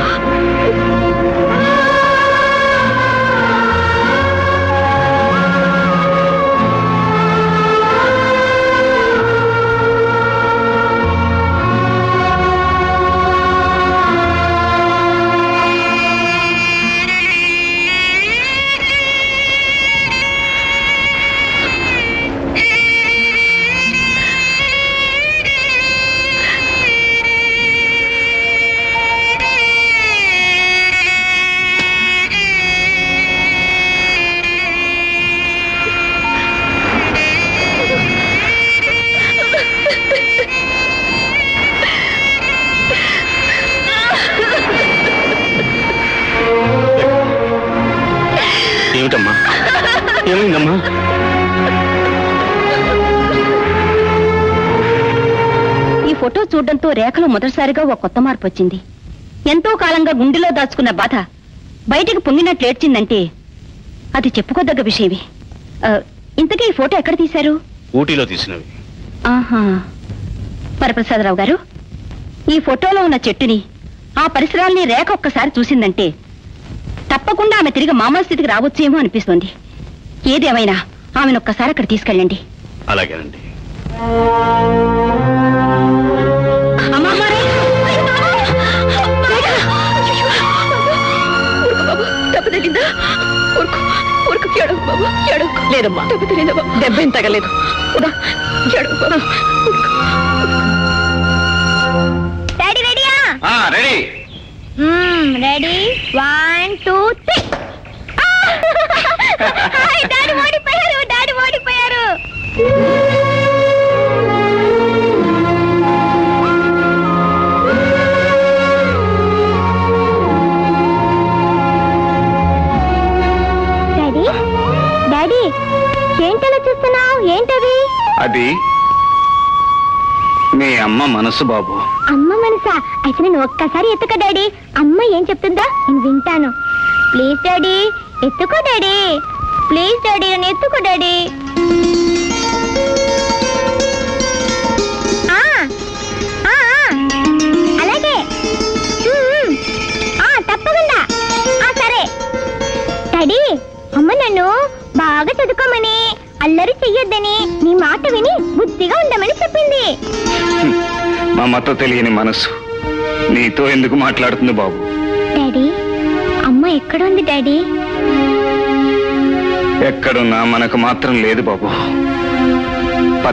I: ఏమిటమ్మా ఏమైందమ్మా
J: ఈ ఫోటో చూడడంతో రేఖలో మొదటిసారిగా ఒక కొత్త మార్పు వచ్చింది ఎంతో కాలంగా గుండెలో దాచుకున్న బాధ బయటికి పొంగినట్లు ఏడ్చిందంటే అది చెప్పుకోదగ్గ విషయమే ఆ, ఇంతకీ ఈ ఫోటో ఎక్కడ తీశారు
I: ఊటీలో తీసినవి
J: ఆహా వరప్రసాదరావు గారు ఈ ఫోటోలో ఉన్న చెట్టుని ఆ పరిసరాల్ని రేఖ ఒక్కసారి చూసిందంటే తప్పకుండా ఆమె తిరిగి మామూలు స్థితికి రావచ్చేమో అనిపిస్తోంది ఏదేమైనా ఆమెను ఒక్కసారి అక్కడ తీసుకెళ్ళండి
I: అలాగేనండి
A: అమ్మా మరి ఊరుకో బాబు దెబ్బ తగిలిందా ఊరుకో ఊరుకో ఏడవకు బాబు ఏడవకు
D: లేదమ్మా
A: దెబ్బ తగిలిందా బాబు
D: దెబ్బ ఏం తగలేదు
A: ఉదా ఏడవకు బాబు
F: డాడీ రెడీయా
C: ready
F: ready one two three daddy ఓడిపోయారు డాడీ ఓడిపోయారు డాడీ డాడీ ఏంటలా చూస్తున్నావు ఏంటవి
C: అది మీ అమ్మ మనసు బాబు
F: అమ్మ మనసా అయితే నేను ఒక్కసారి ఎత్తుకో డాడీ అమ్మ ఏం చెప్తుందా నేను వింటాను ప్లీజ్ డాడీ ఎత్తుకో డాడీ ప్లీజ్ డాడీ నన్ను ఎత్తుకో డాడీ ఆ, ఆ, ఆ, అలాగే ఉమ్, ఉమ్. ఆ, తప్పకుండా ఆ, సరే డాడీ అమ్మ నన్ను బాగా చదువుకోమని అల్లరి చెయ్యొద్దని నీ మాట విని బుద్ధిగా ఉండమని చెప్పింది
C: మా మత తెలియని మనసు నీతో ఎందుకు మాట్లాడుతుంది బాబు
F: డాడీ అమ్మ ఎక్కడుంది డాడీ
C: ఎక్కడున్నా మనకు మాత్రం లేదు బాబు పద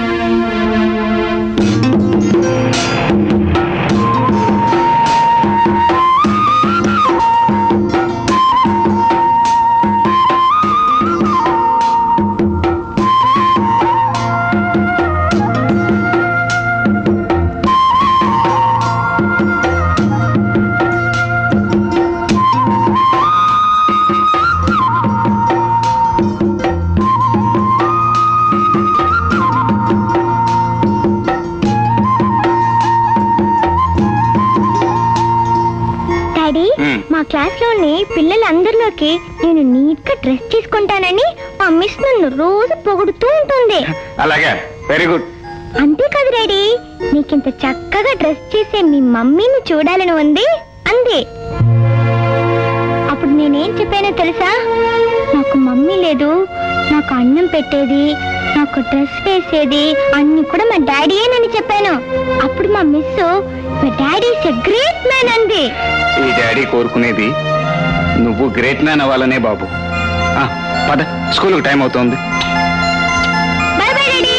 F: డాడీ
C: మ్మ్.
F: మా క్లాస్ లోని పిల్లలందరిలోకి నేను నీట్ గా డ్రెస్ చేసుకుంటానని మా మిస్ నన్ను రోజు పొగుడుతూ ఉంటుంది
C: అలాగే వెరీ గుడ్
F: అంతేకాదు డాడీ నీకింత చక్కగా డ్రెస్ చేసే మీ మమ్మీని చూడాలని ఉంది అంది అప్పుడు నేనేం చెప్పానో తెలుసా నాకు మమ్మీ లేదు నాకు అన్నం పెట్టేది నాకు డ్రెస్ వేసేది అన్ని కూడా మా డాడీయేనని చెప్పాను అప్పుడు మా మిస్ మా daddy is a great man అంది
C: ఈ డాడీ కోరుకునేది నువ్వు గ్రేట్ మ్యాన్ అవ్వాలనే బాబు ఆ, పద స్కూల్కి టైం అవుతోంది
F: బాయ్ బాయ్ డాడీ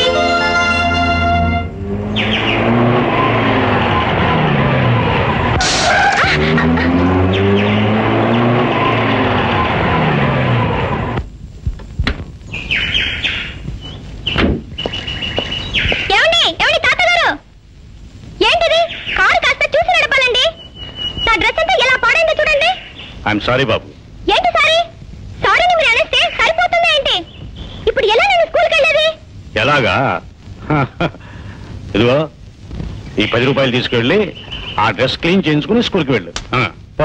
F: ఏమండి ఏమండి తాతగారు ఏంటిది కారు కాస్త చూసి నడపాలండి నా డ్రెస్ అంతా ఎలా పాడైందో చూడండి
I: ఐఎమ్ సారీ బాబు
F: ఏంటి సారీ
I: ఎలాగా ఇదిగో ఈ పది రూపాయలు తీసుకెళ్ళి ఆ డ్రెస్ క్లీన్ చేయించుకుని స్కూల్కి వెళ్ళు ఆ, పో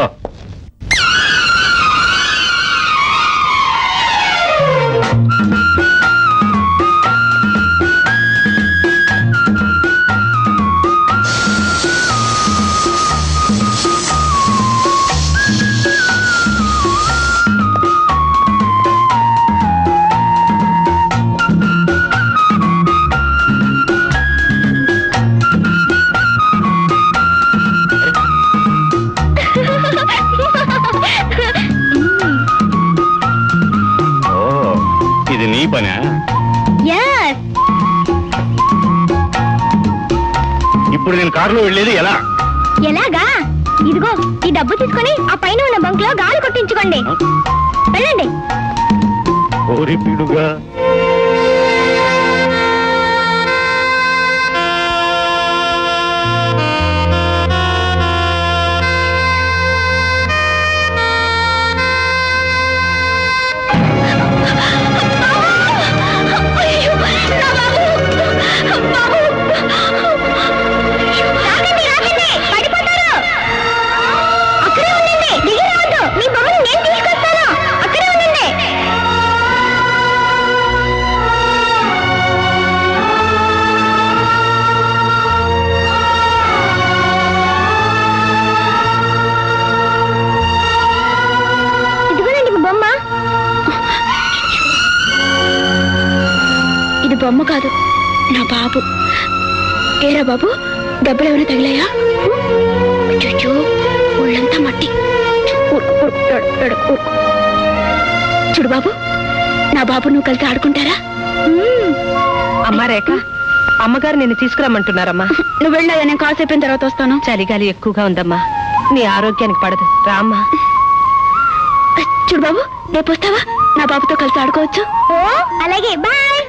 I: ఓ ఇది నీ పనా
F: ఎస్
I: ఇప్పుడు నేను కారులో వెళ్ళేది ఎలా
F: ఎలాగా ఇదిగో ఈ డబ్బు తీసుకొని ఆ పైన ఉన్న బంక్ లో గాలి కొట్టించుకోండి వెళ్ళండి
I: ఓరి పిడుగా
F: అయ్యో, నా బాబు! బాబు! రాకండి, రాకండి, పడిపోతారు. అక్కడే ఉండండి, దిగి రావద్దు. మీ బొమ్మను నేను తీసుకొస్తాను. అక్కడే ఉండండి. ఇదిగోనండి మీ బొమ్మ
A: ఇది బొమ్మ కాదు నా బాబు ఏరా బాబు దెబ్బలు ఏమైనా తగిలాయా అచ్చచ్చో, ఒళ్ళంతా మట్టి ఊరుకో, ఊరుకో, ఏడు, ఏడు, ఊరుకో. చూడు బాబు నా బాబు నువ్వు కలిసి ఆడుకుంటారా
D: అమ్మా రేఖ అమ్మగారు నిన్ను తీసుకురమ్మంటున్నారమ్మా
A: నువ్వు వెళ్ళాయా నేను కాసేపు అయిన తర్వాత వస్తాను
D: చలిగాలి ఎక్కువగా ఉందమ్మా నీ ఆరోగ్యానికి పడదు రామ్మా
A: చూడు బాబు రేపు వస్తావా నా బాబుతో కలిసి ఆడుకోవచ్చు
F: ఓ అలాగే బాయ్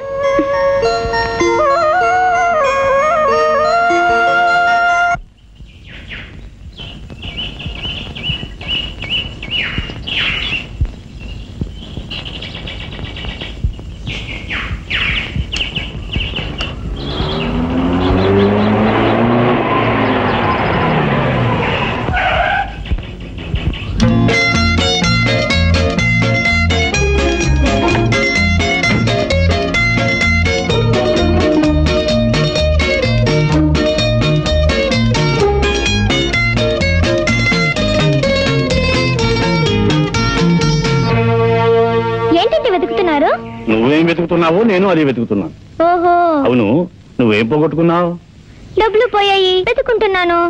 F: ఏంటంటే వెతుకుతున్నారు
I: నువ్వేం వెతుకుతున్నావో నేను అది వెతుకుతున్నాను
F: ఓహో
I: అవును నువ్వేం పోగొట్టుకున్నావు
F: డబ్బులు పోయాయి వెతుకుంటున్నాను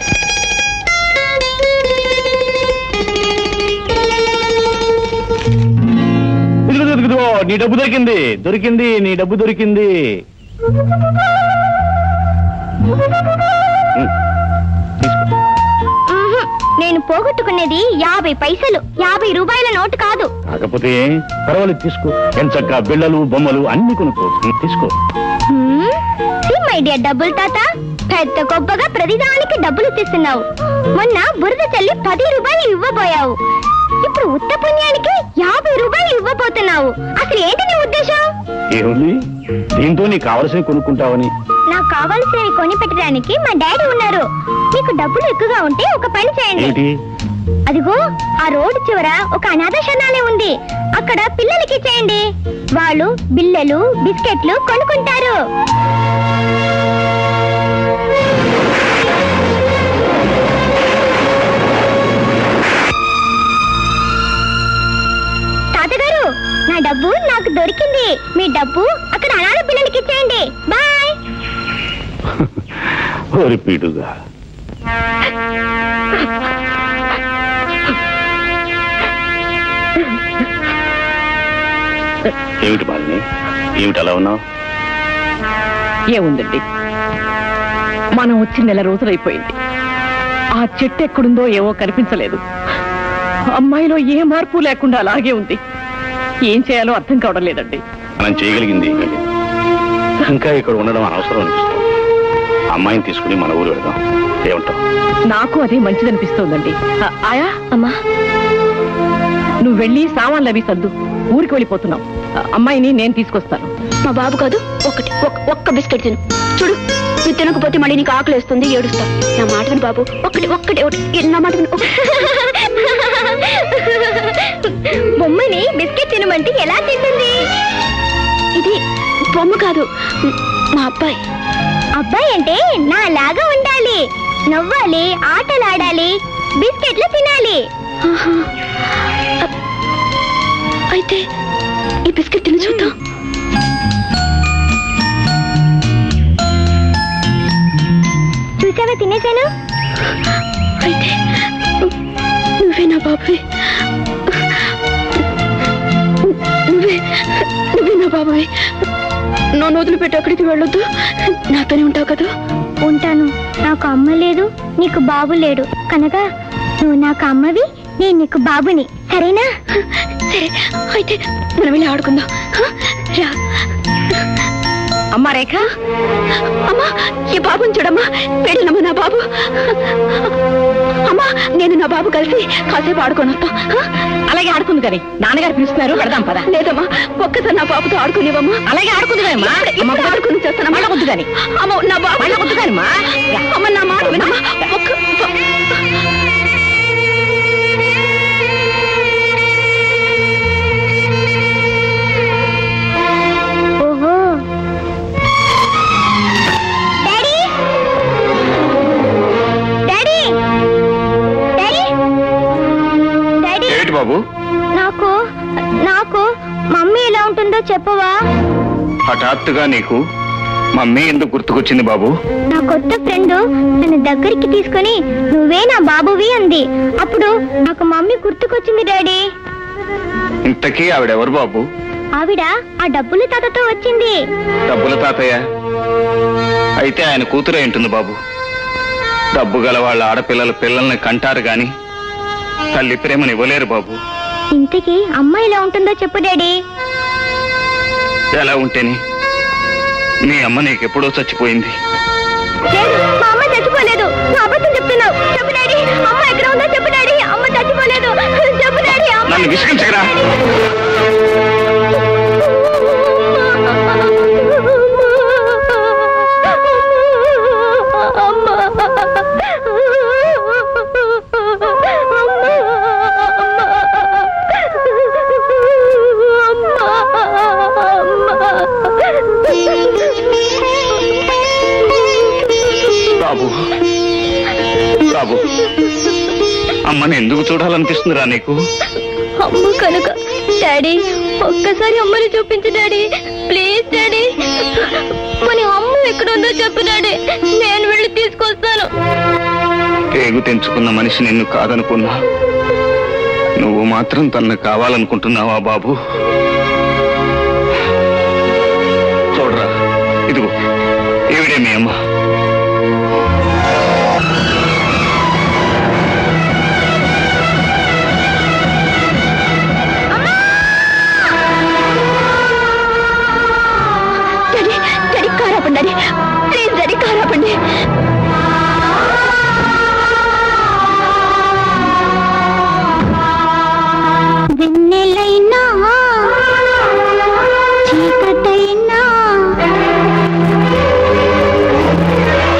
I: ఇదిగో ఇదిగో, ఇదిగో నీ డబ్బు దొరికింది దొరికింది నీ డబ్బు దొరికింది ఉమ్, తీసుకో
F: ఉహు, నేను పోగొట్టుకునేది యాభై పైసలు యాభై రూపాయల నోటు కాదు
I: కాకపోతే పర్వాలేదు తీసుకో ఎంచక్క బిళ్ళలు బొమ్మలు అన్ని కొనుక్కో ఉమ్, తీసుకో
F: మై డియర్ డబ్బులు తాత పెద్ద గొప్పగా ప్రతిదానికి డబ్బులు తీస్తున్నావు మొన్న బురద చల్లి పది రూపాయలు ఇవ్వబోయావు ఇప్పుడు ఉత్త పుణ్యానికి యాభై రూపాయలు ఇవ్వబోతున్నావు అసలు ఏంటి నీ ఉద్దేశం
I: ఏముంది దీంతో నీకు కావలసినవి కొనుక్కుంటావని
F: నాకు కావాల్సినవి కొని పెట్టడానికి మా డాడీ ఉన్నారు మీకు డబ్బులు ఎక్కువగా ఉంటే ఒక పని చేయండి
I: ఏంటి
F: అదిగో ఆ రోడ్డు చివర ఒక అనాథ శరణాలయం ఉంది అక్కడ పిల్లలకి చేయండి వాళ్ళు బిల్లలు బిస్కెట్లు కొనుక్కుంటారు తాతగారు నా డబ్బు నాకు దొరికింది మీ డబ్బు అక్కడ అనాథ పిల్లలకి ఇచ్చేయండి బాయ్
I: ఓరి పీడుగా ఏమిటి బాలిని ఏమిటి అలా ఉన్నావు
D: ఏముందండి మనం వచ్చి నెల రోజులైపోయింది ఆ చెట్టు ఎక్కడుందో ఏవో కనిపించలేదు అమ్మాయిలో ఏ మార్పు లేకుండా అలాగే ఉంది ఏం చేయాలో అర్థం కావడం లేదండి
I: మనం చేయగలిగింది ఏమీ లేదు. ఇంకా ఇక్కడ ఉండడం అనవసరం అనిపిస్తుంది అమ్మాయిని తీసుకుని మన ఊరు వెళ్దాం ఏమంటావు
D: నాకు అదే మంచిదనిపిస్తోందండి ఆ, ఆయా
F: అమ్మా
D: నువ్వు వెళ్ళి సామాన్లు అవి సర్దు ఊరికి వెళ్ళిపోతున్నావు ఆ, అమ్మాయిని నేను తీసుకొస్తాను
A: మా బాబు కాదు ఒకటి ఒక్క- ఒక్క బిస్కెట్ తిను చూడు నువ్వు తినకపోతే మళ్ళీ నీకు ఆకలి వేస్తుంది ఏడుస్తావు నా మాట విను బాబు ఒక్కటి ఒక్కటి ఒకటి నా మాట విను
F: బొమ్మని బిస్కెట్ తినమంటే ఎలా తింటుంది
A: ఇది బొమ్మ కాదు మా అబ్బాయి
F: అబ్బాయి అంటే నాలాగా ఉండాలి నవ్వాలి ఆటలాడాలి బిస్కెట్లు తినాలి
A: ఆహా. అ- అయితే ఈ బిస్కెట్ తిని చూద్దాం
F: చూసావా తినేసాను
A: అయితే ను- నువ్వే నా బాబువి నువ్వే నువ్వే నా బాబువి నన్ను వదిలిపెట్టి ఎక్కడికి వెళ్ళొద్దు నాతోనే ఉంటావు కదా
F: ఉంటాను నాకు అమ్మ లేదు నీకు బాబు లేడు కనుక నువ్వు నాకు అమ్మవి నేను నీకు బాబుని సరేనా
A: సరే అయితే మనం వెళ్ళి ఆడుకుందాం హ? రా
D: అమ్మా రేఖ
A: అమ్మా ఈ బాబుని చూడమ్మా వెళ్ళినమ్మా నా బాబు అమ్మా నేను నా బాబు కలిసి కాసేపు ఆడుకొని వస్తాం హ?
D: అలాగే ఆడుకుంది కానీ నాన్నగారు పిలుస్తున్నారు పెడదాం పద
A: లేదమ్మా ఒక్కసారి నా బాబుతో ఆడుకునేవమ్మా
D: అలాగే ఆడుకుంది కానీ
A: ఇప్పుడు ఆడుకుని చేస్తానమ్మా
D: మళ్ళా వద్దు కానీ
A: అమ్మ నా బాబు
D: మళ్ళా వద్దు కానీ మా
A: అమ్మ నా మాట వినమ్మా ఒక్క
F: ఓహో డాడీ డాడీ డాడీ డాడీ
C: ఏమిటి బాబు
F: నాకు నాకు మమ్మీ ఎలా ఉంటుందో చెప్పవా
C: హఠాత్తుగా నీకు మమ్మీ ఎందుకు గుర్తుకొచ్చింది బాబు
F: నా కొత్త ఫ్రెండ్ నన్ను దగ్గరికి తీసుకొని నువ్వే నా బాబువి అంది అప్పుడు నాకు మమ్మీ గుర్తుకొచ్చింది డాడీ
C: ఇంతకీ ఆవిడెవరు బాబు
F: ఆవిడ ఆ డబ్బుల తాతతో వచ్చింది
C: డబ్బుల తాతయ్య అయితే ఆయన కూతురే ఉంటుంది బాబు డబ్బు గల వాళ్ళ ఆడపిల్లల పిల్లల్ని కంటారు గాని తల్లి ప్రేమని ఇవ్వలేరు బాబు
F: ఇంతకీ అమ్మ ఎలా ఉంటుందో చెప్పు డాడీ
C: ఎలా ఉంటేని నీ అమ్మ నీకెప్పుడో చచ్చిపోయింది
F: లేదు మా అమ్మ చచ్చిపోలేదు నా అబద్ధం చెప్తున్నావు చెప్పు డాడీ అమ్మ ఎక్కడ ఉందో చెప్పు డాడీ అమ్మ చచ్చిపోలేదు చెప్పు డాడీ అమ్మ
C: నన్ను విసిగించగరా బాబు బాబు అమ్మని ఎందుకు చూడాలనిపిస్తుందిరా నీకు
F: అమ్మ కనుక డాడీ ఒక్కసారి అమ్మని చూపించు డాడీ ప్లీజ్ డాడీ మన అమ్మ ఎక్కడుందో చెప్పు డాడీ నేను వెళ్ళి తీసుకొస్తాను
C: పేగు తెంచుకున్న మనిషి నిన్ను కాదనుకున్నా నువ్వు మాత్రం తనను కావాలనుకుంటున్నావా బాబు చూడరా ఇదిగో ఏవిడే మీ అమ్మ
A: డాడీ డాడీ కార్ ఆపండి డాడీ ప్లీజ్ డాడీ కార్ ఆపండి
F: వెన్నెలైనా చీకటైనా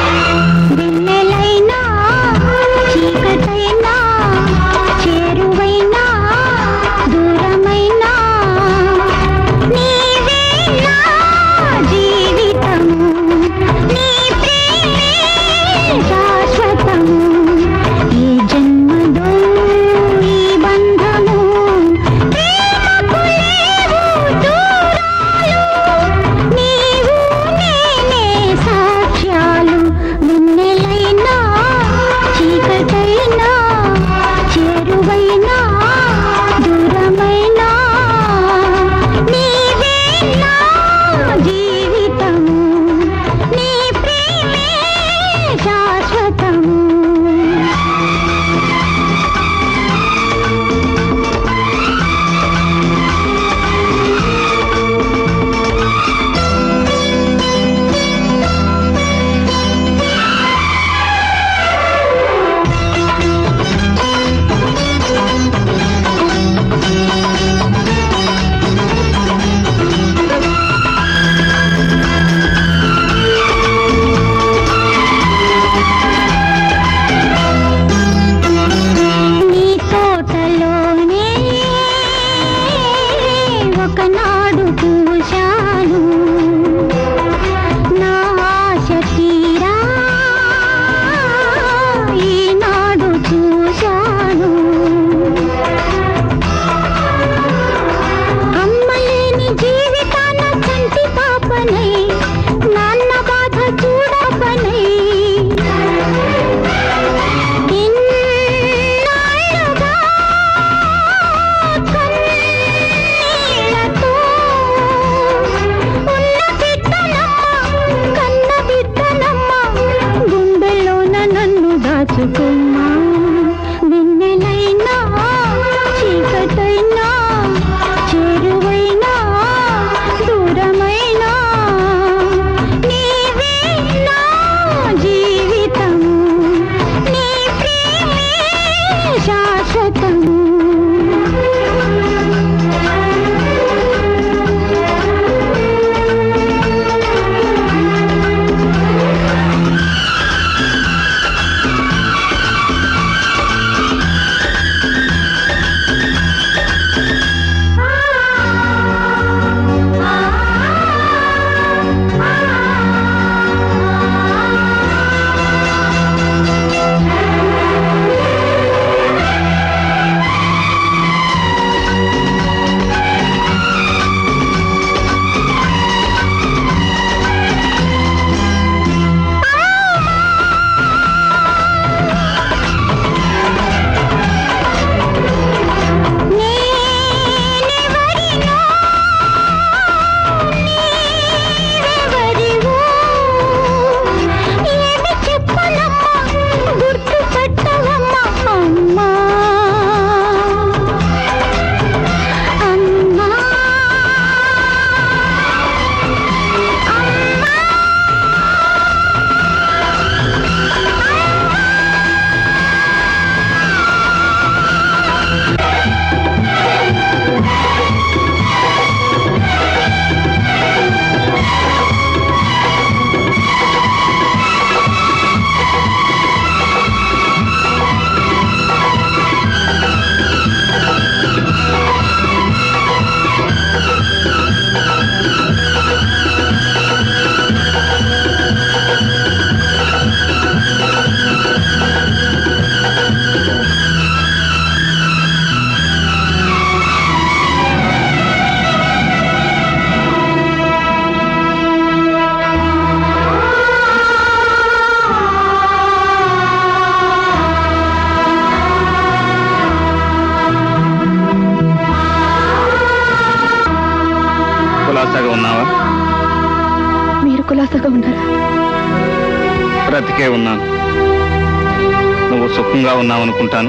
C: బ్రతికే ఉన్నాను నువ్వు సుఖంగా ఉన్నావు అనుకుంటాను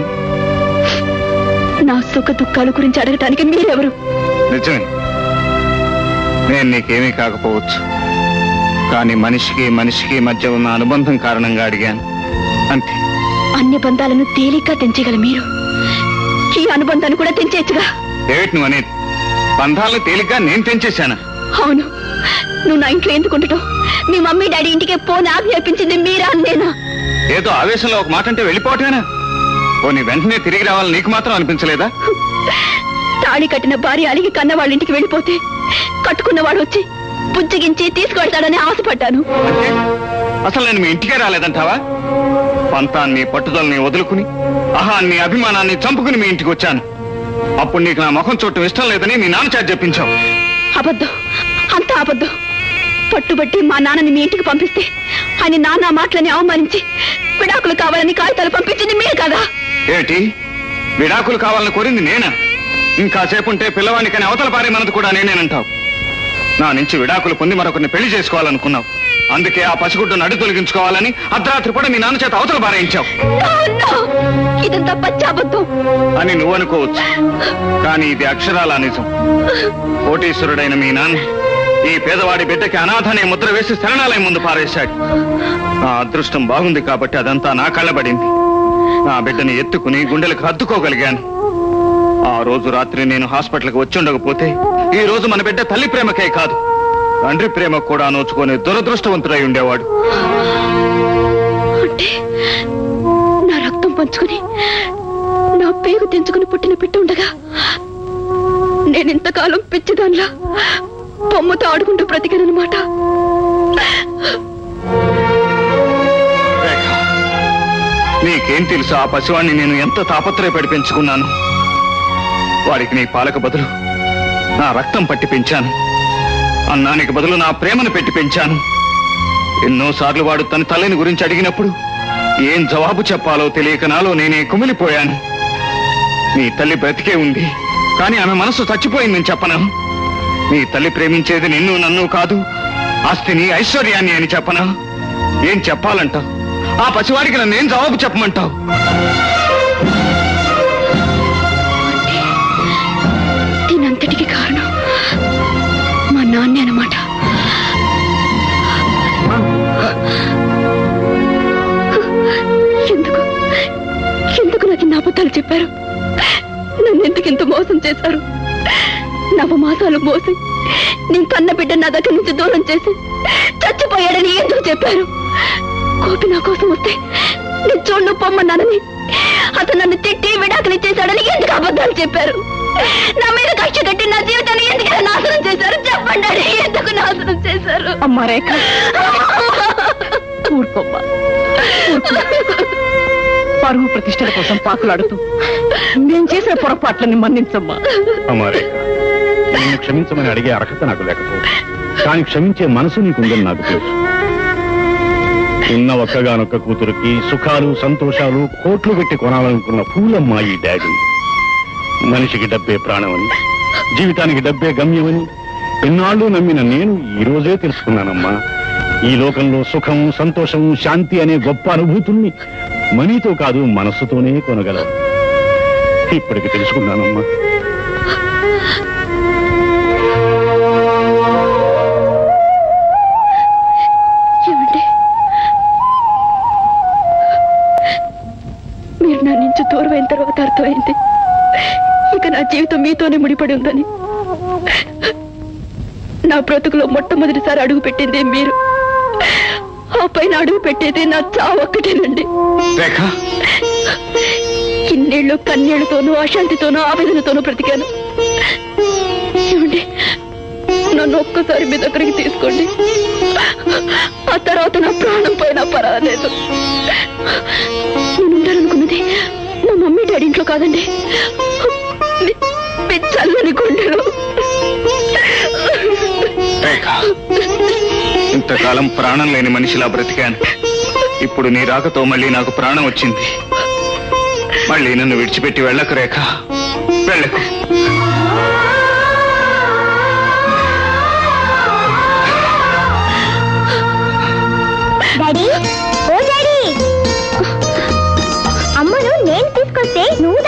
A: నా సుఖ దుఃఖాల గురించి అడగటానికి మీరెవరు
C: నిజమే నేను నీకేమీ కాకపోవచ్చు కానీ మనిషికి మనిషికి మధ్య ఉన్న అనుబంధం కారణంగా అడిగాను అంతే
A: అన్ని బంధాలను తేలిగ్గా తెంచగల మీరు ఈ అనుబంధాన్ని కూడా తెంచేయచ్చుగా
C: ఏమిటి నువ్వు అనేది బంధాలను తేలిగ్గా నేను తెంచేశాను
A: అవును నువ్వు నా ఇంట్లో ఎందుకు ఉండటం మీ మమ్మీ డాడీ ఇంటికి పోని ఆజ్ఞాపించింది మీరా నేనా
C: ఏదో ఆవేశంలో ఒక మాట అంటే వెళ్ళిపోవటమేనా పోనీ వెంటనే తిరిగి రావాలని నీకు మాత్రం అనిపించలేదా
A: తాళి కట్టిన భార్య అలిగి కన్న వాళ్ళ ఇంటికి వెళ్ళిపోతే కట్టుకున్నవాడు వచ్చి బుజ్జగించి తీసుకువెళ్తాడని ఆశపడ్డాను
C: అంటే అసలు నేను మీ ఇంటికే రాలేదంటావా పంతాన్ని పట్టుదలని వదులుకుని అహాన్ని అభిమానాన్ని చంపుకుని మీ ఇంటికి వచ్చాను అప్పుడు నీకు నా ముఖం చూడటం ఇష్టం లేదని మీ నాన్న చేత చెప్పించావు
A: అబద్ధం అంతా అబద్ధం పట్టుబట్టి మా నాన్నని మీ ఇంటికి పంపిస్తే ఆయన నాన్న మాటలని అవమానించి విడాకులు కావాలని కాగితాలు పంపించింది మీరు కదా
C: ఏమిటి విడాకులు కావాలని కోరింది నేనా ఇంకాసేపు ఉంటే పిల్లవాడిని కానీ అవతల పారేమన్నది కూడా నేనేనంటావు నా నుంచి విడాకులు పొంది మరొకరిని పెళ్లి చేసుకోవాలనుకున్నావు అందుకే ఆ పసిగుడ్డును అడ్డు తొలగించుకోవాలని అర్ధరాత్రి కూడా మీ నాన్న చేత అవతల పారేయించావు
A: No, no! ఇదంతా పచ్చి అబద్ధం
C: అని నువ్వు అనుకోవచ్చు కానీ ఇది అక్షరాల నిజం కోటీశ్వరుడైన మీ నాన్న ఈ పేదవాడి బిడ్డకి అనాథనే ముద్ర వేసి శరణాలయం ముందు పారేశాడు నా అదృష్టం బాగుంది కాబట్టి అదంతా నా కళ్ళబడింది నా బిడ్డని ఎత్తుకుని గుండెలకు హత్తుకోగలిగాను ఆ రోజు రాత్రి నేను హాస్పిటల్కి వచ్చి ఉండకపోతే ఈ రోజు మన బిడ్డ తల్లి ప్రేమకే కాదు తండ్రి ప్రేమ కూడా నోచుకొని దురదృష్టవంతుడై ఉండేవాడు
A: అంటే నా రక్తం పంచుకుని నా పేగు తెంచుకుని పుట్టిన బిడ్డ ఉండగా నేను ఇంతకాలం పిచ్చిదాన్లా బొమ్మతో ఆడుకుంటూ బ్రతికానమాట
C: రేఖ, నీకేం తెలుసు ఆ పసివాణ్ణి నేను ఎంత తాపత్రయపడి పెంచుకున్నాను వాడికి నీ పాలక బదులు నా రక్తం పట్టి పెంచాను అన్నానికి బదులు నా ప్రేమను పెట్టి పెంచాను ఎన్నోసార్లు వాడు తన తల్లిని గురించి అడిగినప్పుడు ఏం జవాబు చెప్పాలో తెలియక నాలో నేనే కుమిలిపోయాను నీ తల్లి బ్రతికే ఉంది కానీ ఆమె మనసు చచ్చిపోయిందని చెప్పను నీ తల్లి ప్రేమించేది నిన్ను నన్ను కాదు ఆస్తిని ఐశ్వర్యాన్ని అని చెప్పనా ఏం చెప్పాలంటావు ఆ పసివాడికి నన్ను ఏం జవాబు చెప్పమంటావు
A: దీనంతటికి కారణం మా నాన్నే అన్నమాట ఎందుకు ఎందుకు నాకు ఇన్ని అబద్ధాలు చెప్పారు నన్ను ఎందుకు ఇంత మోసం చేశారు నవమాసాలు మోసి నీ కన్న బిడ్డ నా దగ్గర నుంచి దూరం చేసి చచ్చిపోయాడని ఎందుకు చెప్పారు కోపి నా కోసం వస్తే నీ చూడు పొమ్మన్నానని అతను నన్ను తిట్టి విడాకులు ఇచ్చేశాడని ఎందుకు అబద్ధాలు చెప్పారు నా మీద కక్ష కట్టి నా జీవితాన్ని ఎందుకు నాశనం చేశారు చెప్పండి డాడీ, ఎందుకు నాశనం చేశారు
D: అమ్మా రేఖ ఊరుకోమ్మా ఊరుకో. పరువు ప్రతిష్టల కోసం పాకులాడుతూ నేను చేసిన పొరపాట్లని మన్నించమ్మా
I: అమ్మారే నిన్ను క్షమించమని అడిగే అర్హత నాకు లేకపోవచ్చు కానీ క్షమించే మనసు నీకుందని నాకు తెలుసు ఉన్న ఒక్కగానొక్క కూతురికి సుఖాలు సంతోషాలు కోట్లు పెట్టి కొనాలనుకున్న పూలమ్మ ఈ డాడీ మనిషికి డబ్బే ప్రాణమని జీవితానికి డబ్బే గమ్యమని ఎన్నాళ్ళు నమ్మిన నేను ఈ రోజే తెలుసుకున్నానమ్మా ఈ లోకంలో సుఖం సంతోషం శాంతి అనే గొప్ప అనుభూతుల్ని మనీతో కాదు మనస్సుతోనే కొనగలవు ఇప్పటికి తెలుసుకున్నానమ్మా
A: ఏమండి మీరు నా నుంచి దూరం అయిన తర్వాత అర్థమైంది ఇక నా జీవితం మీతోనే ముడిపడి ఉందని నా బ్రతుకులో మొట్టమొదటిసారి అడుగు పెట్టింది మీరు ఆ పైన అడుగు పెట్టేది నా చావు ఒక్కటేనండి
C: రేఖ
A: ఇన్నేళ్ళు కన్నీళ్లతోనూ అశాంతితోనూ ఆవేదనతోనూ బ్రతికాను ఏమండి నన్ను ఒక్కసారి మీ దగ్గరికి తీసుకోండి ఆ తర్వాత నా ప్రాణం పోయినా పర్వాలేదు నేను ఉండాలనుకున్నది మా మమ్మీ డాడీ ఇంట్లో కాదండి మీ- మీ చల్లని గుండెలో
C: రేఖ ఇంతకాలం ప్రాణం లేని మనిషిలా బ్రతికాను ఇప్పుడు నీ రాకతో మళ్ళీ నాకు ప్రాణం వచ్చింది మళ్ళీ నన్ను విడిచిపెట్టి వెళ్ళకు రేఖ వెళ్ళకు
F: డాడీ ఓ అమ్మను నేను తీసుకొస్తే నువ్వు